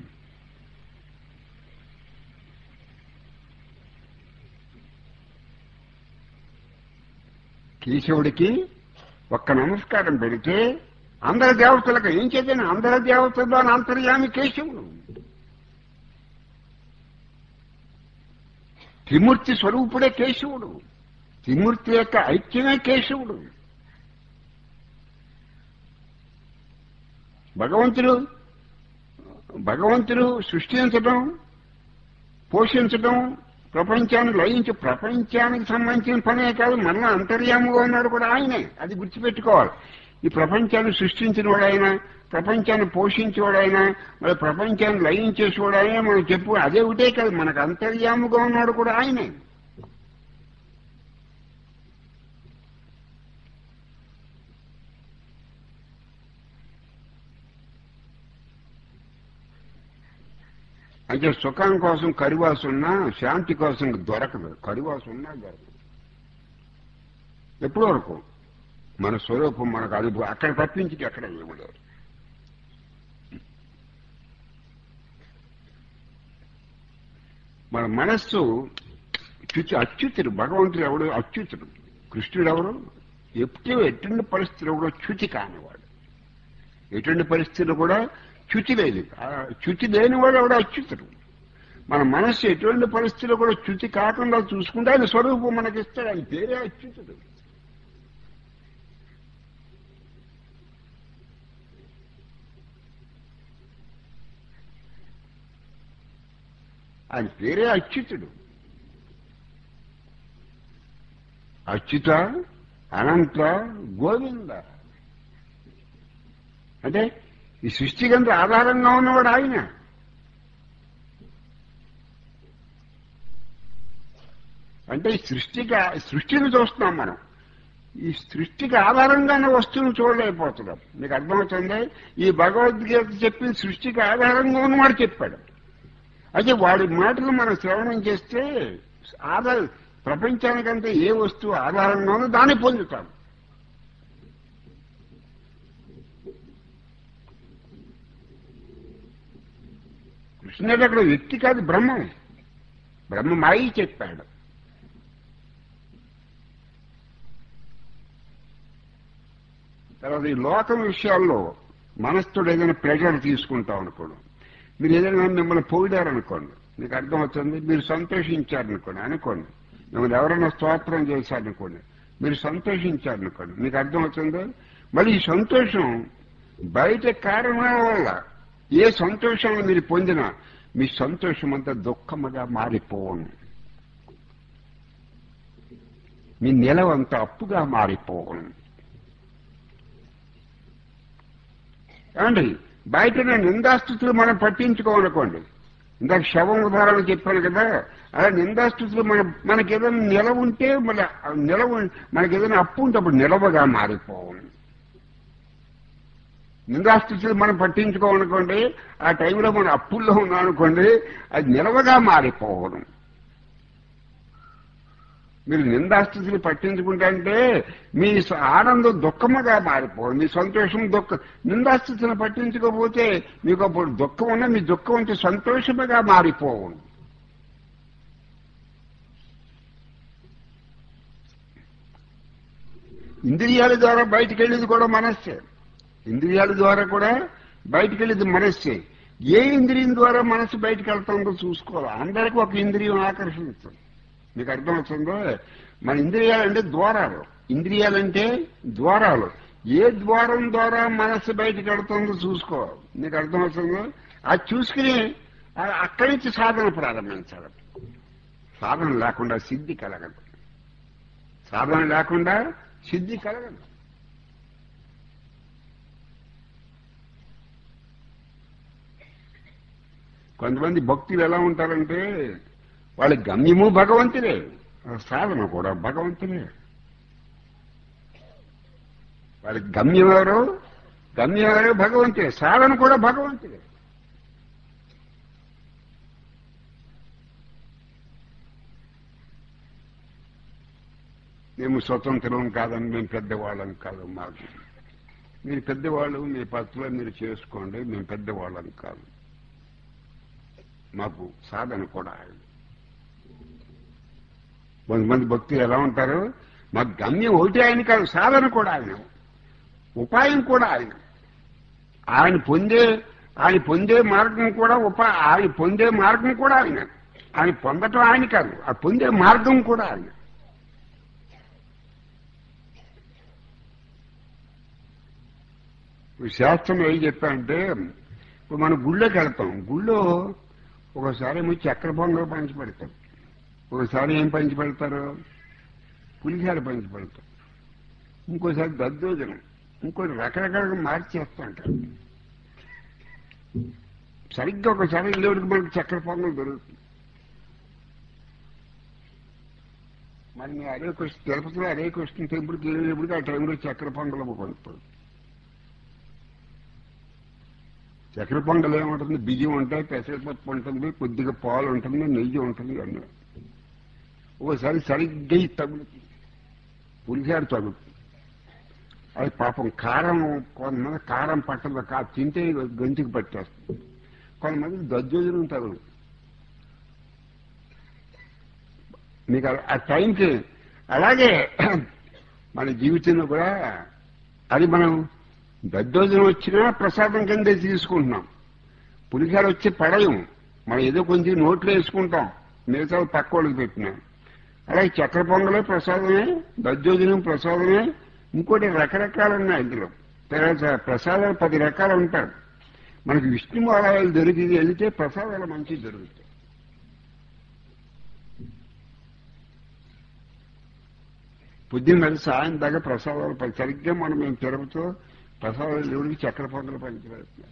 కేశవుడికి ఒక్క నమస్కారం పెడితే అందరి దేవతలకు ఏం చేద్దాను అందరి దేవతల్లో అంతర్యామి కేశవుడు త్రిమూర్తి స్వరూపుడే కేశవుడు త్రిమూర్తి యొక్క ఐక్యమే కేశవుడు భగవంతుడు భగవంతుడు సృష్టించడం పోషించడం ప్రపంచాన్ని లయించి ప్రపంచానికి సంబంధించిన పనే కాదు మన అంతర్యాముగా ఉన్నాడు కూడా ఆయనే అది గుర్తుపెట్టుకోవాలి ఈ ప్రపంచాన్ని సృష్టించిన వాడైనా ప్రపంచాన్ని పోషించేవాడైనా మరి ప్రపంచాన్ని లయించేసేవాడైనా మనం చెప్పు అదే ఒకటే కాదు మనకు అంతర్యాముగా ఉన్నాడు కూడా ఆయనే అంటే సుఖం కోసం కరివాసు ఉన్నా శాంతి కోసం దొరకదు కరివాసు ఉన్నా దొరకదు ఎప్పటి వరకు మన స్వరూపం మనకు అది అక్కడ తప్పించి ఎక్కడ ఇవ్వలేదు మన మనస్సు చుచ్చు అచ్యుతుడు భగవంతుడు ఎవడు అచ్యుతుడు కృష్ణుడు ఎవరు ఎప్పుడు ఎటువంటి పరిస్థితులు ఎవడో చ్యుతి కానివాడు ఎటువంటి పరిస్థితులు కూడా చ్యుతి లేదు ఆ చ్యుతి లేనివాడు ఎవడో అచ్యుతుడు మన మనస్సు ఎటువంటి పరిస్థితులు కూడా చ్యుతి కాకుండా చూసుకుంటే ఆయన స్వరూపం మనకిస్తాడు ఆయన పేరే అచ్యుతుడు ఆయన పేరే అచ్యుతుడు అచ్యుత అనంత గోవింద అంటే ఈ సృష్టికంత ఆధారంగా ఉన్నవాడు ఆయన అంటే ఈ సృష్టికి సృష్టిని చూస్తున్నాం మనం ఈ సృష్టికి ఆధారంగానే వస్తువును చూడలేకపోతున్నాం మీకు అర్థమవుతుంది ఈ భగవద్గీత చెప్పిన సృష్టికి ఆధారంగా ఉన్నవాడు చెప్పాడు అయితే వాడి మాటలు మనం శ్రవణం చేస్తే ఆధార ప్రపంచానికంటే ఏ వస్తువు ఆధారంగా ఉందో దాన్ని పొందుతాం కృష్ణుడు అక్కడ వ్యక్తి కాదు బ్రహ్మం బ్రహ్మమాయి చెప్పాడు తర్వాత ఈ లోకం విషయాల్లో మనస్థుడు ఏదైనా ప్రెజర్ తీసుకుంటాం అనుకోండి మీరు ఏదైనా మిమ్మల్ని పొగిడారనుకోండి మీకు అర్థమవుతుంది మీరు సంతోషించారనుకోండి అనుకోండి మిమ్మల్ని ఎవరైనా స్తోత్రం చేశారనుకోండి మీరు సంతోషించారనుకోండి మీకు అర్థమవుతుంది మళ్ళీ ఈ సంతోషం బయట కారణాల వల్ల ఏ సంతోషాన్ని మీరు పొందినా మీ సంతోషం అంతా దుఃఖముగా మారిపోవును మీ నిలవంతా అప్పుగా మారిపోవును ఏమండి బయట నిందాస్థుతులు మనం పట్టించుకోమనుకోండి ఇందాక శవం ఉదాహరణ చెప్పాను కదా అలా నిందాస్థుతులు మన మనకి ఏదైనా నిలవ ఉంటే మన నిలవ మనకి ఏదైనా అప్పు ఉంటే అప్పుడు నిలవగా మారిపోవాలి నిందాస్థుతులు మనం పట్టించుకోమనుకోండి ఆ టైంలో మనం అప్పుల్లో ఉన్నాం అనుకోండి అది నిలవగా మారిపోవడం మీరు నిందాస్థితిని పట్టించుకుంటే మీ ఆనందం దుఃఖముగా మారిపోదు మీ సంతోషం దుఃఖం నిందాస్థితిని పట్టించుకోకపోతే మీకు అప్పుడు దుఃఖం ఉన్న మీ దుఃఖం అంటే సంతోషముగా మారిపోవు ఇంద్రియాల ద్వారా బయటికి వెళ్ళేది కూడా మనస్సే ఇంద్రియాల ద్వారా కూడా బయటికి వెళ్ళేది మనస్సే ఏ ఇంద్రియం ద్వారా మనస్సు బయటికి వెళ్తుందో చూసుకోవాలి అందరికీ ఒక ఇంద్రియం ఆకర్షిస్తుంది మీకు అర్థమవుతుందో మన ఇంద్రియాలు అంటే ద్వారాలు ఇంద్రియాలంటే ద్వారాలు ఏ ద్వారం ద్వారా మనస్సు బయటికి వెళ్తుందో చూసుకోవాలి మీకు అర్థమవుతుందో అది చూసుకుని అక్కడి నుంచి సాధన ప్రారంభించాలి సాధన లేకుండా సిద్ధి కలగదు సాధన లేకుండా సిద్ధి కలగదు కొంతమంది భక్తులు ఎలా ఉంటారంటే వాళ్ళ గమ్యము భగవంతుడే సాధన కూడా భగవంతుడే వాళ్ళకి గమ్యం ఎవరు గమ్యం ఎవరు భగవంతుడే సాధన కూడా భగవంతుడే మేము స్వతంత్రం కాదని మేము పెద్దవాళ్ళం కాదు మాకు మీరు పెద్దవాళ్ళు మీ పత్రులు మీరు చేసుకోండి మేము పెద్దవాళ్ళం కాదు మాకు సాధన కూడా ఆయన కొంతమంది భక్తులు ఎలా ఉంటారు మాకు గమ్యం ఒకటి ఆయన కాదు సాధన కూడా ఆయన ఉపాయం కూడా ఆయన ఆయన పొందే ఆయన పొందే మార్గం కూడా ఉపా ఆయన పొందే మార్గం కూడా ఆయన ఆయన పొందటం ఆయన కాదు ఆ పొందే మార్గం కూడా ఆయన ఇప్పుడు శాస్త్రం ఏం చెప్పారంటే ఇప్పుడు మనం గుళ్ళోకి వెళ్తాం గుళ్ళో ఒకసారి ఏమో చక్కెర పొంగలు పంచి పెడతారు ఒకసారి ఏం పంచి పెడతారు పులిహార పంచి పెడతారు ఇంకోసారి దద్దోజనం ఇంకోటి రకరకాలుగా మార్చేస్తూ ఉంటారు సరిగ్గా ఒకసారి వెళ్ళేవాడికి మనకి చక్కెర పొంగల్ దొరుకుతుంది మరి మీ అదే క్వశ్చన్ తిరుపతిలో అదే క్వశ్చన్ టెంపుల్కి వెళ్ళేప్పటికి ఆ టైంలో చక్కెర పొంగల్ కొనుక్కోదు చక్కెర పొంగల్ ఏముంటుంది బియ్యం ఉంటాయి పెసరపప్పు ఉంటుంది కొద్దిగా పాలు ఉంటుంది నెయ్యి ఉంటుంది అన్నీ ఓసారి సరిగ్గా ఇది తగులుతుంది పులిహార తగులుతుంది అది పాపం కారం కొంతమంది కారం పట్టదు కా తింటే గంటికి పట్టేస్తుంది కొంతమంది దద్దోజనం తగులు మీకు ఆ- ఆ టైంకి అలాగే మన జీవితంలో కూడా అది మనం దద్దోజనం వచ్చినా ప్రసాదం కిందే తీసుకుంటున్నాం పులిహార వచ్చి పడయం మనం ఏదో కొంచెం నోట్లో వేసుకుంటాం మిగతా పక్క వాళ్ళకి పెట్టినాం అలాగే చక్కెర పొంగలే ప్రసాదమే దద్దోజనం ప్రసాదమే ఇంకోటి రకరకాలు ఉన్నాయి ఇందులో తర్వాత ప్రసాదాలు పది రకాలు ఉంటాయి మనకి విష్ణు ఆలయాలు దొరికి వెళితే ప్రసాదాలు మంచివి దొరుకుతాయి పొద్దున్న మరి సాయం దాకా ప్రసాదాలు పది సరిగ్గా మనం మేము తిరుపతితో ప్రసాదాలు దేవుడికి చక్కెర పొంగలు పంచిపెడుతున్నాం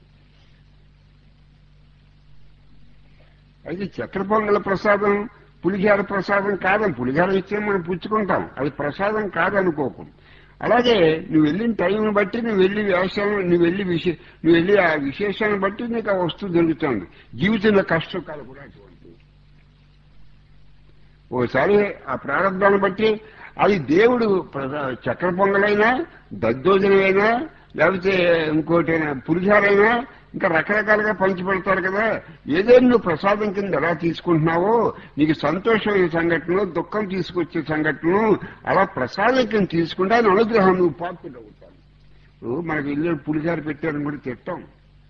అయితే చక్కెర పొంగల ప్రసాదం పులిహార ప్రసాదం కాదని పులిహార ఇచ్చే మనం పుచ్చుకుంటాం అది ప్రసాదం కాదనుకోకు అలాగే నువ్వు వెళ్ళిన టైంని బట్టి నువ్వు వెళ్ళి వ్యవసాయం నువ్వు వెళ్ళి విశే నువ్వు వెళ్ళి ఆ విశేషాన్ని బట్టి నీకు ఆ వస్తువు దొరుకుతుంది జీవితంలో కష్టకాలు కూడా అటువంటివి ఓసారి ఆ ప్రారంభాన్ని బట్టి అది దేవుడు ప్రసా- చక్కెర పొంగలైనా దద్దోజనమైనా లేకపోతే ఇంకోటైనా పులిహారైనా ఇంకా రకరకాలుగా పంచి పెడతారు కదా ఏదైనా నువ్వు ప్రసాదం కింద ఎలా తీసుకుంటున్నావో నీకు సంతోషమైన సంఘటనలు దుఃఖం తీసుకొచ్చే సంఘటనలు అలా ప్రసాదం కింద తీసుకుంటే ఆయన అనుగ్రహం నువ్వు పాత్రలు అవుతాను ఇప్పుడు మనకి ఇల్లు పులిహార పెట్టారని కూడా తిట్టాం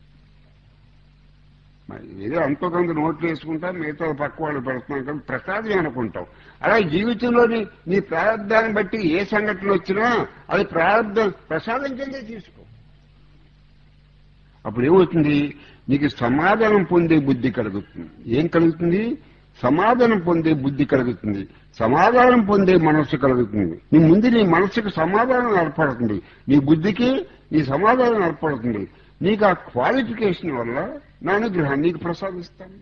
మరి ఏదో అంతో కొంత నోట్లు వేసుకుంటాం మిగతా పక్క వాళ్ళు పెడుతున్నాం కదా ప్రసాదం అనుకుంటాం అలాగే జీవితంలోని నీ ప్రారంధాన్ని బట్టి ఏ సంఘటన వచ్చినా అది ప్రారంధం ప్రసాదం కిందే తీసుకో అప్పుడు ఏమవుతుంది నీకు సమాధానం పొందే బుద్ధి కలుగుతుంది ఏం కలుగుతుంది సమాధానం పొందే బుద్ధి కలుగుతుంది సమాధానం పొందే మనస్సు కలుగుతుంది నీ ముందు నీ మనస్సుకు సమాధానం ఏర్పడుతుంది నీ బుద్ధికి నీ సమాధానం ఏర్పడుతుంది నీకు ఆ క్వాలిఫికేషన్ వల్ల నా అనుగ్రహాన్ని నీకు ప్రసాదిస్తాను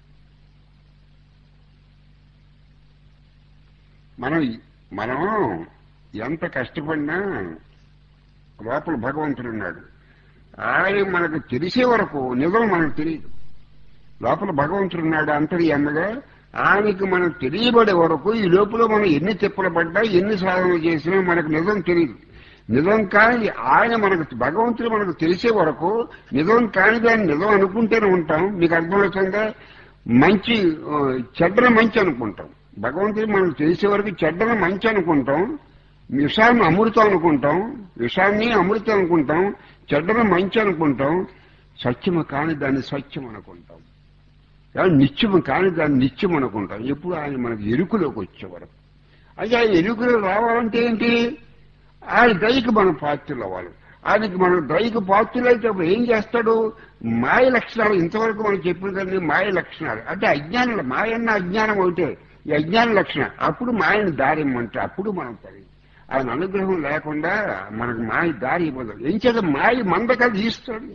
మనం మనం ఎంత కష్టపడినా లోపల భగవంతుడు ఉన్నాడు ఆయన మనకు తెలిసే వరకు నిజం మనకు తెలియదు లోపల భగవంతుడు ఉన్నాడు అంతర్యామగా ఆయనకి మనం తెలియబడే వరకు ఈ లోపల మనం ఎన్ని తిప్పలు పడ్డా ఎన్ని సాధనలు చేసినా మనకు నిజం తెలియదు నిజం కాని ఆయన మనకు భగవంతుడు మనకు తెలిసే వరకు నిజం కాని దాన్ని నిజం అనుకుంటూనే ఉంటాం మీకు అర్థమవుతుందా మంచి ఆ, చెడ్డను మంచి అనుకుంటాం భగవంతుడు మనకు తెలిసే వరకు చెడ్డను మంచి అనుకుంటాం విషాన్ని అమృతం అనుకుంటాం విషాన్ని అమృతం అనుకుంటాం చెడ్డను మంచి అనుకుంటాం సత్యము కాని దాన్ని సత్యం అనుకుంటాం కానీ నిత్యము కాని దాన్ని నిత్యం అనుకుంటాం ఎప్పుడు ఆయన మనకు ఎరుకులోకి వచ్చేవరకు అయితే ఆయన ఎరుకులో రావాలంటే ఏంటి ఆయన దయకి మనం పాత్రలు అవ్వాలి ఆయనకి మనం దయకు పాత్రలు అయితే అప్పుడు ఏం చేస్తాడు మాయ లక్షణాలు ఇంతవరకు మనం చెప్పిన కానీ మాయ లక్షణాలు అంటే అజ్ఞానం మాయన్న అజ్ఞానం ఒకటే ఈ అజ్ఞాన లక్షణం అప్పుడు మాయని దారి ఇమ్మంటే అప్పుడు మనం పడి ఆయన అనుగ్రహం లేకుండా మనకు మాయ దారి ఇవ్వదు ఏం చేత మాయ మందక తీస్తాడు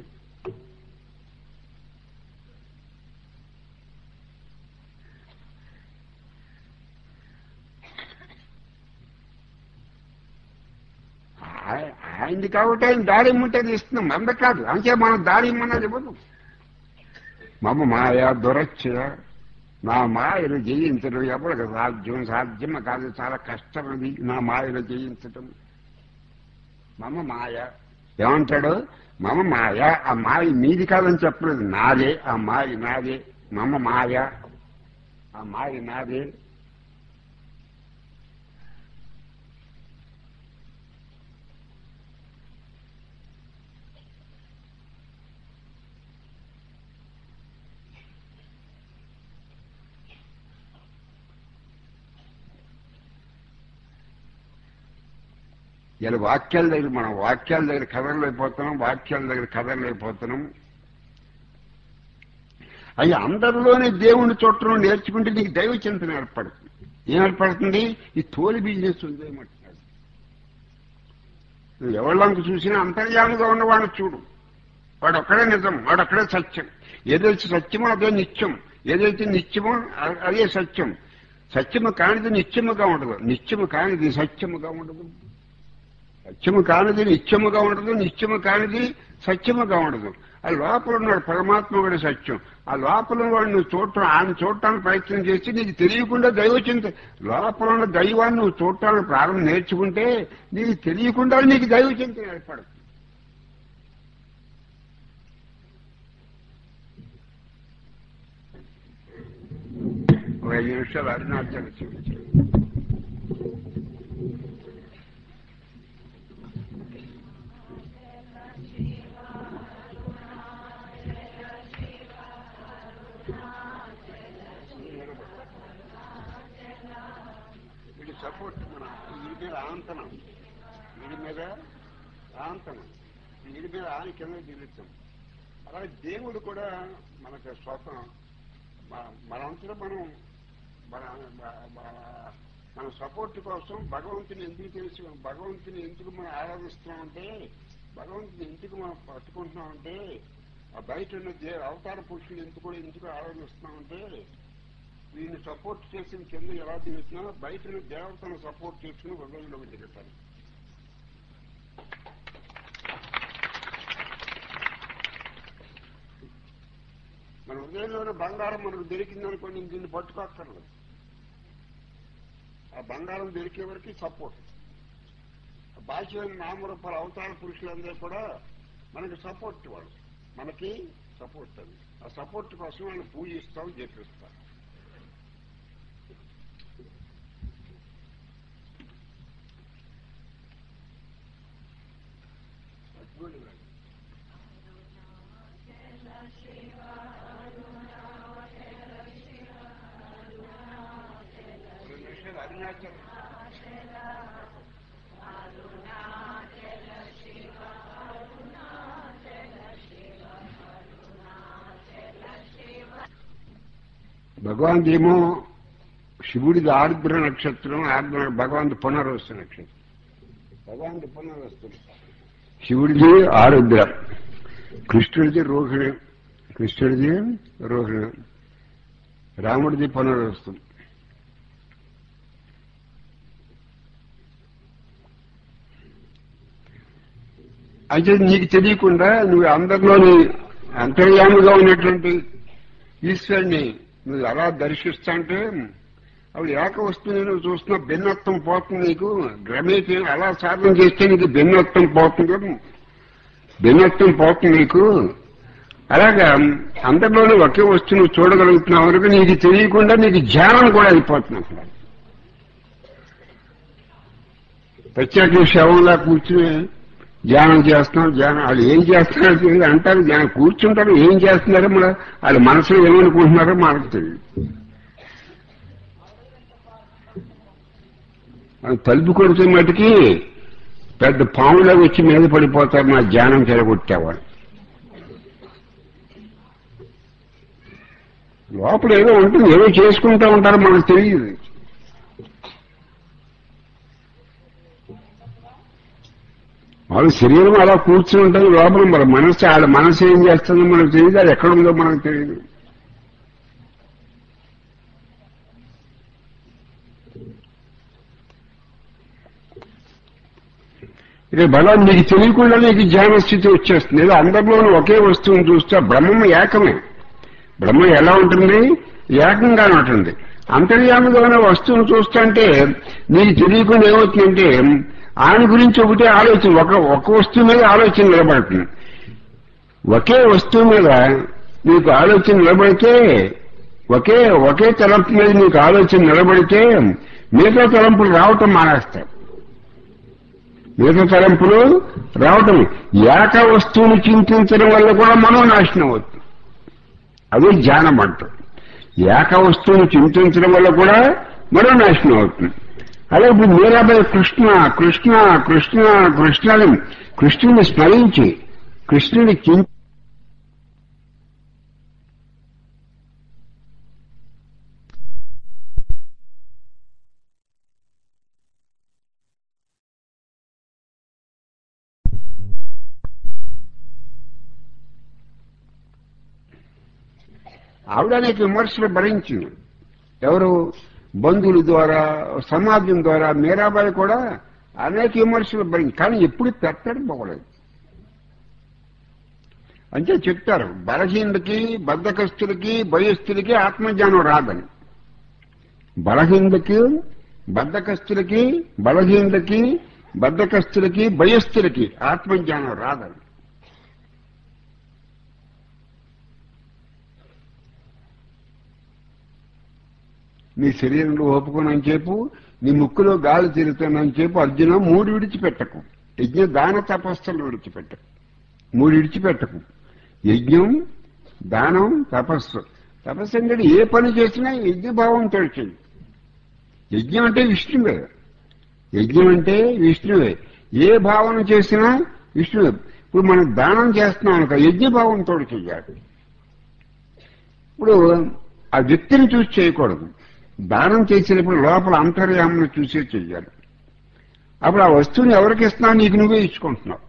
ఆయ- ఆయనది కాబట్టి ఆయన దారి ఇమ్మంటే తీస్తున్నాం మంద కాదు అంతే మనం దారి ఇమ్మన్నది ఇవ్వదు మమ్మ మాయ దురచ్చ నా మాయను జయించడం ఎవరికి సాధ్యం సాధ్యం కాదు చాలా కష్టం అది నా మాయను జయించటం మమ మాయ ఏమంటాడు మమ మాయ ఆ మాయ మీది కాదని చెప్పలేదు నాదే ఆ మాయ నాదే మమ మాయ ఆ మాయ నాదే ఇలా వాక్యాల దగ్గర మనం వాక్యాల దగ్గర కథలైపోతున్నాం వాక్యాల దగ్గర కథలైపోతున్నాం అవి అందరిలోనే దేవుని చుట్టం నేర్చుకుంటే నీకు దైవ చింతన ఏర్పడుతుంది ఏం ఏర్పడుతుంది ఈ తోలి బిజినెస్ ఉందేమంటున్నాడు నువ్వు ఎవళ్ళంక చూసినా అంతర్యాముగా ఉన్నవాడిని చూడు వాడు ఒక్కడే నిజం వాడు ఒక్కడే సత్యం ఏదైతే సత్యమో అదే నిత్యం ఏదైతే నిత్యమో అ- అదే సత్యం సత్యము కానిది నిత్యముగా ఉండదు నిత్యము కానిది సత్యముగా ఉండదు సత్యము కానిది నిత్యముగా ఉండదు నిత్యము కానిది సత్యముగా ఉండదు ఆ లోపల ఉన్నాడు పరమాత్మ కూడా సత్యం ఆ లోపల వాడు నువ్వు చూడటం ఆయన చూడటానికి ప్రయత్నం చేసి నీకు తెలియకుండా దైవచింత లోపల ఉన్న దైవాన్ని నువ్వు చూడటానికి ప్రారంభం నేర్చుకుంటే నీకు తెలియకుండా నీకు దైవచింత ఏర్పడదు ఒక ఐదు నిమిషాలు అరుణాచల్ చూపించారు వీడి సపోర్ట్ మన వీడి మీద ఆంతనం వీడి మీద ఆంతనం వీడి మీద ఆని కింద దిగుతాం అలాగే దేవుడు కూడా మనకు స్వతం మన- మనంతలో మనం మన మన- మన- మన సపోర్ట్ కోసం భగవంతుని ఎందుకు తెలుసు భగవంతుని ఎందుకు మనం ఆరాధిస్తున్నామంటే భగవంతుని ఎందుకు మనం పట్టుకుంటున్నామంటే ఆ బయట ఉన్న దే అవతార పురుషులు ఎందుకు కూడా ఎందుకు ఆరాధిస్తున్నామంటే వీడిని సపోర్ట్ చేసిన కింద ఎలా దిగుతున్నా బయట ఉన్న దేవతను సపోర్ట్ చేసుకుని హృదయంలోకి దిగుతారు మన హృదయంలోని బంగారం మనకు దొరికిందనుకోండి ఇంక దీన్ని పట్టుకోక్కర్లేదు ఆ బంగారం దొరికే వరకు సపోర్ట్ బాహ్యమైన నామరూపాల అవతార పురుషులందరూ కూడా మనకి సపోర్ట్ వాళ్ళు మనకి సపోర్ట్ అది ఆ సపోర్ట్ కోసం వాళ్ళు పూజిస్తాం జపిస్తాం అరుణాచల్ భగవాన్ ఏమో శివుడిది ఆర్ద్ర నక్షత్రం ఆర్ద్ర భగవాన్ పునర్వస్తు నక్షత్రం భగవాన్ పునర్వస్తు శివుడిది ఆరుద్ర కృష్ణుడిది రోహిణి కృష్ణుడిది రోహిణి రాముడిది పునర్వస్తు అయితే నీకు తెలియకుండా నువ్వు అందరిలోని అంతర్యాముగా ఉన్నటువంటి ఈశ్వరుని నువ్వు అలా దర్శిస్తా అంటే అప్పుడు ఏక వస్తుంది నువ్వు చూస్తున్న భిన్నత్వం పోతుంది నీకు భ్రమేతి అలా సాధన చేస్తే నీకు భిన్నత్వం పోతుంది భిన్నత్వం పోతుంది నీకు అలాగా అందరిలోనే ఒకే వస్తువు నువ్వు చూడగలుగుతున్నావు వరకు నీకు తెలియకుండా నీకు ధ్యానం కూడా అయిపోతుంది అసలు ప్రత్యేక శవంలా కూర్చుని ధ్యానం చేస్తున్నాం ధ్యానం వాళ్ళు ఏం చేస్తున్నారు తెలియదు అంటారు ధ్యానం కూర్చుంటారు ఏం చేస్తున్నారో మన వాళ్ళ మనసులో ఏమనుకుంటున్నారో మనకు తెలియదు మనం తలుపు కొడితే మటుకి పెద్ద పాములా వచ్చి మీద పడిపోతారు నా ధ్యానం చెడగొట్టేవాడు లోపల ఏదో ఉంటుంది ఏదో చేసుకుంటా ఉంటారో మనకు తెలియదు వాళ్ళ శరీరం అలా కూర్చుని ఉంటుంది లోపల మరి మనసు వాళ్ళ మనసు ఏం చేస్తుందో మనకు తెలియదు అది ఎక్కడ ఉందో మనకు తెలియదు ఇక బలం నీకు తెలియకుండా నీకు ధ్యాన స్థితి వచ్చేస్తుంది ఏదో అందరిలోనూ ఒకే వస్తువుని చూస్తే బ్రహ్మం ఏకమే బ్రహ్మం ఎలా ఉంటుంది ఏకంగా ఉంటుంది అంతర్యామిగా ఉన్న వస్తువును చూస్తుంటే నీకు తెలియకుండా ఏమవుతుందంటే ఆయన గురించి ఒకటే ఆలోచన ఒక ఒక వస్తువు మీద ఆలోచన నిలబడుతుంది ఒకే వస్తువు మీద నీకు ఆలోచన నిలబడితే ఒకే ఒకే తలంపు మీద నీకు ఆలోచన నిలబడితే మిగతా తలంపులు రావటం మానేస్తాయి మిగతా తలంపులు రావటం ఏక వస్తువును చింతించడం వల్ల కూడా మనం నాశనం అవుతుంది అదే ధ్యానం అంటాం ఏక వస్తువును చింతించడం వల్ల కూడా మరో నాశనం అవుతుంది అదే ఇప్పుడు మీరాబాయి కృష్ణ కృష్ణ కృష్ణ కృష్ణని కృష్ణుని స్మరించి కృష్ణుని చింత ఆవిడ అనేక విమర్శలు భరించింది ఎవరు బంధువుల ద్వారా సమాజం ద్వారా మీరాబాయి కూడా అనేక విమర్శలు భరించింది కానీ ఎప్పుడు పెట్టడం పోలేదు అంటే చెప్తారు బలహీనుడికి బద్ధకస్తులకి భయస్థులకి ఆత్మజ్ఞానం రాదని బలహీనులకి బద్ధకస్తులకి బలహీనులకి బద్ధకస్తులకి భయస్థులకి ఆత్మజ్ఞానం రాదని నీ శరీరంలో ఒప్పుకున్నాను చెప్పు నీ ముక్కులో గాలి తిరుగుతున్నాను చెప్పు అర్జున మూడు విడిచిపెట్టకు యజ్ఞ దాన తపస్సులు విడిచిపెట్టకు మూడు విడిచిపెట్టకు యజ్ఞం దానం తపస్సు తపస్సు అంటే ఏ పని చేసినా యజ్ఞభావంతో చెయ్యి యజ్ఞం అంటే విష్ణువే యజ్ఞం అంటే విష్ణువే ఏ భావన చేసినా విష్ణువే ఇప్పుడు మనం దానం చేస్తున్నాం అనుకో యజ్ఞభావంతో చెయ్యాలి ఇప్పుడు ఆ వ్యక్తిని చూసి చేయకూడదు దానం చేసేటప్పుడు లోపల అంతర్యామను చూసే చెయ్యాలి అప్పుడు ఆ వస్తువుని ఎవరికి ఇస్తున్నావు నీకు నువ్వే ఇచ్చుకుంటున్నావు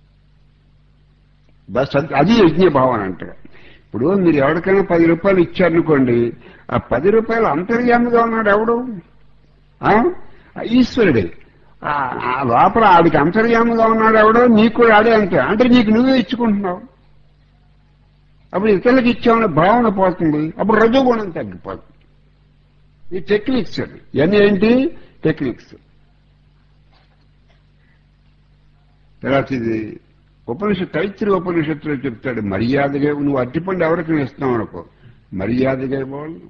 బస్ అది- అది యజ్ఞ భావన అంటే ఇప్పుడు మీరు ఎవరికైనా పది రూపాయలు ఇచ్చారనుకోండి ఆ పది రూపాయలు అంతర్యామిగా ఉన్నాడు ఎవడు ఆ? ఆ ఈశ్వరుడే ఆ ఆ లోపల ఆడికి అంతర్యామిగా ఉన్నాడు ఎవడో నీకు కూడా ఆడే అంతే అంటే నీకు నువ్వే ఇచ్చుకుంటున్నావు అప్పుడు ఇతరులకు ఇచ్చామనే భావన పోతుంది అప్పుడు రజోగుణం తగ్గిపోతుంది ఈ టెక్నిక్స్ అది ఇవన్నీ ఏంటి టెక్నిక్స్ తర్వాత ఇది ఉపనిషత్ తైత్రి ఉపనిషత్తులో చెప్తాడు మర్యాదగా నువ్వు అట్టిపండు ఎవరికి ఇస్తున్నావు అనుకో మర్యాదగా ఇవ్వాలి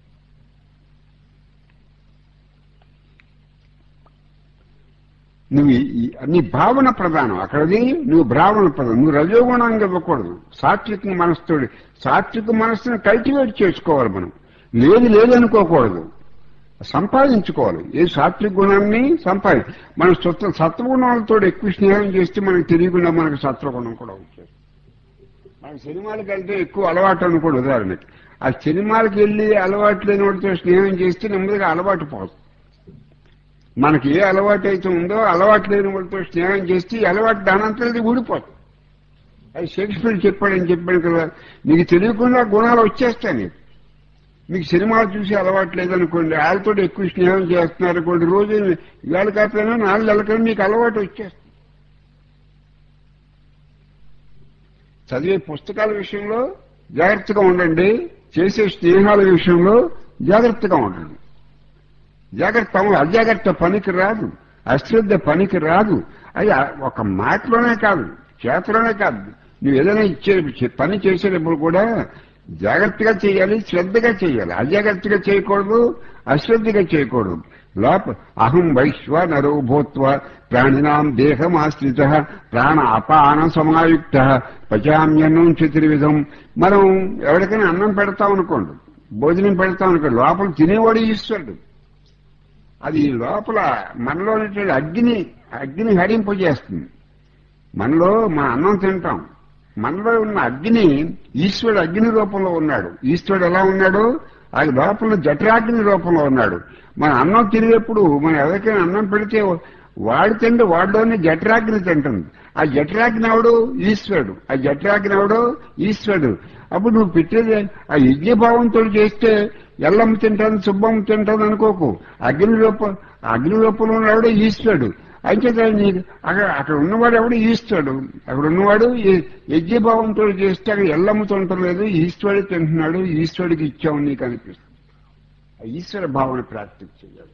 నువ్వు ఈ- ఈ- నీ భావన ప్రధానం అక్కడది నువ్వు భావన ప్రధానం నువ్వు రజోగుణంగా ఇవ్వకూడదు సాత్విక మనసుతోటి సాత్విక మనస్సును కల్టివేట్ చేసుకోవాలి మనం లేదు లేదు అనుకోకూడదు సంపాదించుకోవాలి ఏ సాత్విక గుణాన్ని సంపాది మన సత్వ సత్వగుణాలతో ఎక్కువ స్నేహం చేస్తే మనకు తెలియకుండా మనకు సత్వగుణం కూడా వచ్చేది మన సినిమాలకు వెళ్తే ఎక్కువ అలవాటు అనుకోడు ఉదాహరణకి ఆ సినిమాలకు వెళ్ళి అలవాటు లేని వాడితో స్నేహం చేస్తే నెమ్మదిగా అలవాటు పోతుంది మనకి ఏ అలవాటు అయితే ఉందో అలవాటు లేని వాడితో స్నేహం చేస్తే ఈ అలవాటు దానంతరం ఊడిపోతుంది అది షేక్స్పియర్ చెప్పాడని చెప్పాను కదా నీకు తెలియకుండా గుణాలు వచ్చేస్తాయి నీకు మీకు సినిమాలు చూసి అలవాటు లేదనుకోండి వాళ్ళతో ఎక్కువ స్నేహం చేస్తున్నారు అనుకోండి రోజు ఇవాళ కాకపోయినా నాలుగు నెలలకైనా మీకు అలవాటు వచ్చేస్తుంది చదివే పుస్తకాల విషయంలో జాగ్రత్తగా ఉండండి చేసే స్నేహాల విషయంలో జాగ్రత్తగా ఉండండి జాగ్రత్త అజాగ్రత్త పనికి రాదు అశ్రద్ధ పనికి రాదు అది ఆ- ఒక మాటలోనే కాదు చేతలోనే కాదు నువ్వు ఏదైనా ఇచ్చే పని చేసేటప్పుడు కూడా జాగ్రత్తగా చేయాలి శ్రద్ధగా చేయాలి అజాగ్రత్తగా చేయకూడదు అశ్రద్ధగా చేయకూడదు లోప అహం వైశ్వ నరో భూత్వ ప్రాణినాం దేహం ఆశ్రిత ప్రాణ అపాన సమాయుక్త పచామ్యన్నం చతుర్విధం మనం ఎవరికైనా అన్నం పెడతాం అనుకోండి భోజనం పెడతాం అనుకోండి లోపల తినేవాడు ఈశ్వరుడు అది లోపల మనలో ఉన్నటువంటి అగ్ని అగ్ని హరింపజేస్తుంది మనలో మన అన్నం తింటాం మనలో ఉన్న అగ్ని ఈశ్వరుడు అగ్ని రూపంలో ఉన్నాడు ఈశ్వరుడు ఎలా ఉన్నాడు అది లోపల జఠరాగ్ని రూపంలో ఉన్నాడు మన అన్నం తినేటప్పుడు మనం ఎవరికైనా అన్నం పెడితే వాడు తిండి వాడిలోనే జఠరాగ్ని తింటుంది ఆ జఠరాగ్ని ఎవడు ఈశ్వరుడు ఆ జఠరాగ్ని ఎవడు ఈశ్వరుడు అప్పుడు నువ్వు పెట్టేది ఆ యజ్ఞభావంతో చేస్తే ఎల్లమ్మ తింటాను సుబ్బమ్మ తింటాను అనుకోకు అగ్ని రూప అగ్ని రూపంలో ఉన్నవాడు ఈశ్వరుడు అంచేత నీకు అక్కడ అక్కడ ఉన్నవాడు ఎవడు ఈశ్వరుడు అక్కడ ఉన్నవాడు ఈ- యజ్ఞభావంతో చేస్తే అక్కడ ఎల్లమ్మ తింటలేదు ఈశ్వరుడు తింటున్నాడు ఈశ్వరుడికి ఇచ్చావు నీకు అనిపిస్తుంది ఆ ఈశ్వర భావన ప్రాక్టీస్ చేయాలి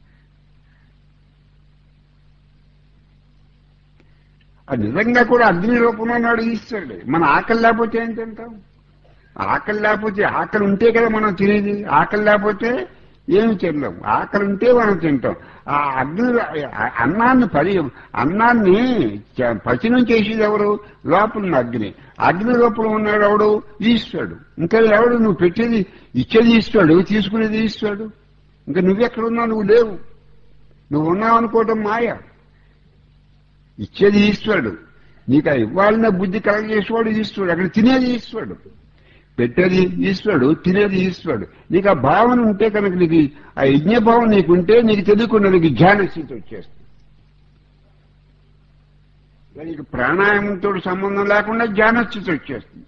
అది నిజంగా కూడా అగ్ని రూపంలో ఉన్నాడు ఈశ్వరుడే మన ఆకలి లేకపోతే ఏం తింటాం ఆకలి లేకపోతే ఆకలి ఉంటే కదా మనం తినేది ఆకలి లేకపోతే ఏమి తినలేం ఆకలి ఉంటే మనం తింటాం ఆ అగ్ని ఆ అన్నాన్ని పరి అన్నాన్ని చ- పచనం చేసేది ఎవరు లోపల ఉన్న అగ్ని అగ్ని లోపల ఉన్నాడు ఎవడు ఈశ్వరుడు ఇంకా ఎవడు నువ్వు పెట్టేది ఇచ్చేది ఈశ్వరుడు తీసుకునేది ఈశ్వరుడు ఇంకా నువ్వెక్కడున్నావు నువ్వు లేవు నువ్వు ఉన్నావు అనుకోవటం మాయ ఇచ్చేది ఈశ్వరుడు నీకు ఆ ఇవ్వాలన్న బుద్ధి కలగజేసేవాడు ఈశ్వరుడు అక్కడ తినేది ఈశ్వరుడు పెట్టేది ఈశ్వరుడు తినేది ఈశ్వరుడు నీకు ఆ భావన ఉంటే కనుక నీకు ఆ యజ్ఞభావం నీకుంటే నీకు తెలియకుండా నీకు ధ్యాన స్థితి వచ్చేస్తుంది నీకు ప్రాణాయామంతో సంబంధం లేకుండా ధ్యాన స్థితి వచ్చేస్తుంది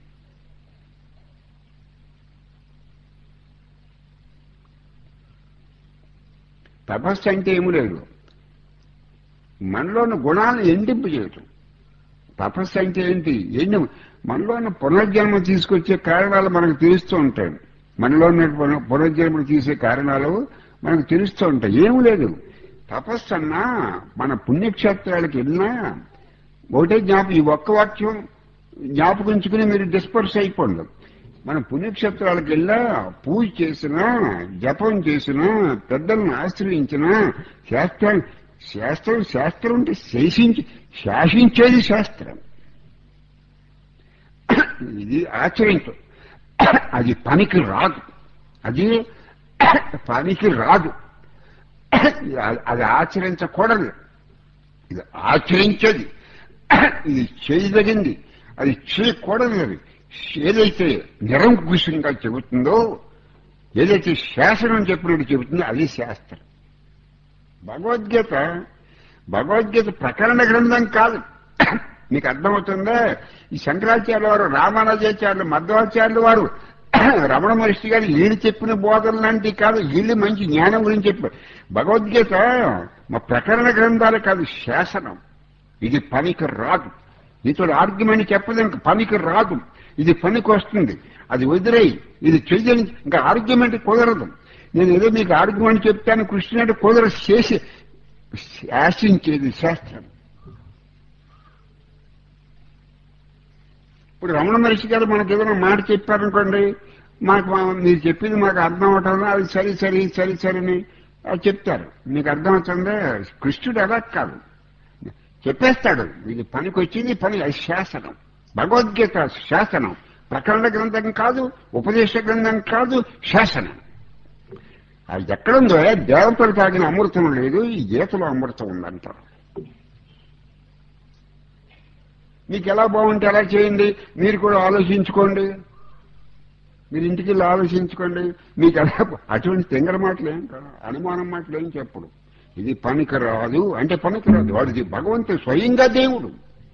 తపస్సు అంటే ఏమి లేదు మనలోని గుణాలను ఎండింపు చేయటం తపస్సు అంటే ఏంటి ఎండి మనలోని పునర్జన్మ తీసుకొచ్చే కారణాలు మనకు తెలుస్తూ ఉంటాయి మనలో ఉన్న పునర్జన్మ తీసే కారణాలు మనకు తెలుస్తూ ఉంటాయి ఏమి లేదు తపస్సు అన్నా మన పుణ్యక్షేత్రాలకు వెళ్ళినా ఒకటే జ్ఞాపకం ఈ ఒక్క వాక్యం జ్ఞాపకించుకుని మీరు డిస్పర్స్ అయిపోండి మన పుణ్యక్షేత్రాలకు వెళ్ళా పూజ చేసినా జపం చేసినా పెద్దలను ఆశ్రయించినా శాస్త్రం శాస్త్రం శాస్త్రం అంటే శేషించి శాసించేది శాస్త్రం ఇది ఆచరించు అది పనికి రాదు అది పనికి రాదు అది ఆచరించకూడదు ఇది ఆచరించేది ఇది చేయదగింది అది చేయకూడదు అది ఏదైతే నిరంకుశంగా చెబుతుందో ఏదైతే శాసనం చెప్పినట్టు చెబుతుందో అది శాస్త్రం భగవద్గీత భగవద్గీత ప్రకరణ గ్రంథం కాదు మీకు అర్థమవుతుందా ఈ శంకరాచార్యుల వారు రామానుజాచార్యులు మధ్వాచార్యులు వారు రమణ మహర్షి గారు వీళ్ళు చెప్పిన బోధనలు లాంటివి కాదు వీళ్ళు మంచి జ్ఞానం గురించి చెప్పారు భగవద్గీత మా ప్రకరణ గ్రంథాలు కాదు శాసనం ఇది పనికి రాదు నీతో ఆర్గ్యుమెంట్ చెప్పదు ఇంకా పనికి రాదు ఇది పనికి వస్తుంది అది వదిలేయి ఇది చెయ్యని ఇంకా ఆర్గ్యుమెంట్ కుదరదు నేను ఏదో మీకు ఆర్గ్యుమెంట్ చెప్తాను కృష్ణుడు కుదరదు చేసి శాసించేది శాస్త్రం ఇప్పుడు రమణ మహర్షి గారు మనకి ఏదైనా మాట చెప్పారనుకోండి మాకు మా- మీరు చెప్పింది మాకు అర్థం అవటం అది సరి సరి సరి సరిని అది చెప్తారు మీకు అర్థం అవుతుందా కృష్ణుడు అలా కాదు చెప్పేస్తాడు ఇది పనికి వచ్చింది పని అది శాసనం భగవద్గీత శాసనం ప్రకరణ గ్రంథం కాదు ఉపదేశ గ్రంథం కాదు శాసనం అది ఎక్కడుందో దేవతలు తాగిన అమృతం లేదు ఈ గీతలో అమృతం ఉందంటారు మీకు ఎలా బాగుంటే ఎలా చేయండి మీరు కూడా ఆలోచించుకోండి మీరు ఇంటికి వెళ్ళి ఆలోచించుకోండి మీకు ఎలా అటువంటి తెంగర మాటలు ఏం కాదు అనుమానం మాటలు ఏం చెప్పడు ఇది పనికి రాదు అంటే పనికి రాదు వాడిది భగవంతుడు స్వయంగా దేవుడు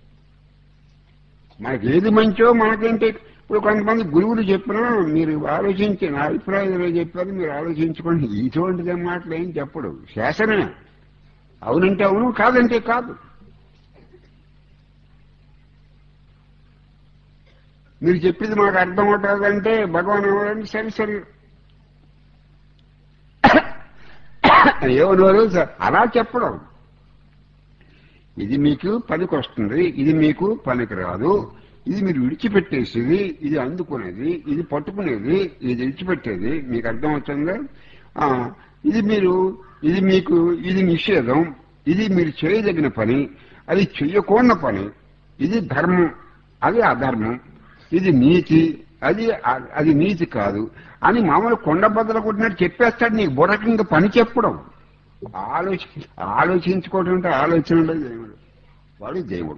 మనకి ఏది మంచో మనకేంటి ఇప్పుడు కొంతమంది గురువులు చెప్పినా మీరు ఆలోచించి నా అభిప్రాయం ఏదో చెప్పారు మీరు ఆలోచించుకోండి ఇటువంటిదే మాటలు ఏం చెప్పడు శాసనమే అవునంటే అవును కాదంటే కాదు మీరు చెప్పింది మాకు అర్థం అవుతుందంటే భగవాన్ ఎవరంటే సరే సరే ఏమన్నారు సార్ అలా చెప్పడం ఇది మీకు పనికి వస్తుంది ఇది మీకు పనికి రాదు ఇది మీరు విడిచిపెట్టేసేది ఇది అందుకునేది ఇది పట్టుకునేది ఇది విడిచిపెట్టేది మీకు అర్థమవుతుందా ఆ, ఇది మీరు ఇది మీకు ఇది నిషేధం ఇది మీరు చేయదగిన పని అది చెయ్యకూడని పని ఇది ధర్మం అది అధర్మం ఇది నీతి అది అది నీతి కాదు అని మామూలు కొండ బద్దలు కొట్టినట్టు చెప్పేస్తాడు నీకు బుర్రకి ఇంకా పని చెప్పడం ఆలోచి ఆలోచించుకోవడం అంటే ఆలోచన ఉండదు దేవుడు వాడు దేవుడు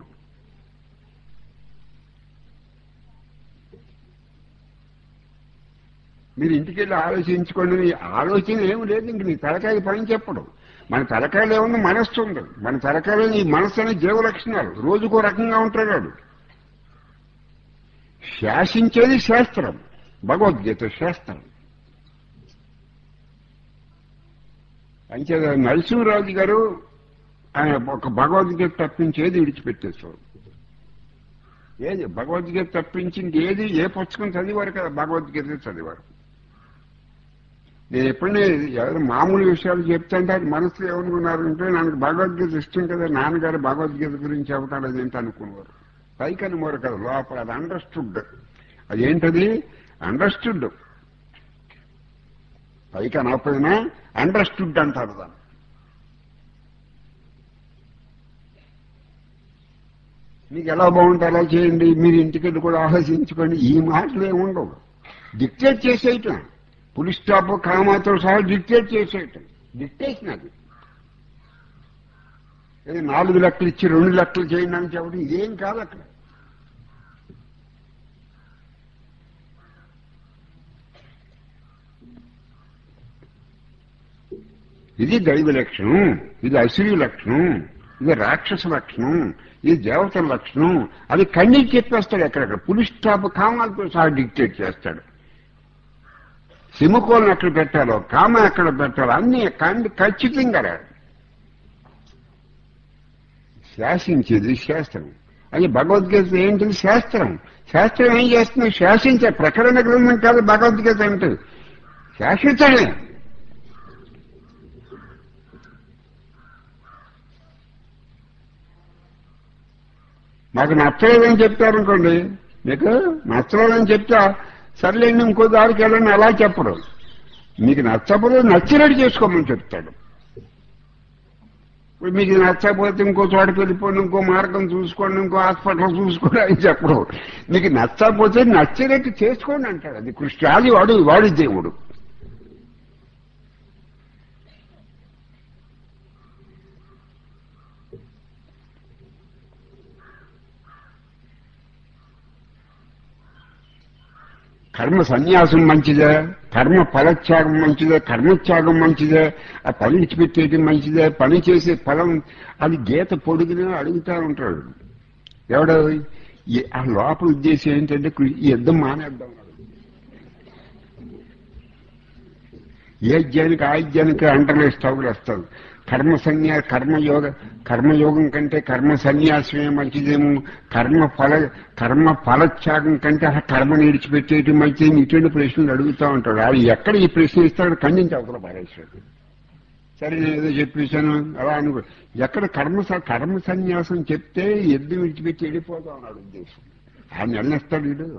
మీరు ఇంటికి వెళ్ళి ఆలోచించుకోండి నీ ఆలోచన ఏమి లేదు ఇంక నీ తలకాయ పని చెప్పడం మన తలకాయలో ఏమన్నా మనస్సు ఉంది మన తలకాయలో నీ మనస్సు అనే జీవ లక్షణాలు రోజుకో రకంగా ఉంటాడు వాడు శాసించేది శాస్త్రం భగవద్గీత శాస్త్రం అంతే నరసింహరాజు గారు ఆయన ఒక భగవద్గీత తప్పించేది విడిచిపెట్టేశారు ఏది భగవద్గీత తప్పించి ఇంకేది ఏ పుస్తకం చదివారు కదా భగవద్గీత చదివారు నేను ఎప్పుడైనా ఎవరు మామూలు విషయాలు చెప్తుంటే అది మనసులో ఏమనుకున్నారంటే నాకు భగవద్గీత ఇష్టం కదా నాన్నగారు భగవద్గీత గురించి చెబుతాడు అదేంటి అనుకునేవారు పైకి అనుకోరు కదా లోపల అది అండర్స్టూడ్ అదేంటది అండర్స్టూడ్ పైకి అనకపోయినా అండర్స్టూడ్ అంటారు దాన్ని మీకు ఎలా బాగుంటే అలా చేయండి మీరు ఇంటికెళ్ళి కూడా ఆలోచించుకోండి ఈ మాటలు ఏముండవు డిక్టేట్ చేసేయటం పులి స్టాప్ కామాతో సహా డిక్టేట్ చేసేయటం డిక్టేషన్ అది ఏదో నాలుగు లెక్కలు ఇచ్చి రెండు లెక్కలు చేయండి అని చెప్పడం ఇదేం కాదు అక్కడ ఇది దైవ లక్షణం ఇది అసురి లక్షణం ఇది రాక్షస లక్షణం ఇది దేవతల లక్షణం అది కన్నీకి చెప్పేస్తాడు ఎక్కడెక్కడ పులిస్ స్టాప్ కామాలతో సహా డిక్టేట్ చేస్తాడు సిముకోలను ఎక్కడ పెట్టాలో కామ ఎక్కడ పెట్టాలో అన్ని కండి ఖచ్చితంగా రాడు శాసించేది శాస్త్రం అది భగవద్గీత ఏంటిది శాస్త్రం శాస్త్రం ఏం చేస్తుంది శాసించే ప్రకరణ గ్రంథం కాదు భగవద్గీత అంటే శాసించడమే మాకు నచ్చలేదని చెప్తారనుకోండి మీకు నచ్చలేదని చెప్తా సర్లేండి ఇంకో దారికి వెళ్ళండి అలా చెప్పరు మీకు నచ్చకపోతే నచ్చినట్టు చేసుకోమని చెప్తాడు ఇప్పుడు మీకు నచ్చకపోతే ఇంకో చోటకి వెళ్ళిపోండి ఇంకో మార్గం చూసుకోండి ఇంకో హాస్పిటల్ చూసుకోండి అని చెప్పడు మీకు నచ్చకపోతే నచ్చినట్టు చేసుకోండి అంటాడు అది కృష్ణ అది వాడు వాడి దేవుడు కర్మ సన్యాసం మంచిదే కర్మ ఫలత్యాగం మంచిదే కర్మత్యాగం మంచిదే ఆ పని విడిచిపెట్టేయడం మంచిదే పని చేసే ఫలం అది గీత పొడుగునే అడుగుతా ఉంటాడు ఎవడో ఈ- ఆ లోపల ఉద్దేశం ఏంటంటే కు- ఈ యుద్ధం మానేద్దాం ఏ అజ్ఞానికి ఆ అజ్ఞానికి అంటలే స్టవ్లు వస్తాడు కర్మ సన్యా కర్మయోగ కర్మయోగం కంటే కర్మ సన్యాసమే మంచిదేమో కర్మ ఫల కర్మ ఫలత్యాగం కంటే అసలు కర్మ నిడిచిపెట్టేయటం మంచిదేమో ఇటువంటి ప్రశ్నలు అడుగుతా ఉంటాడు అది ఎక్కడ ఈ ప్రశ్న ఇస్తాడు ఖండించి అవతల పారేశాడు సరే నేను ఏదో చెప్పేశాను అలా అనుకో ఎక్కడ కర్మ స- కర్మ సన్యాసం చెప్తే ఎద్దు విడిచిపెట్టి వెళ్ళిపోతాం అన్నాడు ఉద్దేశం ఆయన వెళ్ళేస్తాడు వీడు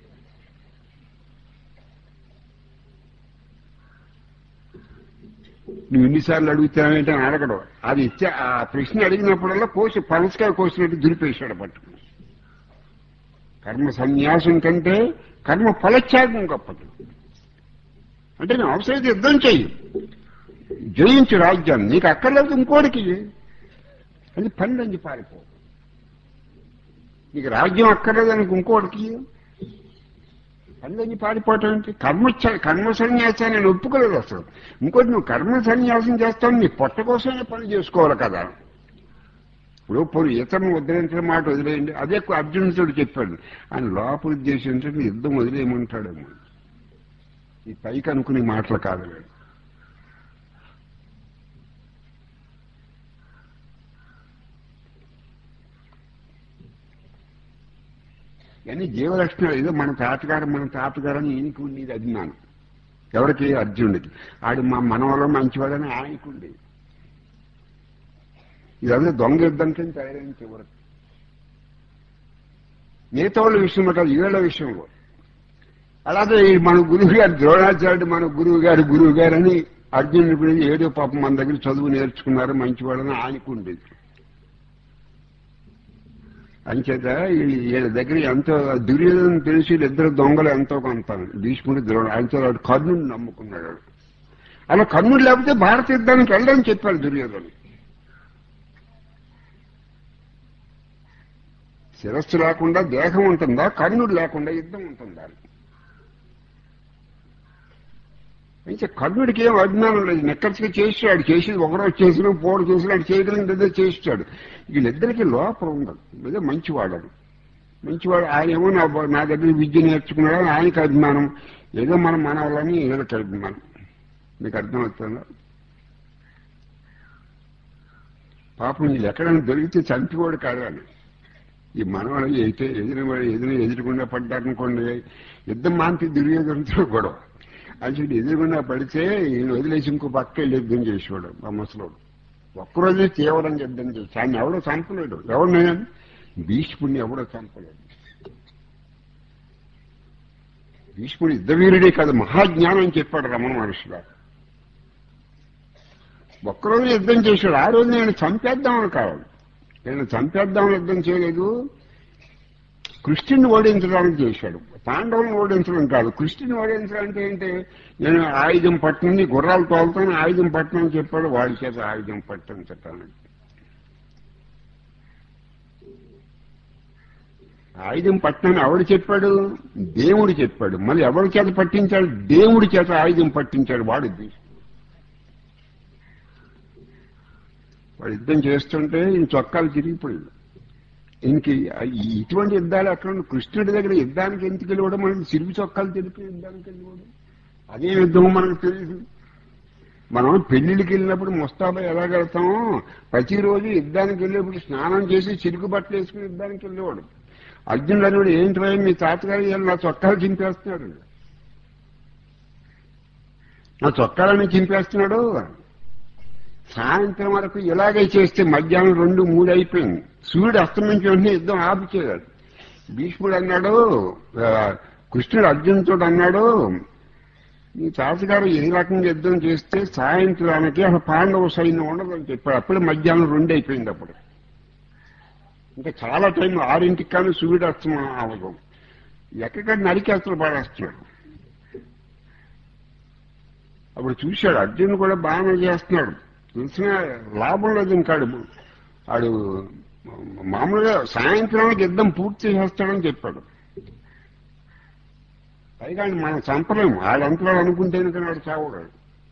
నువ్వు ఎన్నిసార్లు అడుగుతావేంటి అని అడగడం అది ఇచ్చే ఆ ప్రశ్న అడిగినప్పుడల్లా కోసి పనసకాయ కోసినట్టు దులిపేశాడు పట్టుకుని కర్మ సన్యాసం కంటే కర్మ ఫలత్యాగం గొప్పది అంటే నువ్వు అవసరం యుద్ధం చెయ్యి జయించు రాజ్యాన్ని నీకు అక్కర్లేదు ఇంకోటికి అది పన్నెండు పారిపో నీకు రాజ్యం అక్కర్లేదని ఇంకోటికి పన్నెండు పారిపోవటం ఏంటి కర్మ కర్మ సన్యాసాన్ని నేను ఒప్పుకోలేదు అసలు ఇంకోటి నువ్వు కర్మ సన్యాసం చేస్తావు నీ పొట్ట కోసమే పని చేసుకోవాలి కదా ఇప్పుడు పోనీ ఇతరును ఉద్ధరించిన మాట వదిలేయండి అదే అర్జునుడు చెప్పాడు ఆయన లోపల ఉద్దేశం ఏంటంటే యుద్ధం వదిలేయమంటాడేమో ఈ పైకి అనుకునే మాటలు కాదు వీడు. ఇవన్నీ జీవలక్షణాలు ఏదో మన తాతగారు మన తాతగారు అని ఈయనకి ఉండేది అభిమానం ఎవరికి అర్జునుడికి ఆడు మా మనవలో మంచివాడని ఆయనకు ఉండేది ఇదంతా దొంగ యుద్ధం కింద తయారైంది చివరికి మిగతా వాళ్ళ విషయంలో కాదు ఈవేళ విషయంలో అలాగే ఈ మన గురువు గారు ద్రోణాచార్యుడు మన గురువు గారు గురువు గారు అని అర్జునుడి గురించి ఏదో పాపం మన దగ్గర చదువు నేర్చుకున్నారు మంచివాడని ఆయనకు ఉండేది అంచేత ఈ- వీళ్ళ దగ్గర ఎంతో దుర్యోధన తెలిసి వీళ్ళిద్దరు దొంగలు ఎంతో కొంత భీష్ముడు ద్రోణ అంతే వాడు కర్ణుడిని నమ్ముకున్నాడు వాడు. అలా కర్ణుడు లేకపోతే భారత యుద్ధానికి వెళ్ళని చెప్పాడు దుర్యోధను శిరస్సు లేకుండా దేహం ఉంటుందా కర్ణుడు లేకుండా యుద్ధం ఉంటుందా అయితే కర్ణుడికి ఏం అభిమానం లేదు నెక్కర్స్గా చేసాడు చేసేది ఒకరోజు చేసిన పోడు చేసిన చేయగలిగింది ఏదో చేస్తాడు వీళ్ళిద్దరికీ లోపల ఉండదు ఏదో మంచివాడని మంచివాడు ఆయన ఏమో నా నా దగ్గర విద్య నేర్చుకున్నాడు ఆయనకి అభిమానం ఏదో మనం మనవాళ్ళని వీళ్ళకి అభిమానం మీకు అర్థమవుతుందా పాపం వీళ్ళు ఎక్కడైనా దొరికితే చంపివాడు కాదని ఈ మనవాళ్ళు అయితే ఎదిరిన వాడు ఎదురు ఎదురుకుండా పడ్డారనుకోండి యుద్ధం మాంతి దుర్యోధనతో గొడవ అసలు ఎదురుగుండా పడితే ఈయన వదిలేసి ఇంకో పక్క వెళ్ళి యుద్ధం చేసేవాడు మా ముసలోడు ఒక్కరోజే తీవ్రంగా యుద్ధం చేసి ఆయన ఎవడో చంపలేడు ఎవరినైనా భీష్ముడిని ఎవడో చంపలేడు భీష్ముడు యుద్ధవీరుడే కాదు మహాజ్ఞానం అని చెప్పాడు రమణ మహర్షి గారు ఒక్కరోజు యుద్ధం చేశాడు ఆ రోజు నేను చంపేద్దామని కావాలి నేను చంపేద్దామని యుద్ధం చేయలేదు కృష్ణుని ఓడించడానికి చేశాడు పాండవులను ఓడించడం కాదు కృష్ణుని ఓడించడం అంటే ఏంటి నేను ఆయుధం పట్టణం గుర్రాలు తోలుతాను ఆయుధం పట్టణం చెప్పాడు వాడి చేత ఆయుధం పట్టించటానికి ఆయుధం పట్టణని ఎవడు చెప్పాడు దేవుడు చెప్పాడు మళ్ళీ ఎవరి చేత పట్టించాడు దేవుడి చేత ఆయుధం పట్టించాడు వాడు భీష్ముడు వాడు యుద్ధం చేస్తుంటే ఈయన చొక్కాలు తిరిగిపోయింది ఇంక ఇటువంటి యుద్ధాలు అక్కడ ఉన్న కృష్ణుడి దగ్గర యుద్ధానికి ఎందుకు వెళ్ళిపోవడం మనకి సిరిగి చొక్కాలు తెలిపి యుద్ధానికి వెళ్ళిపోవడం అదే యుద్ధం మనకు తెలియదు మనం పెళ్లిళ్ళకి వెళ్ళినప్పుడు ముస్తాబా ఎలా వెళ్తామో ప్రతిరోజు యుద్ధానికి వెళ్ళేప్పుడు స్నానం చేసి చిరుకు బట్టలు వేసుకుని యుద్ధానికి వెళ్ళేవాడు అర్జునుడు అనేవాడు ఏంటి రా మీ తాతగారు ఇవాళ నా చొక్కాలు చింపేస్తున్నాడు నా చొక్కాలని చింపేస్తున్నాడు సాయంత్రం వరకు ఇలాగే చేస్తే మధ్యాహ్నం రెండు మూడు అయిపోయింది సూర్యుడు అస్తమించి వెంటనే యుద్ధం ఆపిచేయాడు భీష్ముడు అన్నాడు ఆ, కృష్ణుడు అర్జునుతో అన్నాడు మీ తాతగారు ఏ రకంగా యుద్ధం చేస్తే సాయంత్రానికి అసలు పాండవ సైన్యం ఉండదని చెప్పాడు అప్పుడు మధ్యాహ్నం రెండు అయిపోయింది అప్పుడు ఇంకా చాలా టైం ఆరింటికి కానీ సూర్యుడు అస్తమం అవ్వదు ఎక్కడ నరికేస్తలు పాడేస్తున్నాడు అప్పుడు చూశాడు అర్జున్ కూడా బాగానే చేస్తున్నాడు తెలిసిన లాభం లేదు ఇంకాడు ఆడు మామూలుగా సాయంత్రానికి యుద్ధం పూర్తి చేస్తాడని చెప్పాడు పైగా ఆయన మనం చంపలేము ఆడంతలో అనుకుంటేనే కానీ వాడు చావడాడు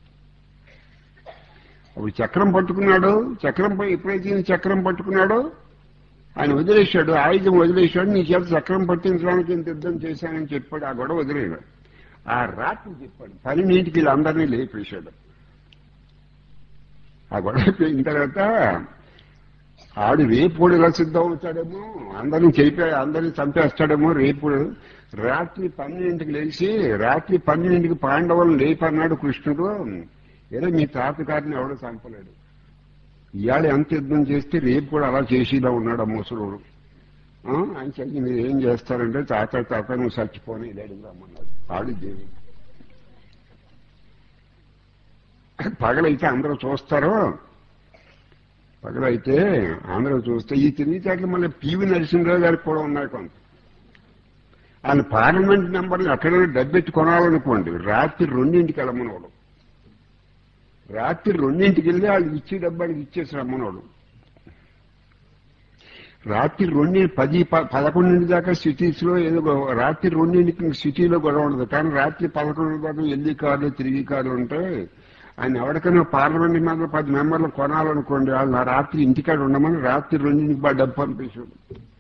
అప్పుడు చక్రం పట్టుకున్నాడు చక్రం పై ఎప్పుడైతే ఈయన చక్రం పట్టుకున్నాడో ఆయన వదిలేశాడు ఆయుధం వదిలేశాడు నీ చేత చక్రం పట్టించడానికి ఇంత యుద్ధం చేశానని చెప్పాడు ఆ గొడవ వదిలేడు ఆ రాత్రి చెప్పాడు పన్నెండింటికి వీళ్ళందరినీ లేపేశాడు ఆ గొడవ అయిపోయిన తర్వాత ఆడు రేపుడు ఇలా సిద్ధం అవుతాడేమో అందరిని చెప్పే అందరిని చంపేస్తాడేమో రేపుడు రాత్రి పన్నెండింటికి లేచి రాత్రి పన్నెండింటికి పాండవులను లేపన్నాడు కృష్ణుడు ఏదో మీ తాతగారిని ఎవడో చంపలేడు ఇవాళ ఎంత యుద్ధం చేస్తే రేపు కూడా అలా చేసేలా ఉన్నాడు ఆ ముసలుడు ఆ, ఆయన చెప్పి మీరు ఏం చేస్తారంటే తాత తాత నువ్వు చచ్చిపోని ఇది అడుగుదామన్నాడు ఆడు దేవి పగలైతే అందరూ చూస్తారు పగలైతే అందరూ చూస్తే ఈ తెలివితేటలు మళ్ళీ పివి నరసింహరావు గారికి కూడా ఉన్నాయి కొంత ఆయన పార్లమెంట్ మెంబర్ని అక్కడ డబ్బెట్టి కొనాలనుకోండి రాత్రి రెండింటికి వెళ్ళమనోడు రాత్రి రెండింటికి వెళ్ళి వాళ్ళకి ఇచ్చే డబ్బానికి ఇచ్చేసి రమ్మనోడు రాత్రి రెండు పది ప- పదకొండింటి దాకా సిటీస్ లో ఏదో గొడవ. రాత్రి రెండింటికి సిటీలో గొడవ ఉండదు కానీ రాత్రి పదకొండు దాకా ఎల్లి కార్లు తిరిగి కార్లు ఉంటాయి ఆయన ఎవరికైనా పార్లమెంట్ మెంబర్ పది మెంబర్లు కొనాలనుకోండి వాళ్ళు ఆ రాత్రి ఇంటికాడ ఉండమని రాత్రి రెండింటికి బాగా డబ్బు పంపించాడు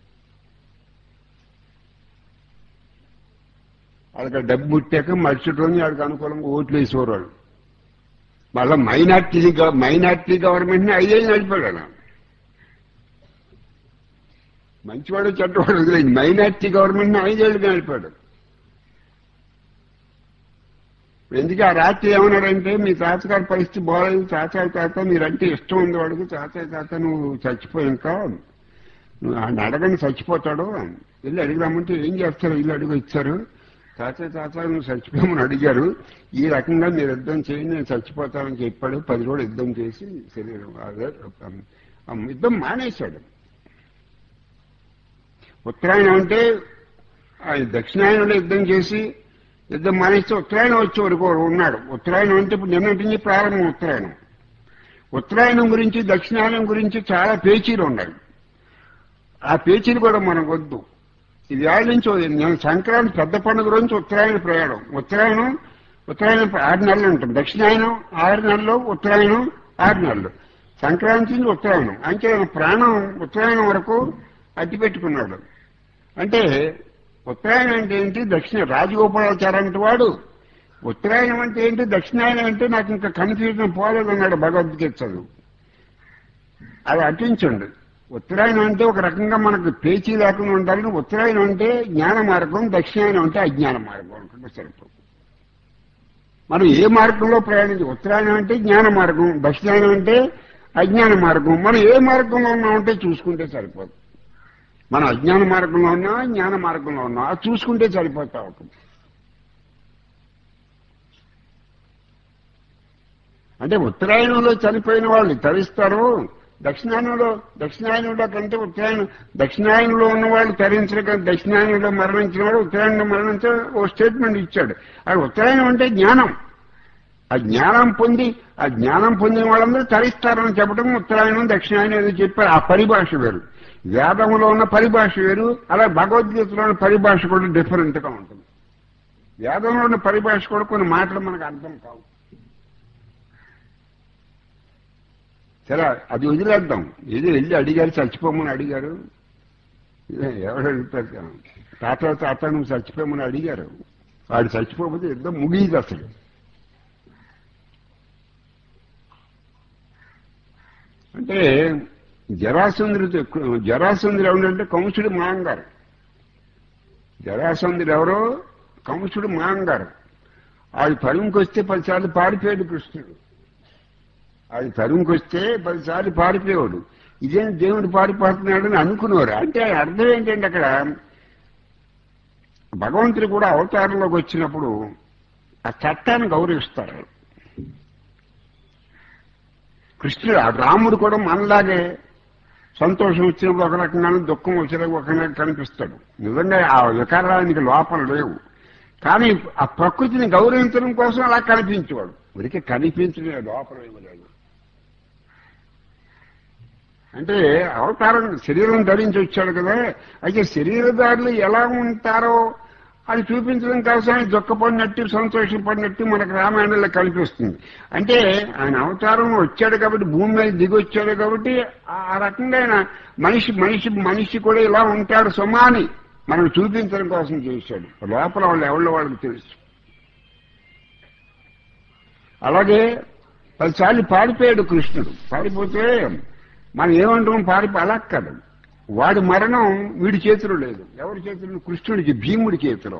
వాళ్ళకి ఆ డబ్బు ముట్టాక మరుసటి రోజు వాడికి అనుకూలంగా ఓట్లు వేసేవారు వాళ్ళు మళ్ళా మైనార్టీ గవ- మైనార్టీ గవర్నమెంట్ ని ఐదేళ్ళు నడిపాడు ఆయన మంచివాడు చెడ్డవాడు వదిలేదు మైనార్టీ గవర్నమెంట్ ని ఐదేళ్లు నడిపాడు ఎందుకు ఆ రాత్రి ఏమన్నాడంటే మీ తాతగారి పరిస్థితి బాగాలేదు తాత తాత మీరంటే ఇష్టం ఉంది వాడికి తాత తాత నువ్వు చచ్చిపోయాక నువ్వు ఆయన అడగని చచ్చిపోతాడు వెళ్ళి అడిగిరామంటే ఏం చేస్తారు ఇల్లు అడిగి ఇచ్చారు తాత తాత నువ్వు చచ్చిపోమని అడిగారు ఈ రకంగా మీరు యుద్ధం చేయండి నేను చచ్చిపోతానని చెప్పాడు పది రోజులు యుద్ధం చేసి శరీరం అదే ఆ యుద్ధం మానేశాడు ఉత్తరాయణం అంటే ఆయన దక్షిణాయనంలో యుద్ధం చేసి యుద్ధం మానేస్తే ఉత్తరాయణం వచ్చే వరకు ఉన్నాడు ఉత్తరాయణం అంటే ఇప్పుడు నిన్నటి నుంచి ప్రారంభం ఉత్తరాయణం ఉత్తరాయణం గురించి దక్షిణాయనం గురించి చాలా పేచీలు ఉన్నాయి ఆ పేచీలు కూడా మనకు వద్దు ఇది ఏళ్ళ నుంచి నేను సంక్రాంతి పెద్ద పండుగ రోజు ఉత్తరాయణ ప్రయాణం ఉత్తరాయణం ఉత్తరాయణం ఆరు నెలలు ఉంటుంది దక్షిణాయనం ఆరు నెలలు ఉత్తరాయణం ఆరు నెలలు సంక్రాంతి నుంచి ఉత్తరాయణం అంటే ఆయన ప్రాణం ఉత్తరాయణం వరకు అట్టి పెట్టుకున్నాడు అంటే ఉత్తరాయణం అంటే ఏంటి దక్షిణ రాజగోపాలాచార్య అంటే వాడు ఉత్తరాయణం అంటే ఏంటి దక్షిణాయనం అంటే నాకు ఇంకా కన్ఫ్యూజన్ పోలేదన్నాడు భగవద్గీత చదువు అది అటించండి ఉత్తరాయణం అంటే ఒక రకంగా మనకు పేచీ లేకుండా ఉండాలని ఉత్తరాయణం అంటే జ్ఞాన మార్గం దక్షిణాయనం అంటే అజ్ఞాన మార్గం అనుకుంటే సరిపోతుంది మనం ఏ మార్గంలో ప్రయాణించి ఉత్తరాయణం అంటే జ్ఞాన మార్గం దక్షిణాయనం అంటే అజ్ఞాన మార్గం మనం ఏ మార్గంలో ఉన్నామంటే చూసుకుంటే సరిపోతుంది మనం అజ్ఞాన మార్గంలో ఉన్నా జ్ఞాన మార్గంలో ఉన్నా అది చూసుకుంటే సరిపోతా ఉంటుంది అంటే ఉత్తరాయణంలో చనిపోయిన వాళ్ళు తరిస్తారు దక్షిణాయనంలో దక్షిణాయనంలో కంటే ఉత్తరాయణం దక్షిణాయనంలో ఉన్న వాళ్ళు తరించడం కంటే దక్షిణాయనంలో మరణించిన వాడు ఉత్తరాయణంలో మరణించ ఓ స్టేట్మెంట్ ఇచ్చాడు అది ఉత్తరాయణం అంటే జ్ఞానం ఆ జ్ఞానం పొంది ఆ జ్ఞానం పొందిన వాళ్ళందరూ తరిస్తారని చెప్పడం ఉత్తరాయణం దక్షిణాయనం ఏదో చెప్పారు ఆ పరిభాష వేరు వేదంలో ఉన్న పరిభాష వేరు అలా భగవద్గీతలో ఉన్న పరిభాష కూడా డిఫరెంట్ గా ఉంటుంది వేదంలో ఉన్న పరిభాష కూడా కొన్ని మాటలు మనకు అర్థం కావు సరే అది వదిలేద్దాం ఏదో వెళ్ళి అడిగారు చచ్చిపోమని అడిగారు ఇదే ఎవరు అడుగుతారు తాత తాత నువ్వు చచ్చిపోమని అడిగారు వాడు చచ్చిపోకపోతే యుద్ధం ముగియదు అసలు అంటే జరాసంద్రుడు జరాసంద్రుడు ఎవరంటే కంసుడు మాంగారు జరాసంద్రుడు ఎవరో కంసుడు మాంగారు ఆడి తరుముకి వస్తే పదిసార్లు పారిపోయాడు కృష్ణుడు ఆడి తరుముకి వస్తే పదిసార్లు పారిపోయాడు ఇదేం దేవుడు పారిపోతున్నాడని అనుకునేవారు అంటే అర్థం ఏంటంటే అక్కడ భగవంతుడు కూడా అవతారంలోకి వచ్చినప్పుడు ఆ చట్టాన్ని గౌరవిస్తారు కృష్ణుడు ఆ రాముడు కూడా మనలాగే సంతోషం వచ్చినప్పుడు ఒక రకంగానే దుఃఖం వచ్చినప్పుడు ఒక రకంగా కనిపిస్తాడు నిజంగా ఆ వికారానికి లోపల లేవు కానీ ఆ ప్రకృతిని గౌరవించడం కోసం అలా కనిపించేవాడు ఉరికి కనిపించలే లోపల ఏమీ లేదు అంటే అవతారం శరీరం ధరించి వచ్చాడు కదా అయితే శరీరదారులు ఎలా ఉంటారో అది చూపించడం కోసం ఆయన దుఃఖపడినట్టు సంతోషపడినట్టు మనకు రామాయణంలో కనిపిస్తుంది అంటే ఆయన అవతారం వచ్చాడు కాబట్టి భూమి మీద దిగి వచ్చాడు కాబట్టి ఆ రకంగా ఆయన మనిషి మనిషి మనిషి కూడా ఇలా ఉంటాడు సుమా అని మనకు చూపించడం కోసం చేశాడు లోపల వాళ్ళు ఎవరి వాళ్ళకి తెలుసు అలాగే పదిసార్లు పారిపోయాడు కృష్ణుడు పారిపోతే మనం ఏమంటాం పారిపో అలా కాదు వాడి మరణం వీడి చేతిలో లేదు ఎవరి చేతిలో కృష్ణుడికి భీముడి చేతిలో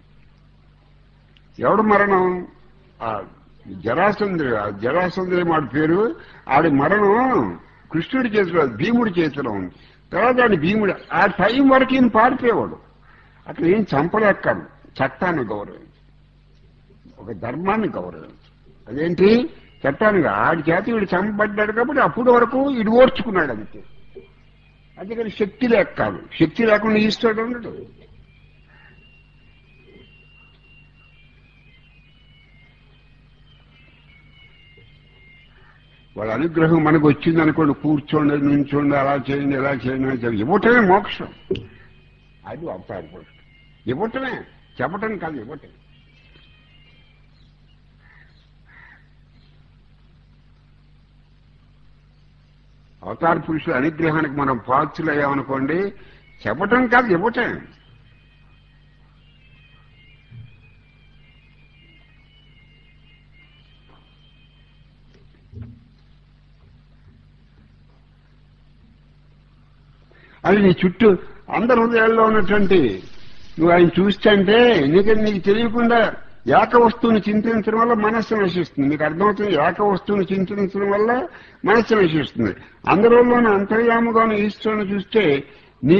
ఎవడు మరణం ఆ జరాసంద్రి ఆ జరాసంద్రి వాడి పేరు ఆడి మరణం కృష్ణుడి చేతిలో భీముడి చేతిలో ఉంది తర్వాత ఆడి భీముడు ఆ టైం వరకు ఈయన పారిపోయేవాడు అక్కడ ఏం చంపలేక కాదు చట్టాన్ని గౌరవించు ఒక ధర్మాన్ని గౌరవించు అదేంటి చట్టానికి ఆడి చేత వీడు చంపబడ్డాడు కాబట్టి అప్పుడు వరకు ఇడు ఓర్చుకున్నాడు అంతే అందుకని శక్తి లేక కాదు శక్తి లేకుండా ఈస్తాడు ఉండడు వాళ్ళ అనుగ్రహం మనకు వచ్చింది అనుకోండి కూర్చోండి నుంచోండి అలా చేయండి ఇలా చేయండి అని చెప్పి ఇవ్వటమే మోక్షం అది అవతార పురుషుడు ఇవ్వటమే చెప్పటం కాదు ఇవ్వటం అవతార పురుషుల అనుగ్రహానికి మనం పాత్రులయ్యామనుకోండి చెప్పటం కాదు ఇవ్వటం అది నీ చుట్టూ అందరి హృదయాల్లో ఉన్నటువంటి నువ్వు ఆయన చూస్తుంటే నీకు నీకు తెలియకుండా ఏక వస్తువుని చింతించడం వల్ల మనస్సు నశిస్తుంది మీకు అర్థమవుతుంది ఏక వస్తువుని చింతించడం వల్ల మనస్సు నశిస్తుంది అందరిలోనూ అంతర్యాముగాను ఈశ్వరుని చూస్తే నీ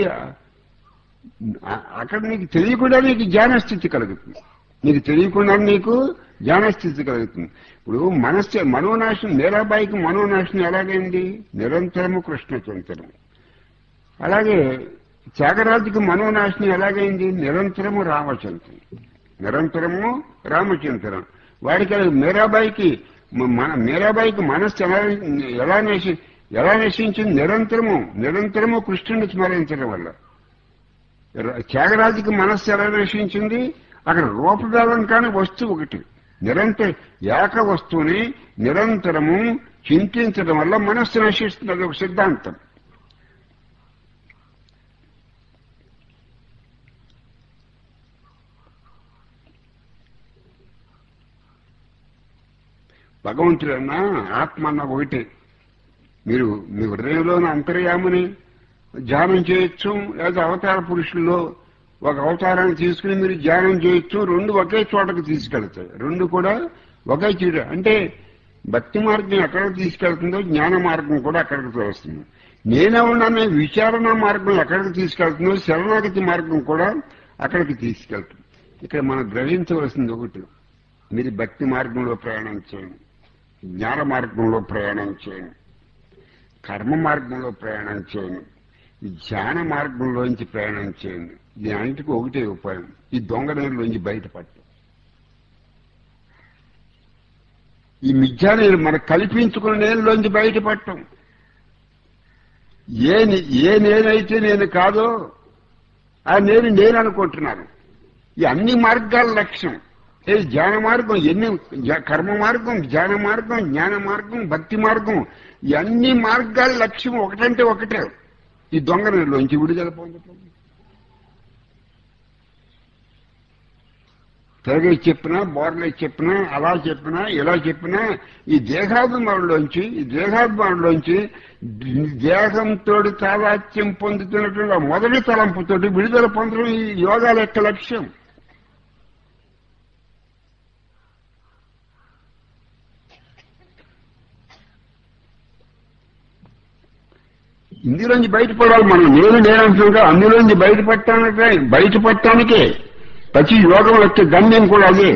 అక్కడ నీకు తెలియకుండా నీకు జ్ఞానస్థితి కలుగుతుంది నీకు తెలియకుండా నీకు జ్ఞానస్థితి కలుగుతుంది ఇప్పుడు మనస్సు మనోనాశనం నీరాబాయికి మనోనాశనం ఎలాగైంది నిరంతరము కృష్ణ చింతనం అలాగే త్యాగరాజుకి మనోనాశనం ఎలాగైంది నిరంతరము రామచింతనం నిరంతరము రామచింతనం వాడికి అది మీరాబాయికి మన మీరాబాయికి మనస్సు ఎలా ఎలా నశి ఎలా నశించింది నిరంతరము నిరంతరము కృష్ణుని స్మరించడం వల్ల త్యాగరాజుకి మనస్సు ఎలా నశించింది అక్కడ రూపభేదం కాని వస్తువు ఒకటి నిరంతర ఏక వస్తువుని నిరంతరము చింతించడం వల్ల మనస్సు నశిస్తుంది అది ఒక సిద్ధాంతం భగవంతుడన్నా ఆత్మ అన్న ఒకటి మీరు మీ హృదయంలోని అంతర్యామని ధ్యానం చేయొచ్చు లేదా అవతార పురుషుల్లో ఒక అవతారాన్ని తీసుకుని మీరు ధ్యానం చేయొచ్చు రెండు ఒకే చోటకు తీసుకెళ్తాయి రెండు కూడా ఒకే చీడ అంటే భక్తి మార్గం ఎక్కడికి తీసుకెళ్తుందో జ్ఞాన మార్గం కూడా అక్కడికి వస్తుంది నేనెవరన్నా విచారణ మార్గం ఎక్కడికి తీసుకెళ్తుందో శరణాగతి మార్గం కూడా అక్కడికి తీసుకెళ్తుంది ఇక్కడ మనం గ్రహించవలసింది ఒకటి మీరు భక్తి మార్గంలో ప్రయాణం చేయండి జ్ఞాన మార్గంలో ప్రయాణం చేయండి కర్మ మార్గంలో ప్రయాణం చేయండి ఈ ధ్యాన మార్గంలోంచి ప్రయాణం చేయండి దీని అన్నిటికీ ఒకటే ఉపాయం ఈ దొంగ నీళ్ళలోంచి బయటపడటం ఈ మిథ్యా నేను మనకు కల్పించుకున్న నేనులోంచి బయటపడటం ఏ ని- ఏ నేనైతే నేను కాదో ఆ నేను నేను అనుకుంటున్నాను ఈ అన్ని మార్గాల లక్ష్యం ఏ జ్ఞాన మార్గం ఎన్ని జ- కర్మ మార్గం జ్ఞాన మార్గం జ్ఞాన మార్గం భక్తి మార్గం ఈ అన్ని మార్గాల లక్ష్యం ఒకటంటే ఒకటే ఈ దొంగనలోంచి విడుదల పొందటం తెగ చెప్పినా బోర్లే చెప్పినా అలా చెప్పినా ఇలా చెప్పినా ఈ దేహాభిమానులోంచి ఈ దేహాభిమానులోంచి దేహంతో తాదాత్యం పొందుతున్నటువంటి ఆ మొదటి తలంపుతోటి విడుదల పొందడం ఈ యోగాల యొక్క లక్ష్యం ఇందులోంచి బయటపడాలి మనం నేను నేనంటున్నా అందులోంచి బయటపడటానికే బయటపడటానికే ప్రతి యోగం యొక్క గమ్యం కూడా అదే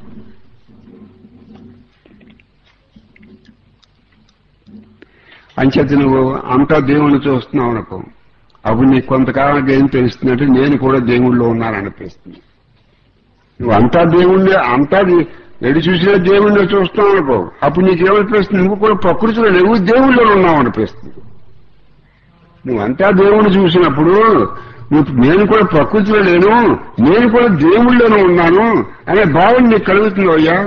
అంచేత నువ్వు అంతా దేవుణ్ణి చూస్తున్నావు అనుకో అప్పుడు నీకు కొంతకాలం ఏం తెలుస్తుందంటే నేను కూడా దేవుళ్ళో ఉన్నాను అనిపిస్తుంది నువ్వు అంతా దేవుణ్ణి అంతా ది- ఎడు చూసినా దేవుణ్ణి చూస్తున్నావు అనుకో అప్పుడు నీకేమనిపిస్తుంది నువ్వు కూడా ప్రకృతిలో నువ్వు దేవుళ్ళో ఉన్నావు అనిపిస్తుంది నువ్వంతా దేవుణ్ణి చూసినప్పుడు నువ్వు నేను కూడా ప్రకృతిలో లేను నేను కూడా దేవుళ్ళలోనే ఉన్నాను అనే భావన నీకు కలుగుతుంది అయ్యా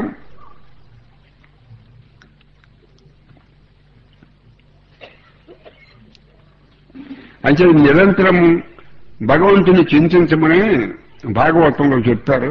అంటే నిరంతరం భగవంతుని చింతించమని భాగవతంలో చెప్తారు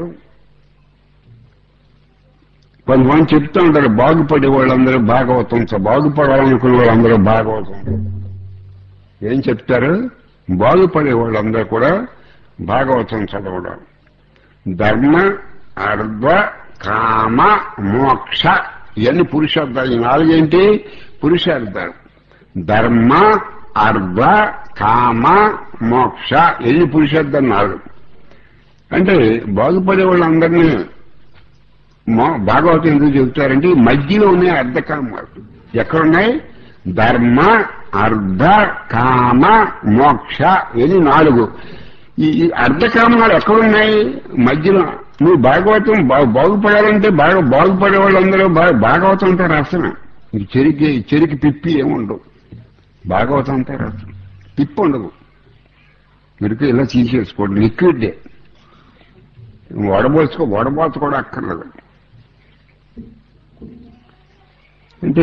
కొంతమంది చెప్తూ ఉంటారు బాగుపడే వాళ్ళందరూ భాగవతం బాగుపడాలనుకునే వాళ్ళందరూ భాగవతం ఏం చెప్తారు బాగుపడే వాళ్ళందరూ కూడా భాగవతం చదవడం ధర్మ అర్ధ కామ మోక్ష ఇవన్నీ పురుషార్థాలు ఈ నాలుగేంటి పురుషార్థాలు ధర్మ అర్ధ కామ మోక్ష ఎన్ని పురుషార్థాలు నాలుగు అంటే బాగుపడే వాళ్ళందరినీ మో- భాగవతం ఎందుకు చెబుతారంటే ఈ మధ్యలో ఉన్నాయి అర్ధకామాలు ఎక్కడున్నాయి ధర్మ అర్ధ కామ మోక్ష ఇది నాలుగు ఈ ఈ అర్ధకామాలు ఎక్కడున్నాయి మధ్యలో నువ్వు భాగవతం బా- బాగుపడాలంటే బాగా బాగుపడే వాళ్ళందరూ బా- భాగవతం అంతా రసన ఈ చెరికి చెరికి పిప్పి ఏముండవు భాగవతం అంతా రసం పిప్పి ఉండదు మీరు ఇలా తీసేసుకోండి లిక్విడ్డే వడబోసుకో వడబోత కూడా అక్కర్లేదు అంటే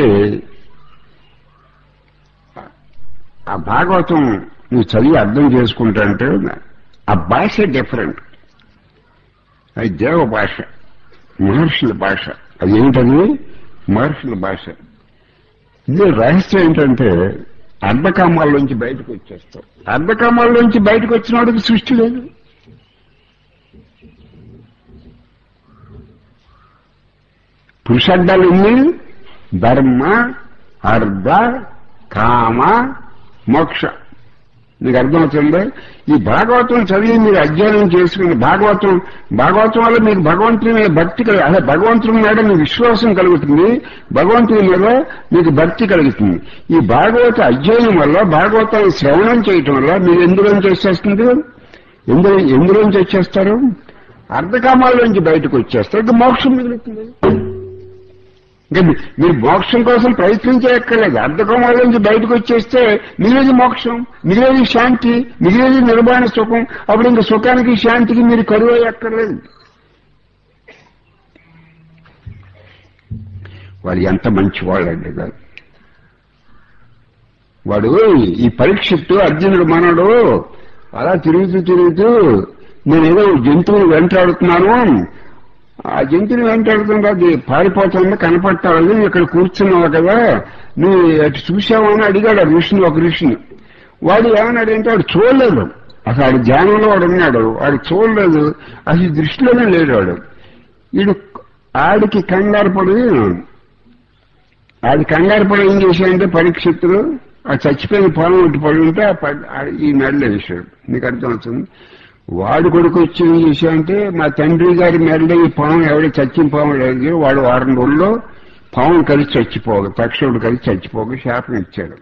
ఆ భాగవతం నువ్వు చదివి అర్థం చేసుకుంటా అంటే ఆ భాష డిఫరెంట్ అది దేవ భాష మహర్షుల భాష అది ఏమిటది మహర్షుల భాష ఇది రహస్యం ఏంటంటే అర్ధకామాల్లోంచి బయటకు వచ్చేస్తావు అర్ధకామాల్లోంచి బయటకు వచ్చిన వాడికి సృష్టి లేదు పురుషార్థాలు ఎన్ని ధర్మ అర్ధ కామ మోక్ష మీకు అర్థమవుతుందా ఈ భాగవతం చదివి మీరు అధ్యయనం చేసుకుని భాగవతం భాగవతం వల్ల మీకు భగవంతుని మీద భక్తి కలుగు అదే భగవంతుని మీద మీకు విశ్వాసం కలుగుతుంది భగవంతుని మీద మీకు భక్తి కలుగుతుంది ఈ భాగవత అధ్యయనం వల్ల భాగవతాన్ని శ్రవణం చేయటం వల్ల మీరు ఎందులోంచి వచ్చేస్తుంది ఎందులో ఎందులోంచి వచ్చేస్తారు అర్ధకామాల్లోంచి బయటకు వచ్చేస్తారు ఇంకా మోక్షం మిగులుతుంది ఇంకా మీ- మీరు మోక్షం కోసం ప్రయత్నించక్కర్లేదు అర్ధకోమాల నుంచి బయటకు వచ్చేస్తే మిగిలేది మోక్షం మిగిలేది శాంతి మిగిలేది నిర్మాణ సుఖం అప్పుడు ఇంకా సుఖానికి శాంతికి మీరు కరువు అయ్యక్కర్లేదు వాడు ఎంత మంచివాళ్ళండి కాదు వాడు ఈ పరీక్షిత్తు అర్జునుడు మనడు అలా తిరుగుతూ తిరుగుతూ నేనేదో జంతువుని వెంటాడుతున్నాను ఆ జంతువుని వెంటాడుతుంటే అది పారిపోతుంది కనపట్టాలి నువ్వు ఇక్కడ కూర్చున్నావు కదా నువ్వు అటు చూసావా అని అడిగాడు ఆ ఋషిని ఒక ఋషిని వాడు ఏమన్నాడంటే వాడు చూడలేదు అసలు ఆడు ధ్యానంలో వాడు ఉన్నాడు వాడు చూడలేదు అసలు ఈ దృష్టిలోనే లేడు వాడు వీడు ఆడికి కంగారు పడి ఆడి కంగారు పడి ఏం చేశాడంటే పరీక్షితులు ఆ చచ్చిపోయిన పొలం ఒకటి పడి ఉంటే ఆ ప- ఆ ఈ మెడలో వేశాడు నీకు అర్థమవుతుంది వాడు కొడుకు వచ్చి ఏం చేశాడంటే మా తండ్రి గారి మెడలో ఈ పాము ఎవడ చచ్చిన పాము లేదు వాడు వారం రోజుల్లో పాము కలిసి చచ్చిపోగా పక్షుడు కలిసి చచ్చిపోగా శాపం ఇచ్చాడు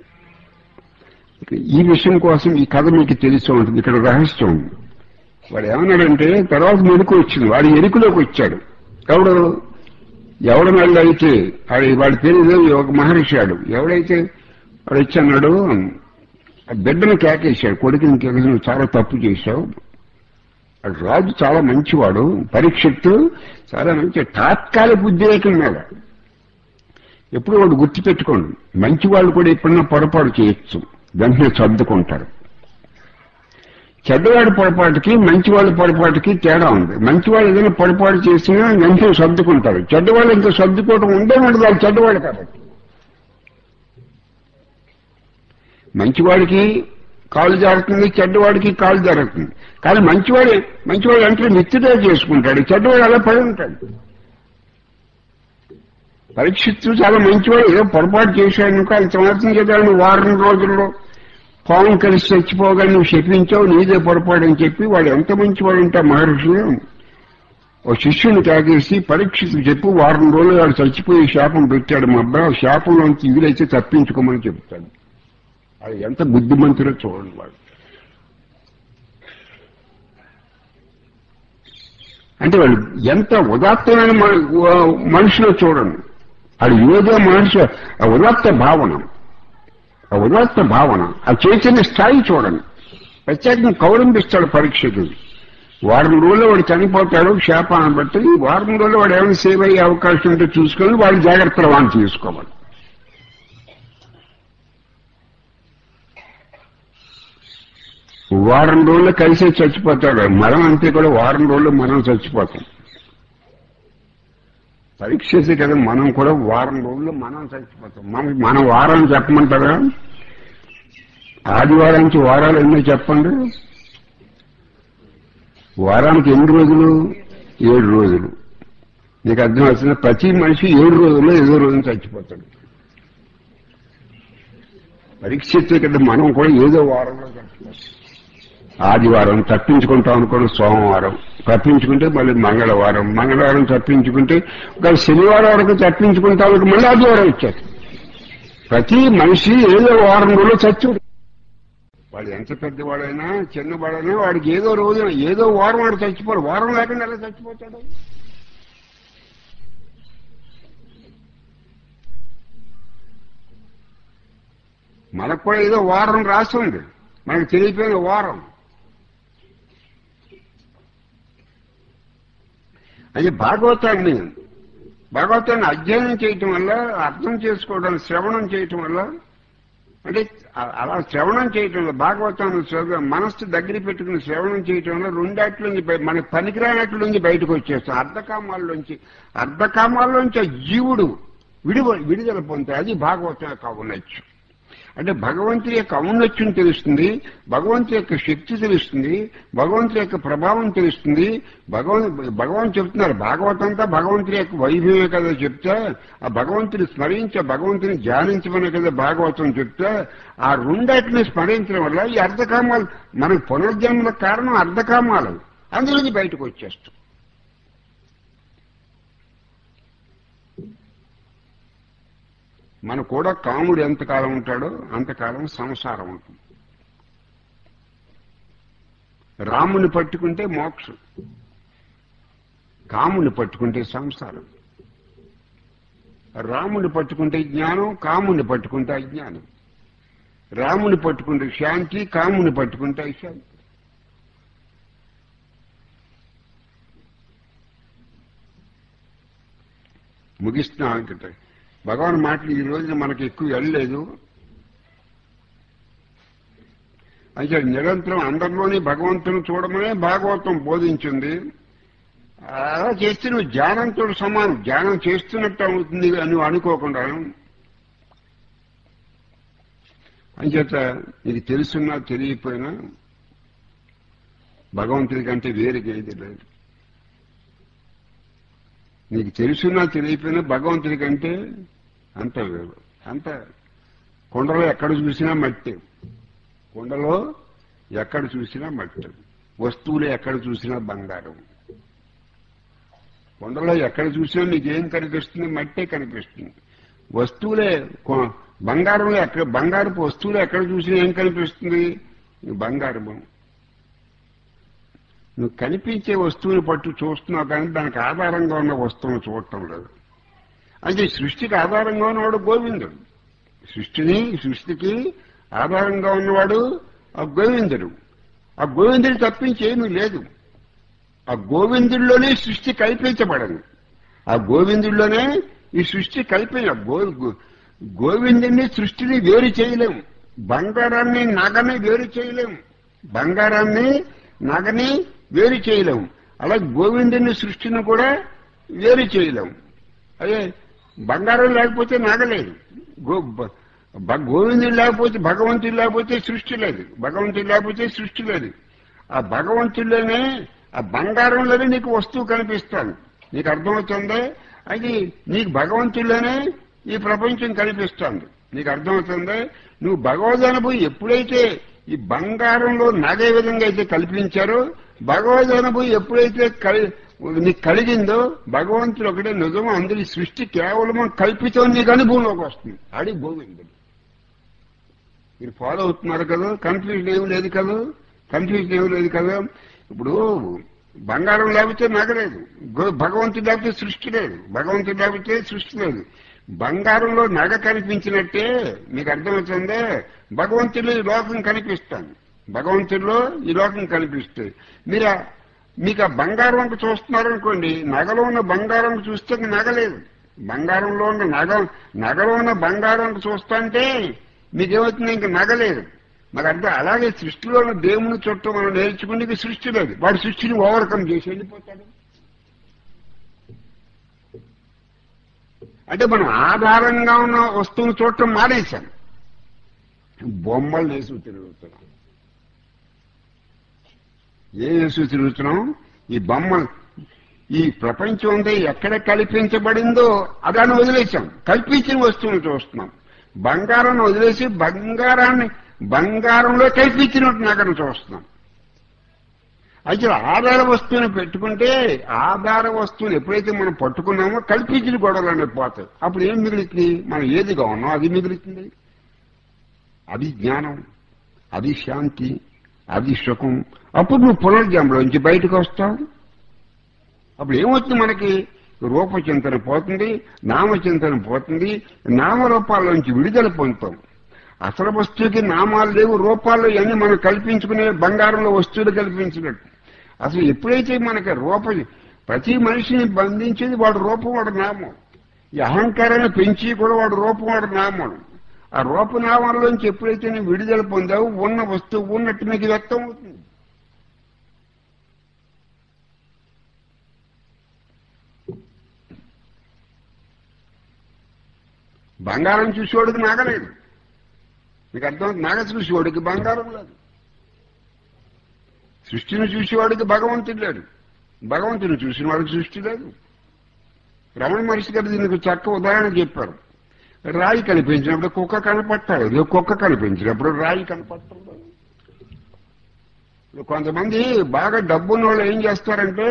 ఈ విషయం కోసం ఈ కథ మీకు తెలిసి ఉంటుంది ఇక్కడ రహస్యం ఉంది వాడు ఏమన్నాడంటే తర్వాత మెరుకు వచ్చింది వాడు ఎరుకులోకి వచ్చాడు ఎవడు ఎవడనళ్ళు అయితే ఆడు వాడి పేరు ఏదో ఒక మహర్షి ఆడు ఎవడైతే వాడు వచ్చి అన్నాడు ఆ బిడ్డను కేకేశాడు కొడుకుని కేకేసి నువ్వు చాలా తప్పు చేశావు వాడు రాజు చాలా మంచివాడు పరీక్షిత్తు చాలా మంచి తాత్కాలిక ఉద్రేకం మీద ఎప్పుడు వాడు గుర్తుపెట్టుకోండి మంచి వాళ్ళు కూడా ఎప్పుడన్నా పొరపాటు చేయొచ్చు వెంటనే సర్దుకుంటారు చెడ్డవాడి పొరపాటుకి మంచివాళ్ళ పొరపాటుకి తేడా ఉంది మంచివాళ్ళు ఏదైనా పొరపాటు చేసినా వెంటనే సర్దుకుంటారు చెడ్డవాళ్ళు ఇంకా సర్దుకోవడం ఉండే ఉండదు వాళ్ళు చెడ్డవాడు కాబట్టి మంచివాడికి కాలు జారుతుంది చెడ్డవాడికి కాలు జారుతుంది కానీ మంచివాడు మంచివాడు అంటే మిత్రుడే చేసుకుంటాడు చెడ్డవాడు అలా పడి ఉంటాడు పరీక్షిత్తు చాలా మంచివాడు ఏదో పొరపాటు చేశాడు ఇంకా ఆయన సంవత్సరం చేద్దాను వారం రోజుల్లో పాము కలిసి చచ్చిపోగా నువ్వు శపించావు నీదే పొరపాటు అని చెప్పి వాడు ఎంత మంచివాడు ఉంటే మహర్షి ఓ శిష్యుని తాగేసి పరీక్షితు చెప్పి వారం రోజులు వాడు చచ్చిపోయి శాపం పెట్టాడు మా అబ్బాయి ఆ శాపంలోంచి వీలైతే తప్పించుకోమని చెప్తాడు అది ఎంత బుద్ధిమంతుడో చూడండి వాడు అంటే వాళ్ళు ఎంత ఉదాత్తమైన మ- మనుషులో చూడండి అది ఏదో మనిషి ఆ ఉదాత్త భావన ఆ ఉదాత్త భావన ఆ చేసిన స్థాయి చూడండి ప్రత్యేకంగా కౌరంభిస్తాడు పరీక్షకు వారం రోజుల్లో వాడు చనిపోతాడు శాపాన్ని బట్టి వారం రోజుల్లో వాడు ఏమైనా సేవ్ అయ్యే అవకాశం ఉంటే చూసుకొని వాడు జాగ్రత్తలు వాడిని తీసుకోవాలి వారం రోజుల్లో కలిసే చచ్చిపోతాడు మరం అంతే కూడా వారం రోజుల్లో మనం చచ్చిపోతాం పరీక్షేసి కదా మనం కూడా వారం రోజుల్లో మనం చచ్చిపోతాం మనం మన వారం చెప్పమంటారా ఆదివారం నుంచి వారాలు ఎన్నో చెప్పండి వారానికి ఎన్ని రోజులు ఏడు రోజులు నీకు అర్థం వచ్చిన ప్రతి మనిషి ఏడు రోజుల్లో ఏదో రోజున చచ్చిపోతాడు పరీక్షిస్తే కదా మనం కూడా ఏదో వారంలో చచ్చిపోతాం ఆదివారం తప్పించుకుంటాం అనుకోండి సోమవారం తప్పించుకుంటే మళ్ళీ మంగళవారం మంగళవారం తప్పించుకుంటే ఒక శనివారం వరకు తప్పించుకుంటాం మళ్ళీ ఆదివారం వచ్చారు ప్రతి మనిషి ఏదో వారం రోజులు చచ్చుడు వాడు ఎంత పెద్దవాడైనా చిన్నవాడైనా వాడికి ఏదో రోజున ఏదో వారం వాడు చచ్చిపోడు వారం లేకుండా ఎలా చచ్చిపోతాడు మనకు కూడా ఏదో వారం రాసి ఉంది మనకు తెలియపోయిన వారం అది భాగవతాన్ని భాగవతాన్ని అధ్యయనం చేయటం వల్ల అర్థం చేసుకోవడం శ్రవణం చేయటం వల్ల అంటే అ- అలా శ్రవణం చేయటం వల్ల భాగవతాన్ని శ్రవ- మనస్సు దగ్గర పెట్టుకుని శ్రవణం చేయటం వల్ల రెండాట్లోంచి బయ- మనకి పనికిరానట్లోంచి బయటకు వచ్చేస్తాం అర్ధకామాల్లోంచి అర్ధకామాల్లోంచి ఆ జీవుడు విడువ విడుదల పొందుతాయి అది భాగవతం యొక్క ఔన్నత్యం అంటే భగవంతుడి యొక్క ఔన్నత్యం తెలుస్తుంది భగవంతుడి యొక్క శక్తి తెలుస్తుంది భగవంతుడి యొక్క ప్రభావం తెలుస్తుంది భగవన్ భగవాన్ చెప్తున్నారు భాగవతంతా భగవంతుడి యొక్క వైభవమే కదా చెప్తే ఆ భగవంతుని స్మరించే భగవంతుని ధ్యానించమనే కదా భాగవతం చెప్తే ఆ రెండాటిని స్మరించడం వల్ల ఈ అర్ధకామాలు మనకు పునర్జన్మల కారణం అర్ధకామాలు అందులోంచి బయటకు వచ్చేస్తాం మన కూడా కాముడు ఎంతకాలం ఉంటాడో అంతకాలం సంసారం ఉంటుంది రాముని పట్టుకుంటే మోక్షం కాముని పట్టుకుంటే సంసారం రాముని పట్టుకుంటే జ్ఞానం కాముని పట్టుకుంటే అజ్ఞానం రాముని పట్టుకుంటే శాంతి కాముని పట్టుకుంటే అశాంతి ముగిస్తున్నా అనుకుంటా భగవాన్ మాటలు ఈ రోజున మనకి ఎక్కువ వెళ్ళలేదు అయితే నిరంతరం అందరిలోని భగవంతుని చూడమనే భాగవతం బోధించింది అలా చేస్తే నువ్వు ధ్యానంతో సమానం ధ్యానం చేస్తున్నట్టు అవుతుంది అని నువ్వు అనుకోకుండా అంచేత నీకు తెలుసున్నా తెలియకపోయినా భగవంతుడి కంటే వేరుగా ఏది లేదు నీకు తెలుసున్నా తెలియకపోయినా భగవంతుడి కంటే అంత వేరు అంత కొండలో ఎక్కడ చూసినా మట్టి కొండలో ఎక్కడ చూసినా మట్టి వస్తువులు ఎక్కడ చూసినా బంగారం కొండలో ఎక్కడ చూసినా నీకేం కనిపిస్తుంది మట్టే కనిపిస్తుంది వస్తువులే కొ- బంగారంలో ఎక్కడ బంగారపు వస్తువులు ఎక్కడ చూసినా ఏం కనిపిస్తుంది బంగారము నువ్వు కనిపించే వస్తువుని పట్టు చూస్తున్నావు కానీ దానికి ఆధారంగా ఉన్న వస్తువును చూడటం లేదు అంటే సృష్టికి ఆధారంగా ఉన్నవాడు గోవిందుడు సృష్టిని సృష్టికి ఆధారంగా ఉన్నవాడు ఆ గోవిందుడు ఆ గోవిందుడు తప్పించి ఏమీ లేదు ఆ గోవిందుడిలోనే సృష్టి కల్పించబడదు ఆ గోవిందుడిలోనే ఈ సృష్టి కల్పించ గో గో- గోవిందుడిని సృష్టిని వేరు చేయలేము బంగారాన్ని నగని వేరు చేయలేము బంగారాన్ని నగని వేరు చేయలేము అలాగే గోవిందుని సృష్టిని కూడా వేరు చేయలేము అదే బంగారం లేకపోతే నగలేదు గో బ- బ- గోవిందుడు లేకపోతే భగవంతుడు లేకపోతే సృష్టి లేదు భగవంతుడు లేకపోతే సృష్టి లేదు ఆ భగవంతుడిలోనే ఆ బంగారంలోనే నీకు వస్తువు కనిపిస్తాను నీకు అర్థమవుతుందే అది నీకు భగవంతుడిలోనే ఈ ప్రపంచం కనిపిస్తుంది నీకు అర్థమవుతుందే నువ్వు భగవద్ అనుభవం ఎప్పుడైతే ఈ బంగారంలో నగే విధంగా అయితే కల్పించారో భగవద్ అనుభవం ఎప్పుడైతే కలి నీకు కలిగిందో భగవంతుడు ఒకటే నిజం అందులో ఈ సృష్టి కేవలం కల్పితం నీకు అనుభవంలోకి వస్తుంది అది గోవిందుడు మీరు ఫాలో అవుతున్నారు కదా కన్ఫ్యూజన్ ఏమి లేదు కదా కన్ఫ్యూజన్ ఏమి లేదు కదా ఇప్పుడు బంగారం లేకపోతే నగలేదు గో- భగవంతుడు లేకపోతే సృష్టి లేదు భగవంతుడు లేకపోతే సృష్టి లేదు బంగారంలో నగ కనిపించినట్టే మీకు అర్థమవుతుందే భగవంతుడిలో ఈ లోకం కనిపిస్తాను భగవంతుడిలో ఈ లోకం కనిపిస్తుంది మీరు ఆ- మీకు ఆ బంగారం వంక చూస్తున్నారు అనుకోండి నగలో ఉన్న బంగారం వంక చూస్తే ఇంక నగలేదు బంగారంలో ఉన్న నగ నగలో ఉన్న బంగారం వంక చూస్తుంటే మీకేమవుతుంది ఇంక నగలేదు మాకు అర్థం అలాగే సృష్టిలో ఉన్న దేవుని చుట్టూ మనం నేర్చుకుంటే ఇంక సృష్టి లేదు వాడు సృష్టిని ఓవర్కమ్ చేసి వెళ్ళిపోతాడు అంటే మనం ఆధారంగా ఉన్న వస్తువును చూడటం మానేశాం బొమ్మలు వేసి తిరుగుతున్నాం ఏ వేసి తిరుగుతున్నాం ఈ బొమ్మలు ఈ ప్రపంచం అంతా ఎక్కడ కల్పించబడిందో అదాన్ని వదిలేశాం కల్పించిన వస్తువును చూస్తున్నాం బంగారాన్ని వదిలేసి బంగారాన్ని బంగారంలో కల్పించినట్టు నగరం చూస్తున్నాం అయితే ఆధార వస్తువుని పెట్టుకుంటే ఆధార వస్తువుని ఎప్పుడైతే మనం పట్టుకున్నామో కల్పించిన గొడవలు అనేవి పోతాయి అప్పుడు ఏం మిగులుతుంది మనం ఏదిగా ఉన్నాం అది మిగులుతుంది అది జ్ఞానం అది శాంతి అది సుఖం అప్పుడు నువ్వు పునర్జంలోంచి బయటకు వస్తావు అప్పుడు ఏమవుతుంది మనకి రూపచింతన పోతుంది నామచింతన పోతుంది నామరూపాల్లోంచి విడుదల పొందుతాం అసలు వస్తువుకి నామాలు లేవు రూపాలు ఇవన్నీ మనం కల్పించుకునే బంగారంలో వస్తువులు కల్పించినట్టు అసలు ఎప్పుడైతే మనకి రూప ప్రతి మనిషిని బంధించేది వాడు రూపం వాడు నామం ఈ అహంకారాన్ని పెంచి కూడా వాడు రూపం వాడు నామం ఆ రూపనామాల్లోంచి ఎప్పుడైతే నువ్వు విడుదల పొందావు ఉన్న వస్తువు ఉన్నట్టు మీకు వ్యక్తం అవుతుంది బంగారం చూసేవాడికి నాగలేదు మీకు అర్థం నాగ చూసేవాడికి బంగారం లేదు సృష్టిని చూసేవాడికి భగవంతుడు లేడు భగవంతుని చూసిన వాడికి సృష్టి లేదు రమణ మహర్షి గారు దీనికి చక్క ఉదాహరణ చెప్పారు రాయి కనిపించినప్పుడు కుక్క కనపట్టాలి ఇదిగో కుక్క కనిపించినప్పుడు రాయి కనపట్టడం లేదు. ఇప్పుడు కొంతమంది బాగా డబ్బున్న వాళ్ళు ఏం చేస్తారంటే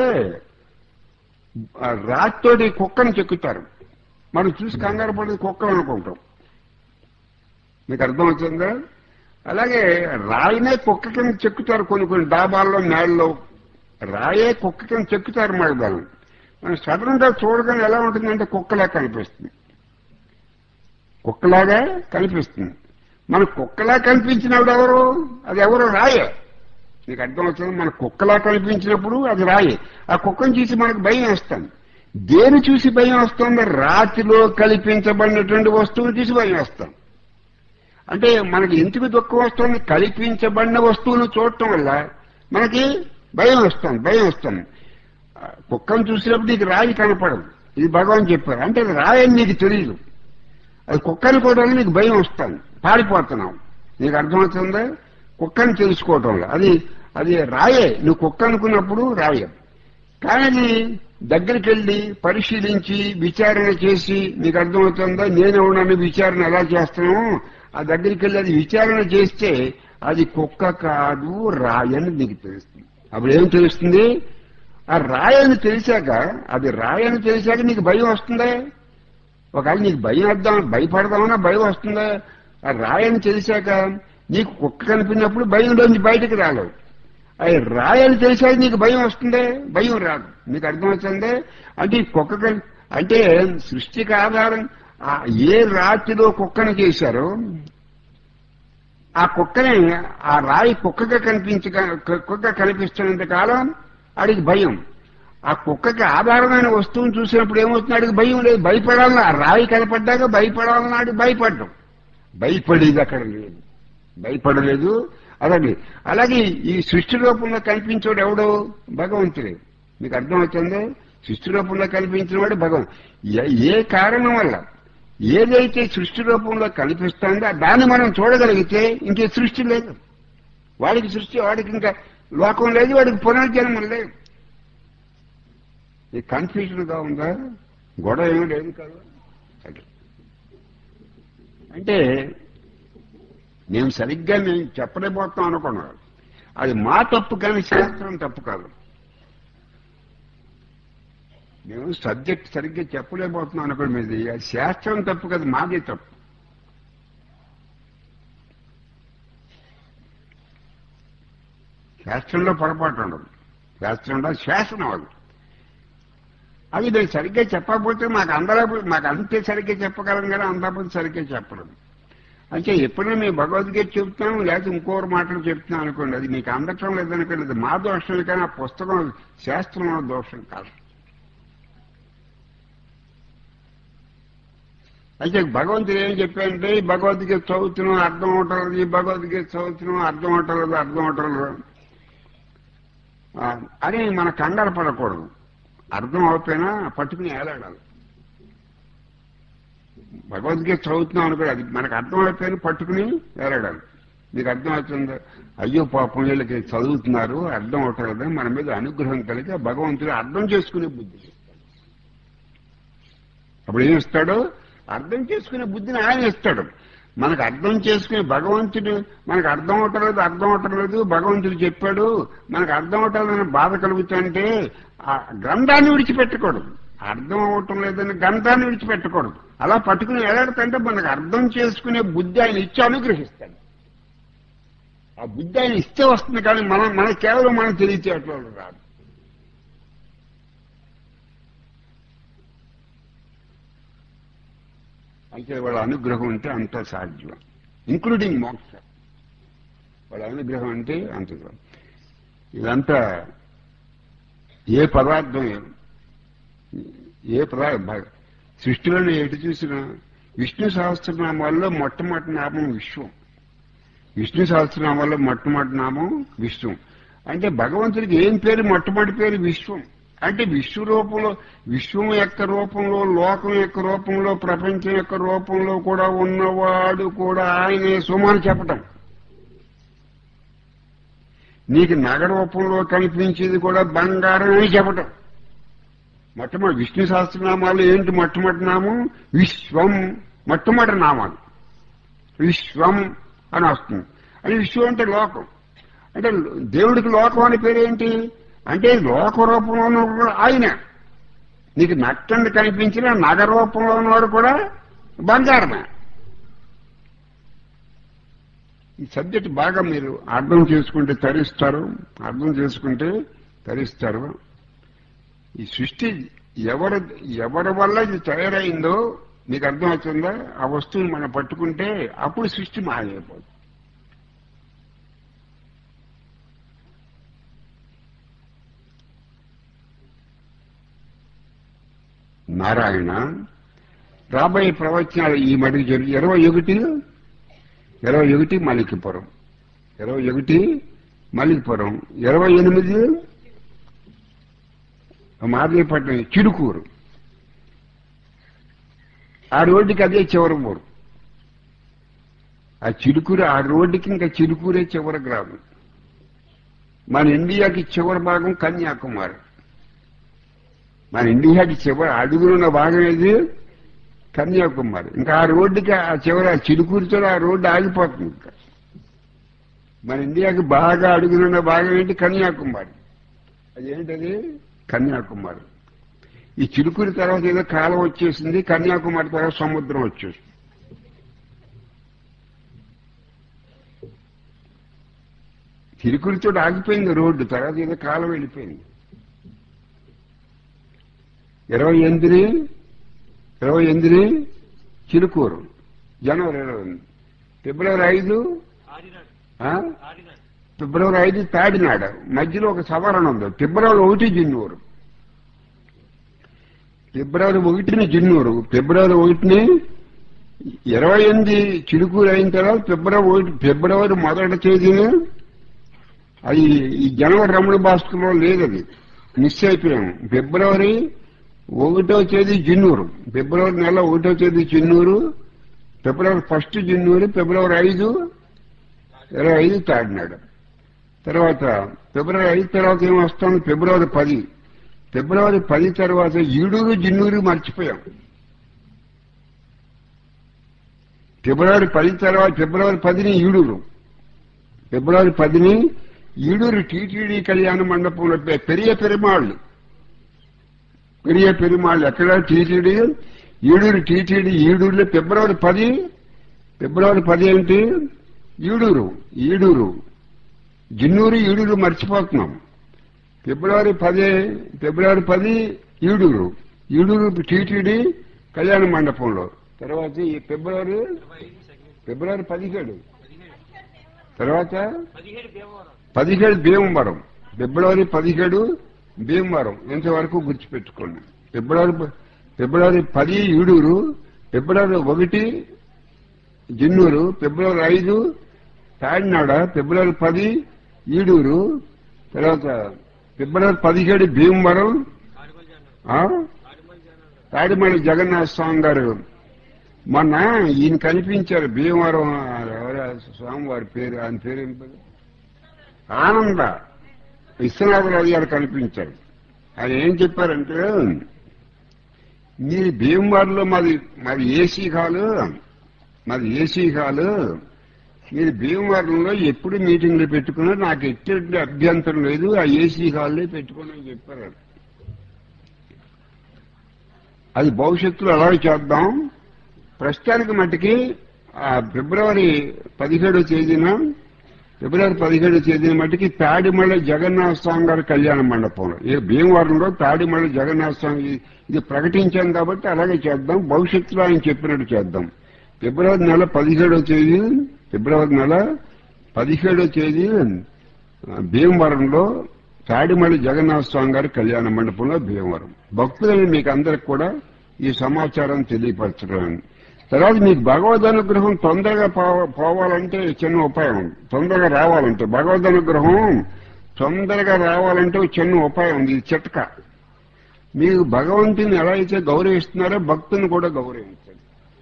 ఆ రాతితోటి కుక్కను చెక్కుతారు మనం చూసి కంగారు పడేది కుక్కలు అనుకుంటాం మీకు అర్థమవుతుందా అలాగే రాయినే కుక్క కింద చెక్కుతారు కొన్ని కొన్ని డాబాల్లో మేళ్ళలో రాయే కుక్క కింద చెక్కుతారు మగదాన్ని మనం సడన్ గా చూడగానే ఎలా ఉంటుందంటే కుక్కలా కనిపిస్తుంది కుక్కలాగా కనిపిస్తుంది మన కుక్కలా కనిపించినప్పుడు ఎవరు అది ఎవరు రాయే నీకు అర్థమవుతుంది మన కుక్కలా కనిపించినప్పుడు అది రాయే ఆ కుక్కను చూసి మనకు భయం వేస్తాం దేని చూసి భయం వస్తుంది రాతిలో కల్పించబడినటువంటి వస్తువుని చూసి భయం వేస్తాం అంటే మనకి ఎందుకు దుఃఖం వస్తుంది కల్పించబడిన వస్తువును చూడటం వల్ల మనకి భయం వస్తుంది భయం వస్తుంది ఆ, కుక్కను చూసినప్పుడు నీకు రాయి కనపడదు ఇది భగవాన్ చెప్పారు అంటే అది రాయని నీకు తెలియదు అది కుక్కని కూడా నీకు భయం వస్తుంది పారిపోతున్నావు నీకు అర్థమవుతుందా కుక్కని తెలుసుకోవటంలో అది అది రాయే నువ్వు కుక్క అనుకున్నప్పుడు రాయే కానీ అది దగ్గరికి వెళ్ళి పరిశీలించి విచారణ చేసి నీకు అర్థమవుతుందా నేనెవడని విచారణ ఎలా చేస్తాను ఆ దగ్గరికి వెళ్ళి అది విచారణ చేస్తే అది కుక్క కాదు రాయని నీకు తెలుస్తుంది అప్పుడు ఏం తెలుస్తుంది ఆ రాయని తెలిసాక అది రాయని తెలిసాక నీకు భయం వస్తుందా ఒకవేళ నీకు భయం వద్దాం భయపడదామన్నా భయం వస్తుందా ఆ రాయని తెలిసాక నీకు కుక్క కనిపినప్పుడు భయంలోంచి బయటకు రాలేవు అది రాయని తెలిసాక నీకు భయం వస్తుందే భయం రాదు నీకు అర్థమవుతుందే అంటే ఈ కుక్క కని- అంటే సృష్టికి ఆధారం ఆ ఏ రాతిలో కుక్కను చేశారో ఆ కుక్కని ఆ రాయి కుక్కగా కనిపించ కుక్క కనిపిస్తున్నంత కాలం అడిగి భయం ఆ కుక్కకి ఆధారమైన వస్తువును చూసినప్పుడు ఏమవుతుంది అడిగి భయం లేదు భయపడాలని ఆ రాయి కనపడ్డాక భయపడాలని అడిగి భయపడ్డం భయపడేది అక్కడ లేదు భయపడలేదు అలాగే అలాగే ఈ సృష్టి రూపంలో కనిపించాడు ఎవడో భగవంతుడే మీకు అర్థమవుతుందో సృష్టి రూపంలో కనిపించిన వాడు భగవంతు ఏ- ఏ కారణం వల్ల ఏదైతే సృష్టి రూపంలో కనిపిస్తుందో దాన్ని మనం చూడగలిగితే ఇంకే సృష్టి లేదు వాడికి సృష్టి వాడికి ఇంకా లోకం లేదు వాడికి పునర్జన్మం లేదు ఈ కన్ఫ్యూజన్ గా ఉందా గొడవ ఏమీ లేదు కదా సరే. అంటే మేము సరిగ్గా మేము చెప్పలేకపోతాం అనుకున్నాను అది మా తప్పు కానీ శాస్త్రం తప్పు కాదు మేము సబ్జెక్ట్ సరిగ్గా చెప్పలేకపోతున్నాం అనుకోండి మీది అది శాస్త్రం తప్పు కదా మాదే తప్పు శాస్త్రంలో పొరపాటు ఉండదు శాస్త్రంలో శాసనం అది అది నేను సరిగ్గా చెప్పకపోతే మాకు అందరూ మాకు అంతే సరిగ్గా చెప్పగలం కానీ అందకపోతే సరిగ్గా చెప్పడం అంటే ఎప్పుడైనా మేము భగవద్గీత చెప్తాం లేకపోతే ఇంకోరు మాటలు చెప్తున్నాం అనుకోండి అది మీకు అందటం లేదనుకోండి అది మా దోషం కానీ ఆ పుస్తకం శాస్త్రంలో దోషం కాదు అయితే భగవంతుడు ఏం చెప్పారంటే ఈ భగవద్గీత చదువుతున్నాం అర్థం అవటలేదు ఈ భగవద్గీత చదువుతున్నాం అర్థం అవటలేదు అర్థం అవటలేదు ఆ, అని మన కంగారు పడకూడదు అర్థం అవకపోయినా పట్టుకుని ఏలాడాలి భగవద్గీత చదువుతున్నాం అనుకోండి అది మనకు అర్థం అయిపోయినా పట్టుకుని ఏలాడాలి మీకు అర్థం అవుతుందా అయ్యో పాపం వీళ్ళకి చదువుతున్నారు అర్థం అవటలేదు మన మీద అనుగ్రహం కలిగి ఆ భగవంతుడు అర్థం చేసుకునే బుద్ధి ఇస్తాడు. అప్పుడు ఏం ఇస్తాడు అర్థం చేసుకునే బుద్ధిని ఆయన ఇస్తాడు మనకు అర్థం చేసుకునే భగవంతుడు మనకు అర్థం అవటం లేదు అర్థం అవటం లేదు భగవంతుడు చెప్పాడు మనకు అర్థం అవటం లేదని బాధ కలుగుతుంటే ఆ గ్రంథాన్ని విడిచిపెట్టకూడదు అర్థం అవటం లేదని గ్రంథాన్ని విడిచిపెట్టకూడదు అలా పట్టుకుని ఎలాడుతుంటే మనకు అర్థం చేసుకునే బుద్ధి ఆయన ఇచ్చి అనుగ్రహిస్తాడు ఆ బుద్ధి ఆయన ఇస్తే వస్తుంది కానీ మనం మనకు కేవలం మనం తెలియచేయటం రాదు అయితే వాళ్ళ అనుగ్రహం ఉంటే అంత సాధ్యం ఇంక్లూడింగ్ మోక్ష వాళ్ళ అనుగ్రహం అంటే అంత సాధ్యం. ఇదంతా ఏ పదార్థం ఏ పదార్థం సృష్టిలోనే ఎటు చూసినా విష్ణు సహస్రనామాల్లో మొట్టమొదటి నామం విశ్వం విష్ణు సహస్రనామాల్లో మొట్టమొదటి నామం విశ్వం అంటే భగవంతుడికి ఏం పేరు మొట్టమొదటి పేరు విశ్వం అంటే విశ్వ రూపంలో విశ్వం యొక్క రూపంలో లోకం యొక్క రూపంలో ప్రపంచం యొక్క రూపంలో కూడా ఉన్నవాడు కూడా ఆయనే సుమని చెప్పటం నీకు నగ రూపంలో కనిపించేది కూడా బంగారం అని చెప్పటం మొట్టమొదటి విష్ణు సహస్రనామాలు ఏంటి మొట్టమొదటి నామం విశ్వం మొట్టమొదటి నామాలు విశ్వం అని వస్తుంది అది విశ్వం అంటే లోకం అంటే దేవుడికి లోకం అనే పేరు ఏంటి అంటే లోక రూపంలో ఉన్నవాడు కూడా ఆయన నీకు నట్టండి కనిపించిన నగ రూపంలో ఉన్నవాడు కూడా బంగారమే ఈ సబ్జెక్ట్ బాగా మీరు అర్థం చేసుకుంటే తరిస్తారు అర్థం చేసుకుంటే తరిస్తారు ఈ సృష్టి ఎవరు ఎవరి వల్ల ఇది తయారైందో మీకు అర్థమవుతుందా ఆ వస్తువుని మనం పట్టుకుంటే అప్పుడు సృష్టి మాయమైపోతుంది నారాయణ రాబోయే ప్రవచనాలు ఈ మడికి జరిగి ఇరవై ఒకటి ఇరవై ఒకటి మలికిపురం ఇరవై ఒకటి మలికిపురం ఇరవై ఎనిమిది మాదేపట్నం చిరుకూరు ఆ రోడ్డుకి అదే చివరి ఊరు ఆ చిరుకూరు ఆ రోడ్డుకి ఇంకా చిరుకూరే చివరి గ్రామం మన ఇండియాకి చివరి భాగం కన్యాకుమారి మన ఇండియాకి చివరి అడుగులున్న భాగం ఏది కన్యాకుమారి ఇంకా ఆ రోడ్డుకి ఆ చివరి ఆ చిరుకూరుతో ఆ రోడ్డు ఆగిపోతుంది ఇంకా మన ఇండియాకి బాగా అడుగులున్న భాగం ఏంటి కన్యాకుమారి అదేంటది కన్యాకుమారి ఈ చిరుకూరి తర్వాత ఏదో కాలం వచ్చేసింది కన్యాకుమారి తర్వాత సముద్రం వచ్చేసింది చిరుకురితో ఆగిపోయింది రోడ్డు తర్వాత ఏదో కాలం వెళ్ళిపోయింది ఇరవై ఎనిమిది ఇరవై ఎనిమిది చిలుకూరు జనవరి ఇరవై ఎనిమిది ఫిబ్రవరి ఐదు ఆ? ఫిబ్రవరి ఐదు తాడినాడ మధ్యలో ఒక సవరణ ఉంది ఫిబ్రవరి ఒకటి జిన్నూరు ఫిబ్రవరి ఒకటిని జిన్నూరు ఫిబ్రవరి ఒకటిని ఇరవై ఎనిమిది చిలుకూరు అయిన తర్వాత ఫిబ్రవరి ఒకటి ఫిబ్రవరి మొదటి తేదీన అది ఈ జనవరి రమణ భాస్కర్లో లేదు అది మిస్ అయిపోయాము ఫిబ్రవరి ఒకటో తేదీ జిన్నూరు ఫిబ్రవరి నెల ఒకటో తేదీ Jinnuru February first Jinnuru February ఐదు ఇరవై ఐదు తాడినాడు తర్వాత ఫిబ్రవరి ఐదు తర్వాత ఏం వస్తుంది ఫిబ్రవరి పది ఫిబ్రవరి పది తర్వాత ఈడూరు జిన్నూరు మర్చిపోయాం ఫిబ్రవరి పది తర్వాత ఫిబ్రవరి పదిని ఈడూరు ఫిబ్రవరి పదిని ఈడూరు టీటీడీ కళ్యాణ మండపంలో పె- పెరియ పెరుమాళ్ళు పెరియ పెరుమాళ్ళు ఎక్కడ టీటీడీ ఈడూరు టీటీడీ ఈడూరులో ఫిబ్రవరి పది ఫిబ్రవరి పది ఏంటి ఈడూరు ఈడూరు జిన్నూరు ఈడూరు మర్చిపోతున్నాం ఫిబ్రవరి పది ఫిబ్రవరి పది ఈడూరు ఈడూరు టీటీడీ కళ్యాణ మండపంలో తర్వాత ఈ ఫిబ్రవరి ఫిబ్రవరి పదిహేడు తర్వాత పదిహేడు భీమవరం ఫిబ్రవరి పదిహేడు భీమవరం ఇంతవరకు గుర్తుపెట్టుకోండి ఫిబ్రవరి ప- ఫిబ్రవరి పది ఈడూరు ఫిబ్రవరి ఒకటి జిన్నూరు ఫిబ్రవరి ఐదు తాడినాడ ఫిబ్రవరి పది ఈడూరు తర్వాత ఫిబ్రవరి పదిహేడు భీమవరం ఆ? తాడిమల్లి జగన్నాథ స్వామి గారు మొన్న ఈయన కనిపించారు భీమవరం ఎవరా స్వామివారి పేరు ఆయన పేరు ఏం పేరు ఆనంద విశ్వనాథరావు గారు కనిపించారు ఆయన ఏం చెప్పారంటే మీరు భీమవరంలో మాది మాది ఏసీ హాలు మాది ఏసీ హాలు మీరు భీమవరంలో ఎప్పుడు మీటింగ్లు పెట్టుకున్నా నాకు ఎటువంటి అభ్యంతరం లేదు ఆ ఏసీ హాల్లో పెట్టుకోనని చెప్పారు అది భవిష్యత్తులో అలాగే చేద్దాం ప్రస్తుతానికి మట్టుకి ఆ ఫిబ్రవరి పదిహేడో తేదీన ఫిబ్రవరి పదిహేడో తేదీన మట్టుకి తాడిమళ్ళ జగన్నాథ స్వామి గారి కళ్యాణ మండపంలో ఈ భీమవరంలో తాడిమళ్ళ జగన్నాథ స్వామి ఇది- ఇది ప్రకటించాం కాబట్టి అలాగే చేద్దాం భవిష్యత్తులో ఆయన చెప్పినట్టు చేద్దాం ఫిబ్రవరి నెల పదిహేడో తేదీ ఫిబ్రవరి నెల పదిహేడో తేదీ ఆ, భీమవరంలో తాడిమల్లి జగన్నాథ స్వామి గారి కళ్యాణ మండపంలో భీమవరం భక్తులని మీకు అందరికి కూడా ఈ సమాచారం తెలియపరచడం తర్వాత మీకు భగవద్ అనుగ్రహం తొందరగా పో- పోవాలంటే చిన్న ఉపాయం ఉంది. తొందరగా రావాలంటే భగవద్ అనుగ్రహం తొందరగా రావాలంటే ఒక చిన్న ఉపాయం ఉంది ఇది చిట్క మీరు భగవంతుని ఎలా అయితే గౌరవిస్తున్నారో భక్తుని కూడా గౌరవించండి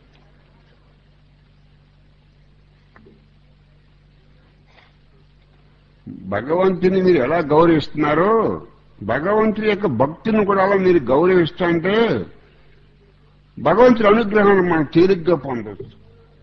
భగవంతుని మీరు ఎలా గౌరవిస్తున్నారో భగవంతుని యొక్క భక్తిని కూడా అలా మీరు గౌరవిస్తా అంటే భగవంతుడి అనుగ్రహాన్ని మనం తేలిగ్గా పొందవచ్చు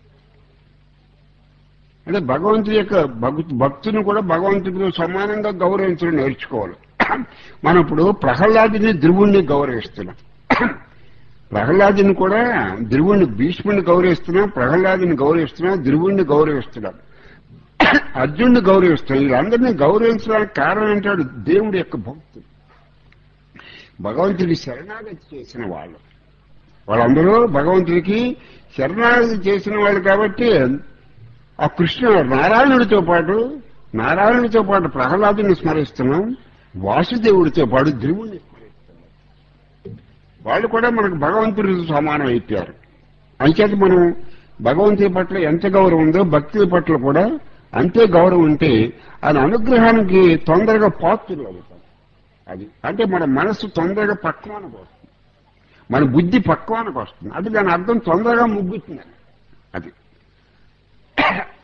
అంటే భగవంతుడి యొక్క భక్- భక్తుని కూడా భగవంతుడితో సమానంగా గౌరవించడం నేర్చుకోవాలి మనం ఇప్పుడు ప్రహ్లాదుని ధ్రువుణ్ణి గౌరవిస్తున్నాం ప్రహ్లాదుని కూడా ధ్రువుణ్ణి భీష్ముని గౌరవిస్తున్నాం ప్రహ్లాదుని గౌరవిస్తున్నాం ధ్రువుణ్ణి గౌరవిస్తున్నాం అర్జునుడిని గౌరవిస్తున్నాం వీళ్ళందరినీ గౌరవించడానికి కారణం ఏంటాడు దేవుడి యొక్క భక్తుడు భగవంతుడి శరణాగతి చేసిన వాళ్ళు వాళ్ళందరూ భగవంతుడికి శరణాగతి చేసిన వాళ్ళు కాబట్టి ఆ కృష్ణుడు నారాయణుడితో పాటు నారాయణుడితో పాటు ప్రహ్లాదుని స్మరిస్తున్నాం వాసుదేవుడితో పాటు ధ్రువుడిని స్మరిస్తున్నాం వాళ్ళు కూడా మనకు భగవంతుడితో సమానం అయిపోయారు అంచేత మనం భగవంతుడి పట్ల ఎంత గౌరవం ఉందో భక్తుల పట్ల కూడా అంతే గౌరవం ఉంటే ఆయన అనుగ్రహానికి తొందరగా పాత్రలు అవుతాం అది అంటే మన మనసు తొందరగా పక్వానికి వస్తుంది మన బుద్ధి పక్వానికి వస్తుంది అది దాని అర్థం తొందరగా ముగ్గుతుంది అది